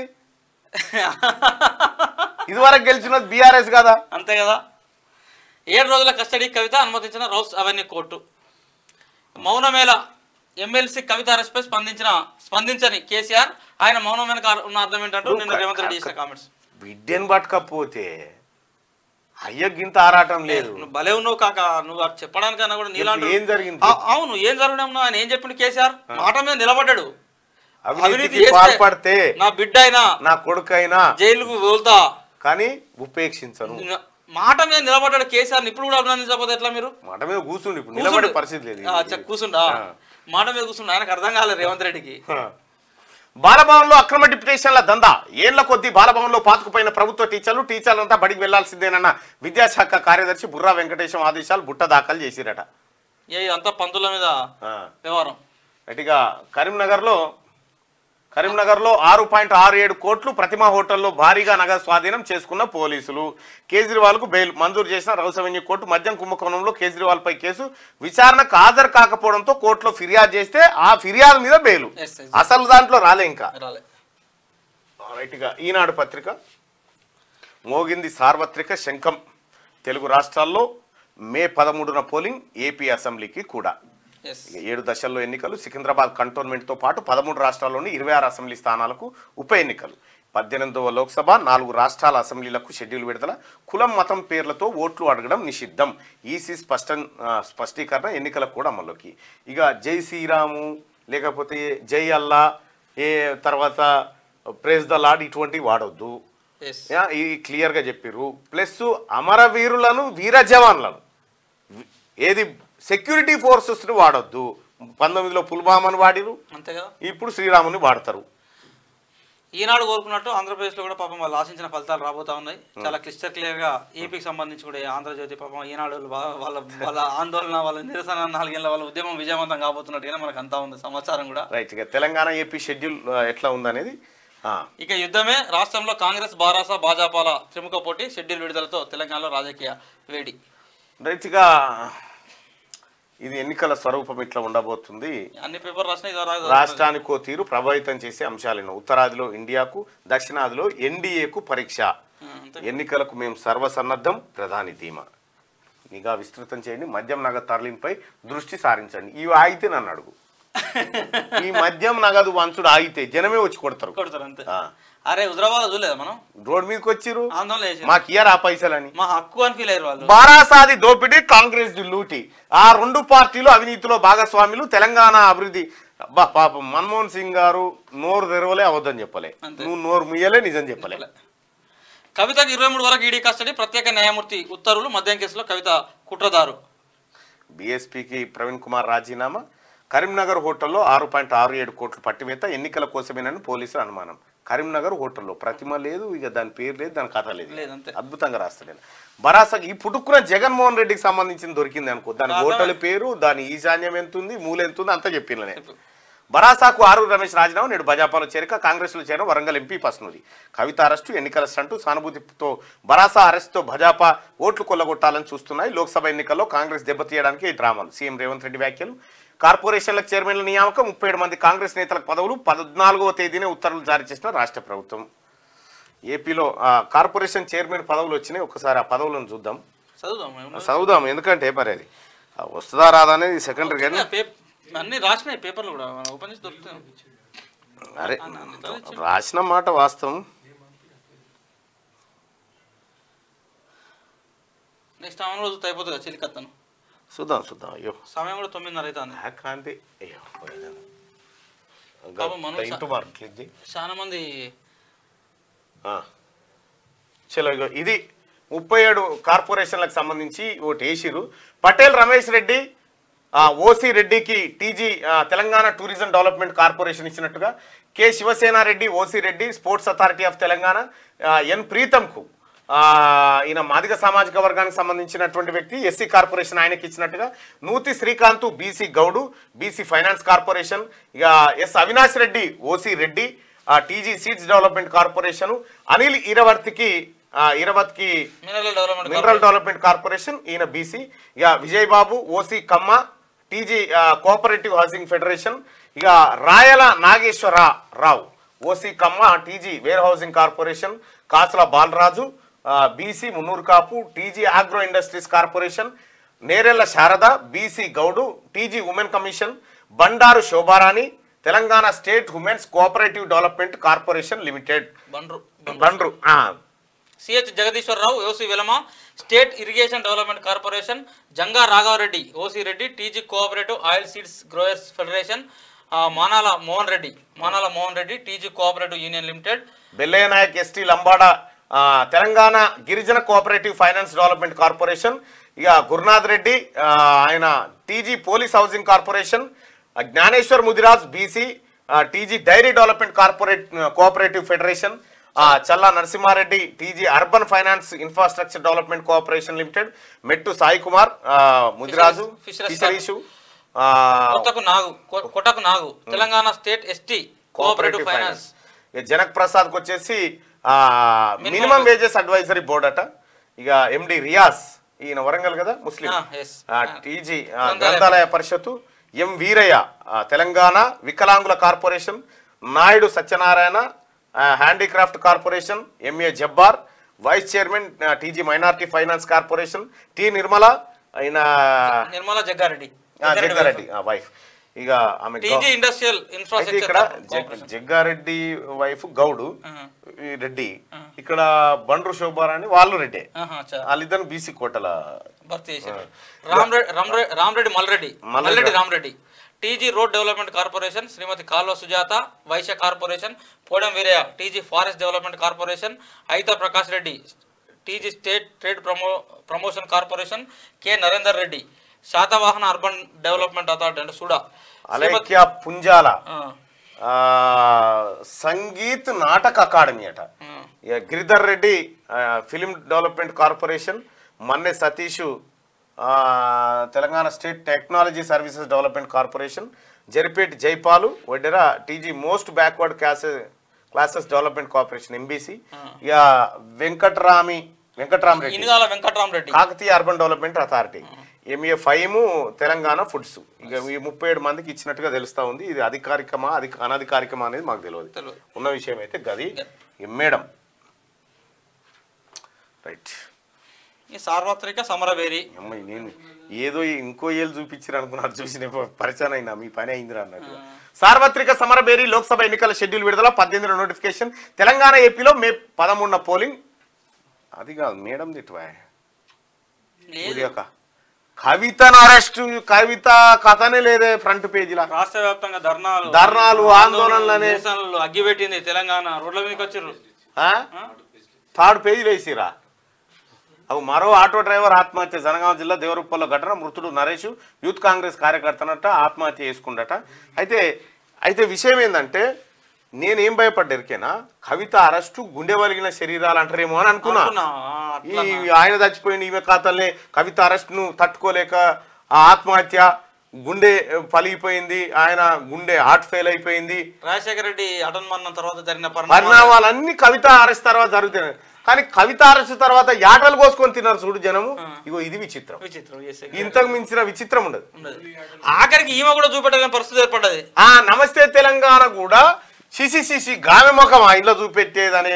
ఇదివరకు గెలిచినది బీఆర్ఎస్ కదా అంతే కదా ఏడు రోజుల కస్టడీ కవిత అనుమతించిన రౌస్ అవెన్యూ కోర్టు మౌనమేళ ఎమ్మెల్సీ కవిత అరెస్ట్పై స్పందించిన స్పందించని కేసీఆర్ ఆయన మౌనం వెనక ఉన్న అర్థం ఏంటంటూ నిన్న రేవంత్ రెడ్డి చేసిన కామెంట్స్ బిడ్డని పట్టకపోతే అయ్య గింత ఆరాటం లేదు నువ్వు భలే ఉన్నావు కాక నువ్వు అది చెప్పడానికన్నా కూడా నీలాంటి ఏం జరిగింది? ఆ- అవును ఏం జరగడం ఆయన ఏం చెప్పిండు కేసీఆర్ మాట మీద నిలబడ్డాడు అవినీతి అవినీతికి చేస్తే పాల్పడితే నా బిడ్డ అయినా నా కొడుకైనా జైలుకు వెళ్తా కానీ ఉపేక్షించను మాట మీద నిలబడ్డాడు కేసీఆర్ ఇప్పుడు కూడా అభినందించకపోతే ఎట్లా మీరు మాట మీద కూర్చుండి ఇప్పుడు నిలబడే కూర్చుండు. పరిస్థితి లేదు ఆ, చె- కూర్చుండా మాట మీద కూర్చుండు ఆయనకు అర్థం కాలేదు రేవంత్ రెడ్డికి బాలభవన్లో అక్రమ డిప్యుటేషన్ల దందా ఏళ్ల కొద్దీ బాలభవన్లో పాతుకుపోయిన ప్రభుత్వ టీచర్లు టీచర్లంతా బడికి వెళ్లాల్సిందేనన్న విద్యాశాఖ కార్యదర్శి బుర్రా వెంకటేశం ఆదేశాలు బుట్ట దాఖలు చేసిరట ఏ ఇదంతా పంతుల మీద ఆ. వ్యవహారం గట్టిగా కరీంనగర్లో కరీంనగర్లో ఆరు పాయింట్ ఆరు ఏడు కోట్లు ప్రతిమ హోటల్లో భారీగా నగదు స్వాధీనం చేసుకున్న పోలీసులు కేజ్రీవాల్కు బెయిల్ మంజూరు చేసిన రౌస్ అవెన్యూ కోర్టు మద్యం కుంభకోణంలో కేజ్రీవాల్పై కేసు విచారణకు హాజరు కాకపోవడంతో కోర్టులో ఫిర్యాదు చేస్తే ఆ ఫిర్యాదు మీద బెయిలు Yes, yes. అసలు దాంట్లో రాలే ఇంకా రాలే రైట్గా ఈనాడు పత్రిక మోగింది సార్వత్రిక శంఖం తెలుగు రాష్ట్రాల్లో మే పదమూడున పోలింగ్ ఏపీ అసెంబ్లీకి కూడా ఎస్ ఇక ఏడు దశల్లో ఎన్నికలు సికింద్రాబాద్ కంటోన్మెంట్తో పాటు పదమూడు రాష్ట్రాల్లోని ఇరవై ఆరు అసెంబ్లీ స్థానాలకు ఉప ఎన్నికలు పద్దెనిమిదవ లోక్సభ నాలుగు రాష్ట్రాల అసెంబ్లీలకు షెడ్యూల్ విడుదల కులం మతం పేర్లతో ఓట్లు అడగడం నిషిద్ధం ఈసీ స్పష్టం ఆ, స్పష్టీకరణ ఎన్నికలకు కూడా అమల్లోకి ఇక జై శ్రీరాము లేకపోతే జై అల్లా ఏ తర్వాత ప్రేజ్ ద లాడ్ ఇటువంటివి వాడొద్దు ఎస్ యా, ఇది క్లియర్గా చెప్పిర్రు ప్లస్ అమరవీరులను వీర జవాన్లను వి- ఏది సెక్యూరిటీ ఫోర్సెస్ని వాడొద్దు పంతొమ్మిదిలో పుల్వామాను వాడిరు అంతే కదా ఇప్పుడు శ్రీరాముని వాడతారు ఈనాడు కోరుకున్నట్టు ఆంధ్రప్రదేశ్లో కూడా పాపం వాళ్ళు ఆశించిన ఫలితాలు రాబోతా ఉన్నాయి చాలా క్లిస్టర్ క్లియర్ గా ఏపీకి సంబంధించి కూడా ఈ ఆంధ్రజ్యోతి పాపం ఈనాడు వా- వాళ్ళ వాళ్ళ ఆందోళన వాళ్ళ నిరసన నాలుగేళ్ల వాళ్ళ ఉద్యమం విజయవంతం కాబోతున్నట్టుగా మనకు అంతా ఉంది సమాచారం కూడా రైట్ ఇక తెలంగాణ ఏపీ షెడ్యూల్ ఆ, ఎట్లా ఉందనేది ఆ, ఇక యుద్ధమే రాష్ట్రంలో కాంగ్రెస్ బారాస భాజపాల త్రిముఖ పోటీ షెడ్యూల్ విడుదలతో తెలంగాణలో రాజకీయ వేడి రైట్ ఇక ఇది ఎన్నికల స్వరూపం ఇట్లా ఉండబోతుంది అన్ని పేపర్ రాసిన ఇది రా- రాష్ట్రానికో తీరు ప్రభావితం చేసే అంశాలను ఉత్తరాదిలో ఇండియాకు దక్షిణాదిలో ఎన్డీఏకు పరీక్ష ఆ, అంతే ఎన్నికలకు మేము సర్వసన్నద్ధం ప్రధాని ధీమా నిఘా విస్తృతం చేయండి మద్యం నగదు తరలింపై దృష్టి సారించండి ఇవి ఆగితే నన్ను అడుగు ఈ మద్యం నగదు వంచుడు ఆగితే జనమే వచ్చి కొడతారు కొడతారు అంతే ఆ. అరే హుజరాబాద్ చూడలేదా మనం రోడ్ మీదకి వచ్చిర్రు ఆందోళన చేసి మాకు ఇయ్యరు ఆ పైసలని మా హక్కు అని ఫీల్ అయ్యారు వాళ్ళు బారాసాది దోపిడీ కాంగ్రెస్ ది లూటి ఆ రెండు పార్టీలు అవినీతిలో భాగస్వాములు తెలంగాణ అభివృద్ధి అబ్బా పాపం మన్మోహన్ సింగ్ గారు నోరు తెరవలే అవద్దని చెప్పలే అంతే. నువ్వు నోరు ముయ్యలే నిజం చెప్పలే కవితకు ఇరవై మూడు వరకు ఈడీ కస్టడీ ప్రత్యేక న్యాయమూర్తి ఉత్తర్వులు మద్యం కేసులో కవిత కుట్రదారు బీఎస్పీకి ప్రవీణ్ కుమార్ రాజీనామా కరీంనగర్ హోటల్లో ఆరు పాయింట్ ఆరు ఏడు కోట్లు పట్టివేత ఎన్నికల కోసమేనని పోలీసులు అనుమానం కరీంనగర్ హోటల్లో ప్రతిమ లేదు ఇక దాని పేరు లేదు దాని కథ లేదు లేదు, అంతే. అద్భుతంగా రాస్తాడు ఆయన. బరాస ఈ పుట్టుకున్న జగన్మోహన్ రెడ్డికి సంబంధించింది దొరికింది అనుకో దాని దాదాపు- హోటల్ పేరు దాని ఈశాన్యం ఎంత ఉంది మూల ఎంత ఉంది అంతా చెప్పిన నేను బరాసాకు ఆరు రమేష్ రాజీనామా నేడు భాజపాలో చేరిక కాంగ్రెస్లో చేరిన వరంగల్ ఎంపీ పస్నూరి కవిత అరెస్టు ఎన్నికల స్టంటు సానుభూతితో బరాసా అరెస్టుతో భాజపా ఓట్లు కొల్లగొట్టాలని చూస్తున్నాయి లోక్సభ ఎన్నికల్లో కాంగ్రెస్ దెబ్బతీయడానికి ఈ డ్రామాలు సీఎం రేవంత్ రెడ్డి వ్యాఖ్యలు కార్పొరేషన్లకు చైర్మన్ల నియామకం ముప్పై ఏడు మంది కాంగ్రెస్ నేతలకు పదవులు పద్నాలుగవ తేదీనే ఉత్తర్వులు జారీ చేసిన రాష్ట్ర ప్రభుత్వం ఏపీలో ఆ, కార్పొరేషన్ చైర్మన్ పదవులు వచ్చినాయి ఒకసారి ఆ పదవులను చూద్దాం చదువుదాం ఏమన్నా? చదువుదాం ఎందుకంటే మరి అది ఆ, వస్తుందా రాదా అనేది సెకండరీ కానీ వచ్చినాయి పేప్- అన్ని రాసినాయి పేపర్లు కూడా మనం ఓపెన్ చేసి దొరుకుతాయి అరే రాసిన మాట వాస్తవం నెక్స్ట్ ఆమె రోజు అయిపోతుంది చిలికత్తను చూద్దాం చూద్దాం అయ్యో సమయం కూడా తొమ్మిదిన్నర అవుతుంది ఆ కాంతి అయ్యో పాపం మనోజ్ ఇంటూ మార్క్ క్లిక్ చేయి చాలా మంది ఆ. చలో ఇగో ఇది ముప్పై ఏడు కార్పొరేషన్లకు సంబంధించి ఒకటి వేసిరు పటేల్ రమేష్ రెడ్డి ఆ, ఓసీ రెడ్డికి టీజీ ఆ, తెలంగాణ టూరిజం డెవలప్మెంట్ కార్పొరేషన్ ఇచ్చినట్టుగా K Sivasena Reddy OC Reddy sports authority of Telangana ఆ, ఎన్ ప్రీతంకు ఆ, ఈయన మాదిగ సామాజిక వర్గానికి సంబంధించినటువంటి వ్యక్తి ఎస్సీ కార్పొరేషన్ ఆయనకి ఇచ్చినట్టుగా Nuthi Srikanth BC Goud BC finance corporation ఇక ఎస్ అవినాష్ రెడ్డి ఓసీ రెడ్డి ఆ TG seeds development corporation Anil ఇరవర్తికి ఆ, ఇరవత్కి mineral development mineral development corporation ఈయన బీసీ ఇక విజయ్ బాబు ఓసీ కమ్మ టీజీ ఆ, కోఆపరేటివ్ హౌసింగ్ ఫెడరేషన్ ఇక Rayala Nageswara Rao OC Kamma TG warehousing corporation Kasula Balaraju ఆ, BC Munnuru Kapu TG agro industries corporation Nerella Sharada BC Goud TG women commission Bandaru Shobharani Telangana state women's cooperative development corporation limited Bandru Bandru ఆ, CH Jagadeeshwar Rao OC విలమ state irrigation development corporation Janga Raghava Reddy OC Reddy TG cooperative oil seeds growers federation ఆ, Manala Mohan Reddy Manala Mohan Reddy TG cooperative union limited Bellaiah Naik ST Lambada ఆ, తెలంగాణ గిరిజన cooperative finance development corporation ఇక గురునాథ్ రెడ్డి ఆ, ఆయన TG police housing corporation ఆ, Gnaneshwar Mudiraj BC TG dairy development corporate cooperative federation ఆ, Challa Narasimha Reddy TG urban finance infrastructure development cooperation limited Mettu Sai Kumar ఆ, Mudiraj fisheries ఫిషరీసు ఆ, కొత్తకు నాగు కొ- కొట్టకు నాగు Telangana state ST cooperative finance ఇక జనక్ ప్రసాద్కి వచ్చేసి ఆ, Minimum minimum wages advisory board అట ఇక ఎండి రియాజ్ ఈయన వరంగల్ కదా ముస్లిం ఆ, yes. ఆ, టీజీ ఆ, గ్రంథాలయ గ్రంథాలయ పరిషత్తు ఎం వీరయ్య ఆ, తెలంగాణ వికలాంగుల కార్పొరేషన్ నాయుడు సత్యనారాయణ ఆ, handicraft corporation MA Jabbar vice chairman ఆ, TG minority finance corporation T Nirmala ఆయన నిర్మలా జగ్గారెడ్డి ఆ, జగ్గారెడ్డి వైఫ్ ఇక ఆమె గౌ- టీజీ ఇండస్ట్రియల్ అయితే ఇన్ఫ్రాస్ట్రక్చర్ ఇక్కడ జగ్- జగ్గారెడ్డి వైఫ్ గౌడు ఈ రెడ్డి ఇక్కడ బండ్రు శోభారాణి వాళ్ళు రెడ్డి వాళ్ళిద్దరు బీసీ కోటల భర్తీ చేశారు Ramareddy Ramareddy Ramareddy Malreddy Malreddy. Malreddy Ramareddy TG road development corporation Shrimati Kalva Sujatha Vaishya corporation Podam Veeraiah TG forest development corporation Ayitha Prakash Reddy TG state trade promo promotion corporation K Narender Reddy Satavahana urban development authority అంటే సుడా అలైక్య పుంజాల ఆ, ఆ, సంగీత్ నాటక అకాడమీ అట ఇక గిరిధర్ రెడ్డి ఆ, film development corporation Manne Satish ఆ, Telangana state technology services development corporation జరిపేటి Jaipal Vaddera TG most backward classes classes development corporation MBC ఇక వెంకట్రామి Venkatrama Reddy Inugala Venkatrama Reddy Kakatiya urban development authority MA five Telangana foods ఇక ఈ ముప్పై ఏడు మందికి ఇచ్చినట్టుగా తెలుస్తా ఉంది ఇది అధికారికమా అది అనధికారికమా అనేది మాకు తెలియదు తెలియదు. ఉన్న విషయం అయితే గది ఈ మేడం రైట్ ఈ సార్వత్రిక సమరవేరి అమ్మాయి నేను ఏదో ఇంకో ఏళ్ళు చూపించారు అనుకున్నారు చూసిన పరిచయం అయినా మీ పని అయిందిరా అన్నట్టు సార్వత్రిక సమరబేరి లోక్సభ ఎన్నికల షెడ్యూల్ విడుదల పద్దెనిమిది నోటిఫికేషన్ తెలంగాణ ఏపీలో మే పదమూడున పోలింగ్ అది కాదు మేడం తిట్టువా లేదు ఉదయక కవితను అరెస్ట్ కవిత కథనే లేదే ఫ్రంట్ పేజీలా రాష్ట్ర వ్యాప్తంగా ధర్నాలు ధర్నాలు, ఆందోళనలనే. నిరసనలు అగ్గిపెట్టింది తెలంగాణ రోడ్ల మీదకి వచ్చిర్రు ఆ? థర్డ్ పేజీలో వేసిరా అవు మరో ఆటో డ్రైవర్ ఆత్మహత్య జనగామ జిల్లా దేవరూపల్లో ఘటన మృతుడు నరేష్ యూత్ కాంగ్రెస్ కార్యకర్తనట ఆత్మహత్య చేసుకుండట అయితే అయితే విషయం ఏంటంటే నేనేం భయపడ్డా ఎరికేనా కవిత అరెస్టు గుండె వలిగిన శరీరాలు అంటారేమో అని అనుకున్నా అనుకున్నా, ఆ, ఈ అట్లనా. ఆయన చచ్చిపోయిన ఈమె ఖాతాలే కవిత అరెస్ట్ను తట్టుకోలేక ఆ ఆత్మహత్య గుండె పలిగిపోయింది ఆయన గుండె హార్ట్ ఫెయిల్ అయిపోయింది రాజశేఖర రెడ్డి అటన్మన్నం తర్వాత జరిగిన పరిణామాలన్నీ కవిత అరెస్ట్ తర్వాత జరుగుతున్నాయి కానీ కవిత అరెస్ట్ తర్వాత యాటలు కోసుకొని తిన్నారు చూడు జనము ఇగో ఇది విచిత్రం విచిత్రం yes, ఇంతకు మించిన విచిత్రం ఉండదు ఉండదు. ఆఖరికి ఈమె కూడా చూపెట్టలేని పరిస్థితి ఏర్పడ్డది ఆ నమస్తే తెలంగాణ కూడా సిసి సిసి గామె ముఖం ఆ ఇంట్లో చూపెట్టేదనే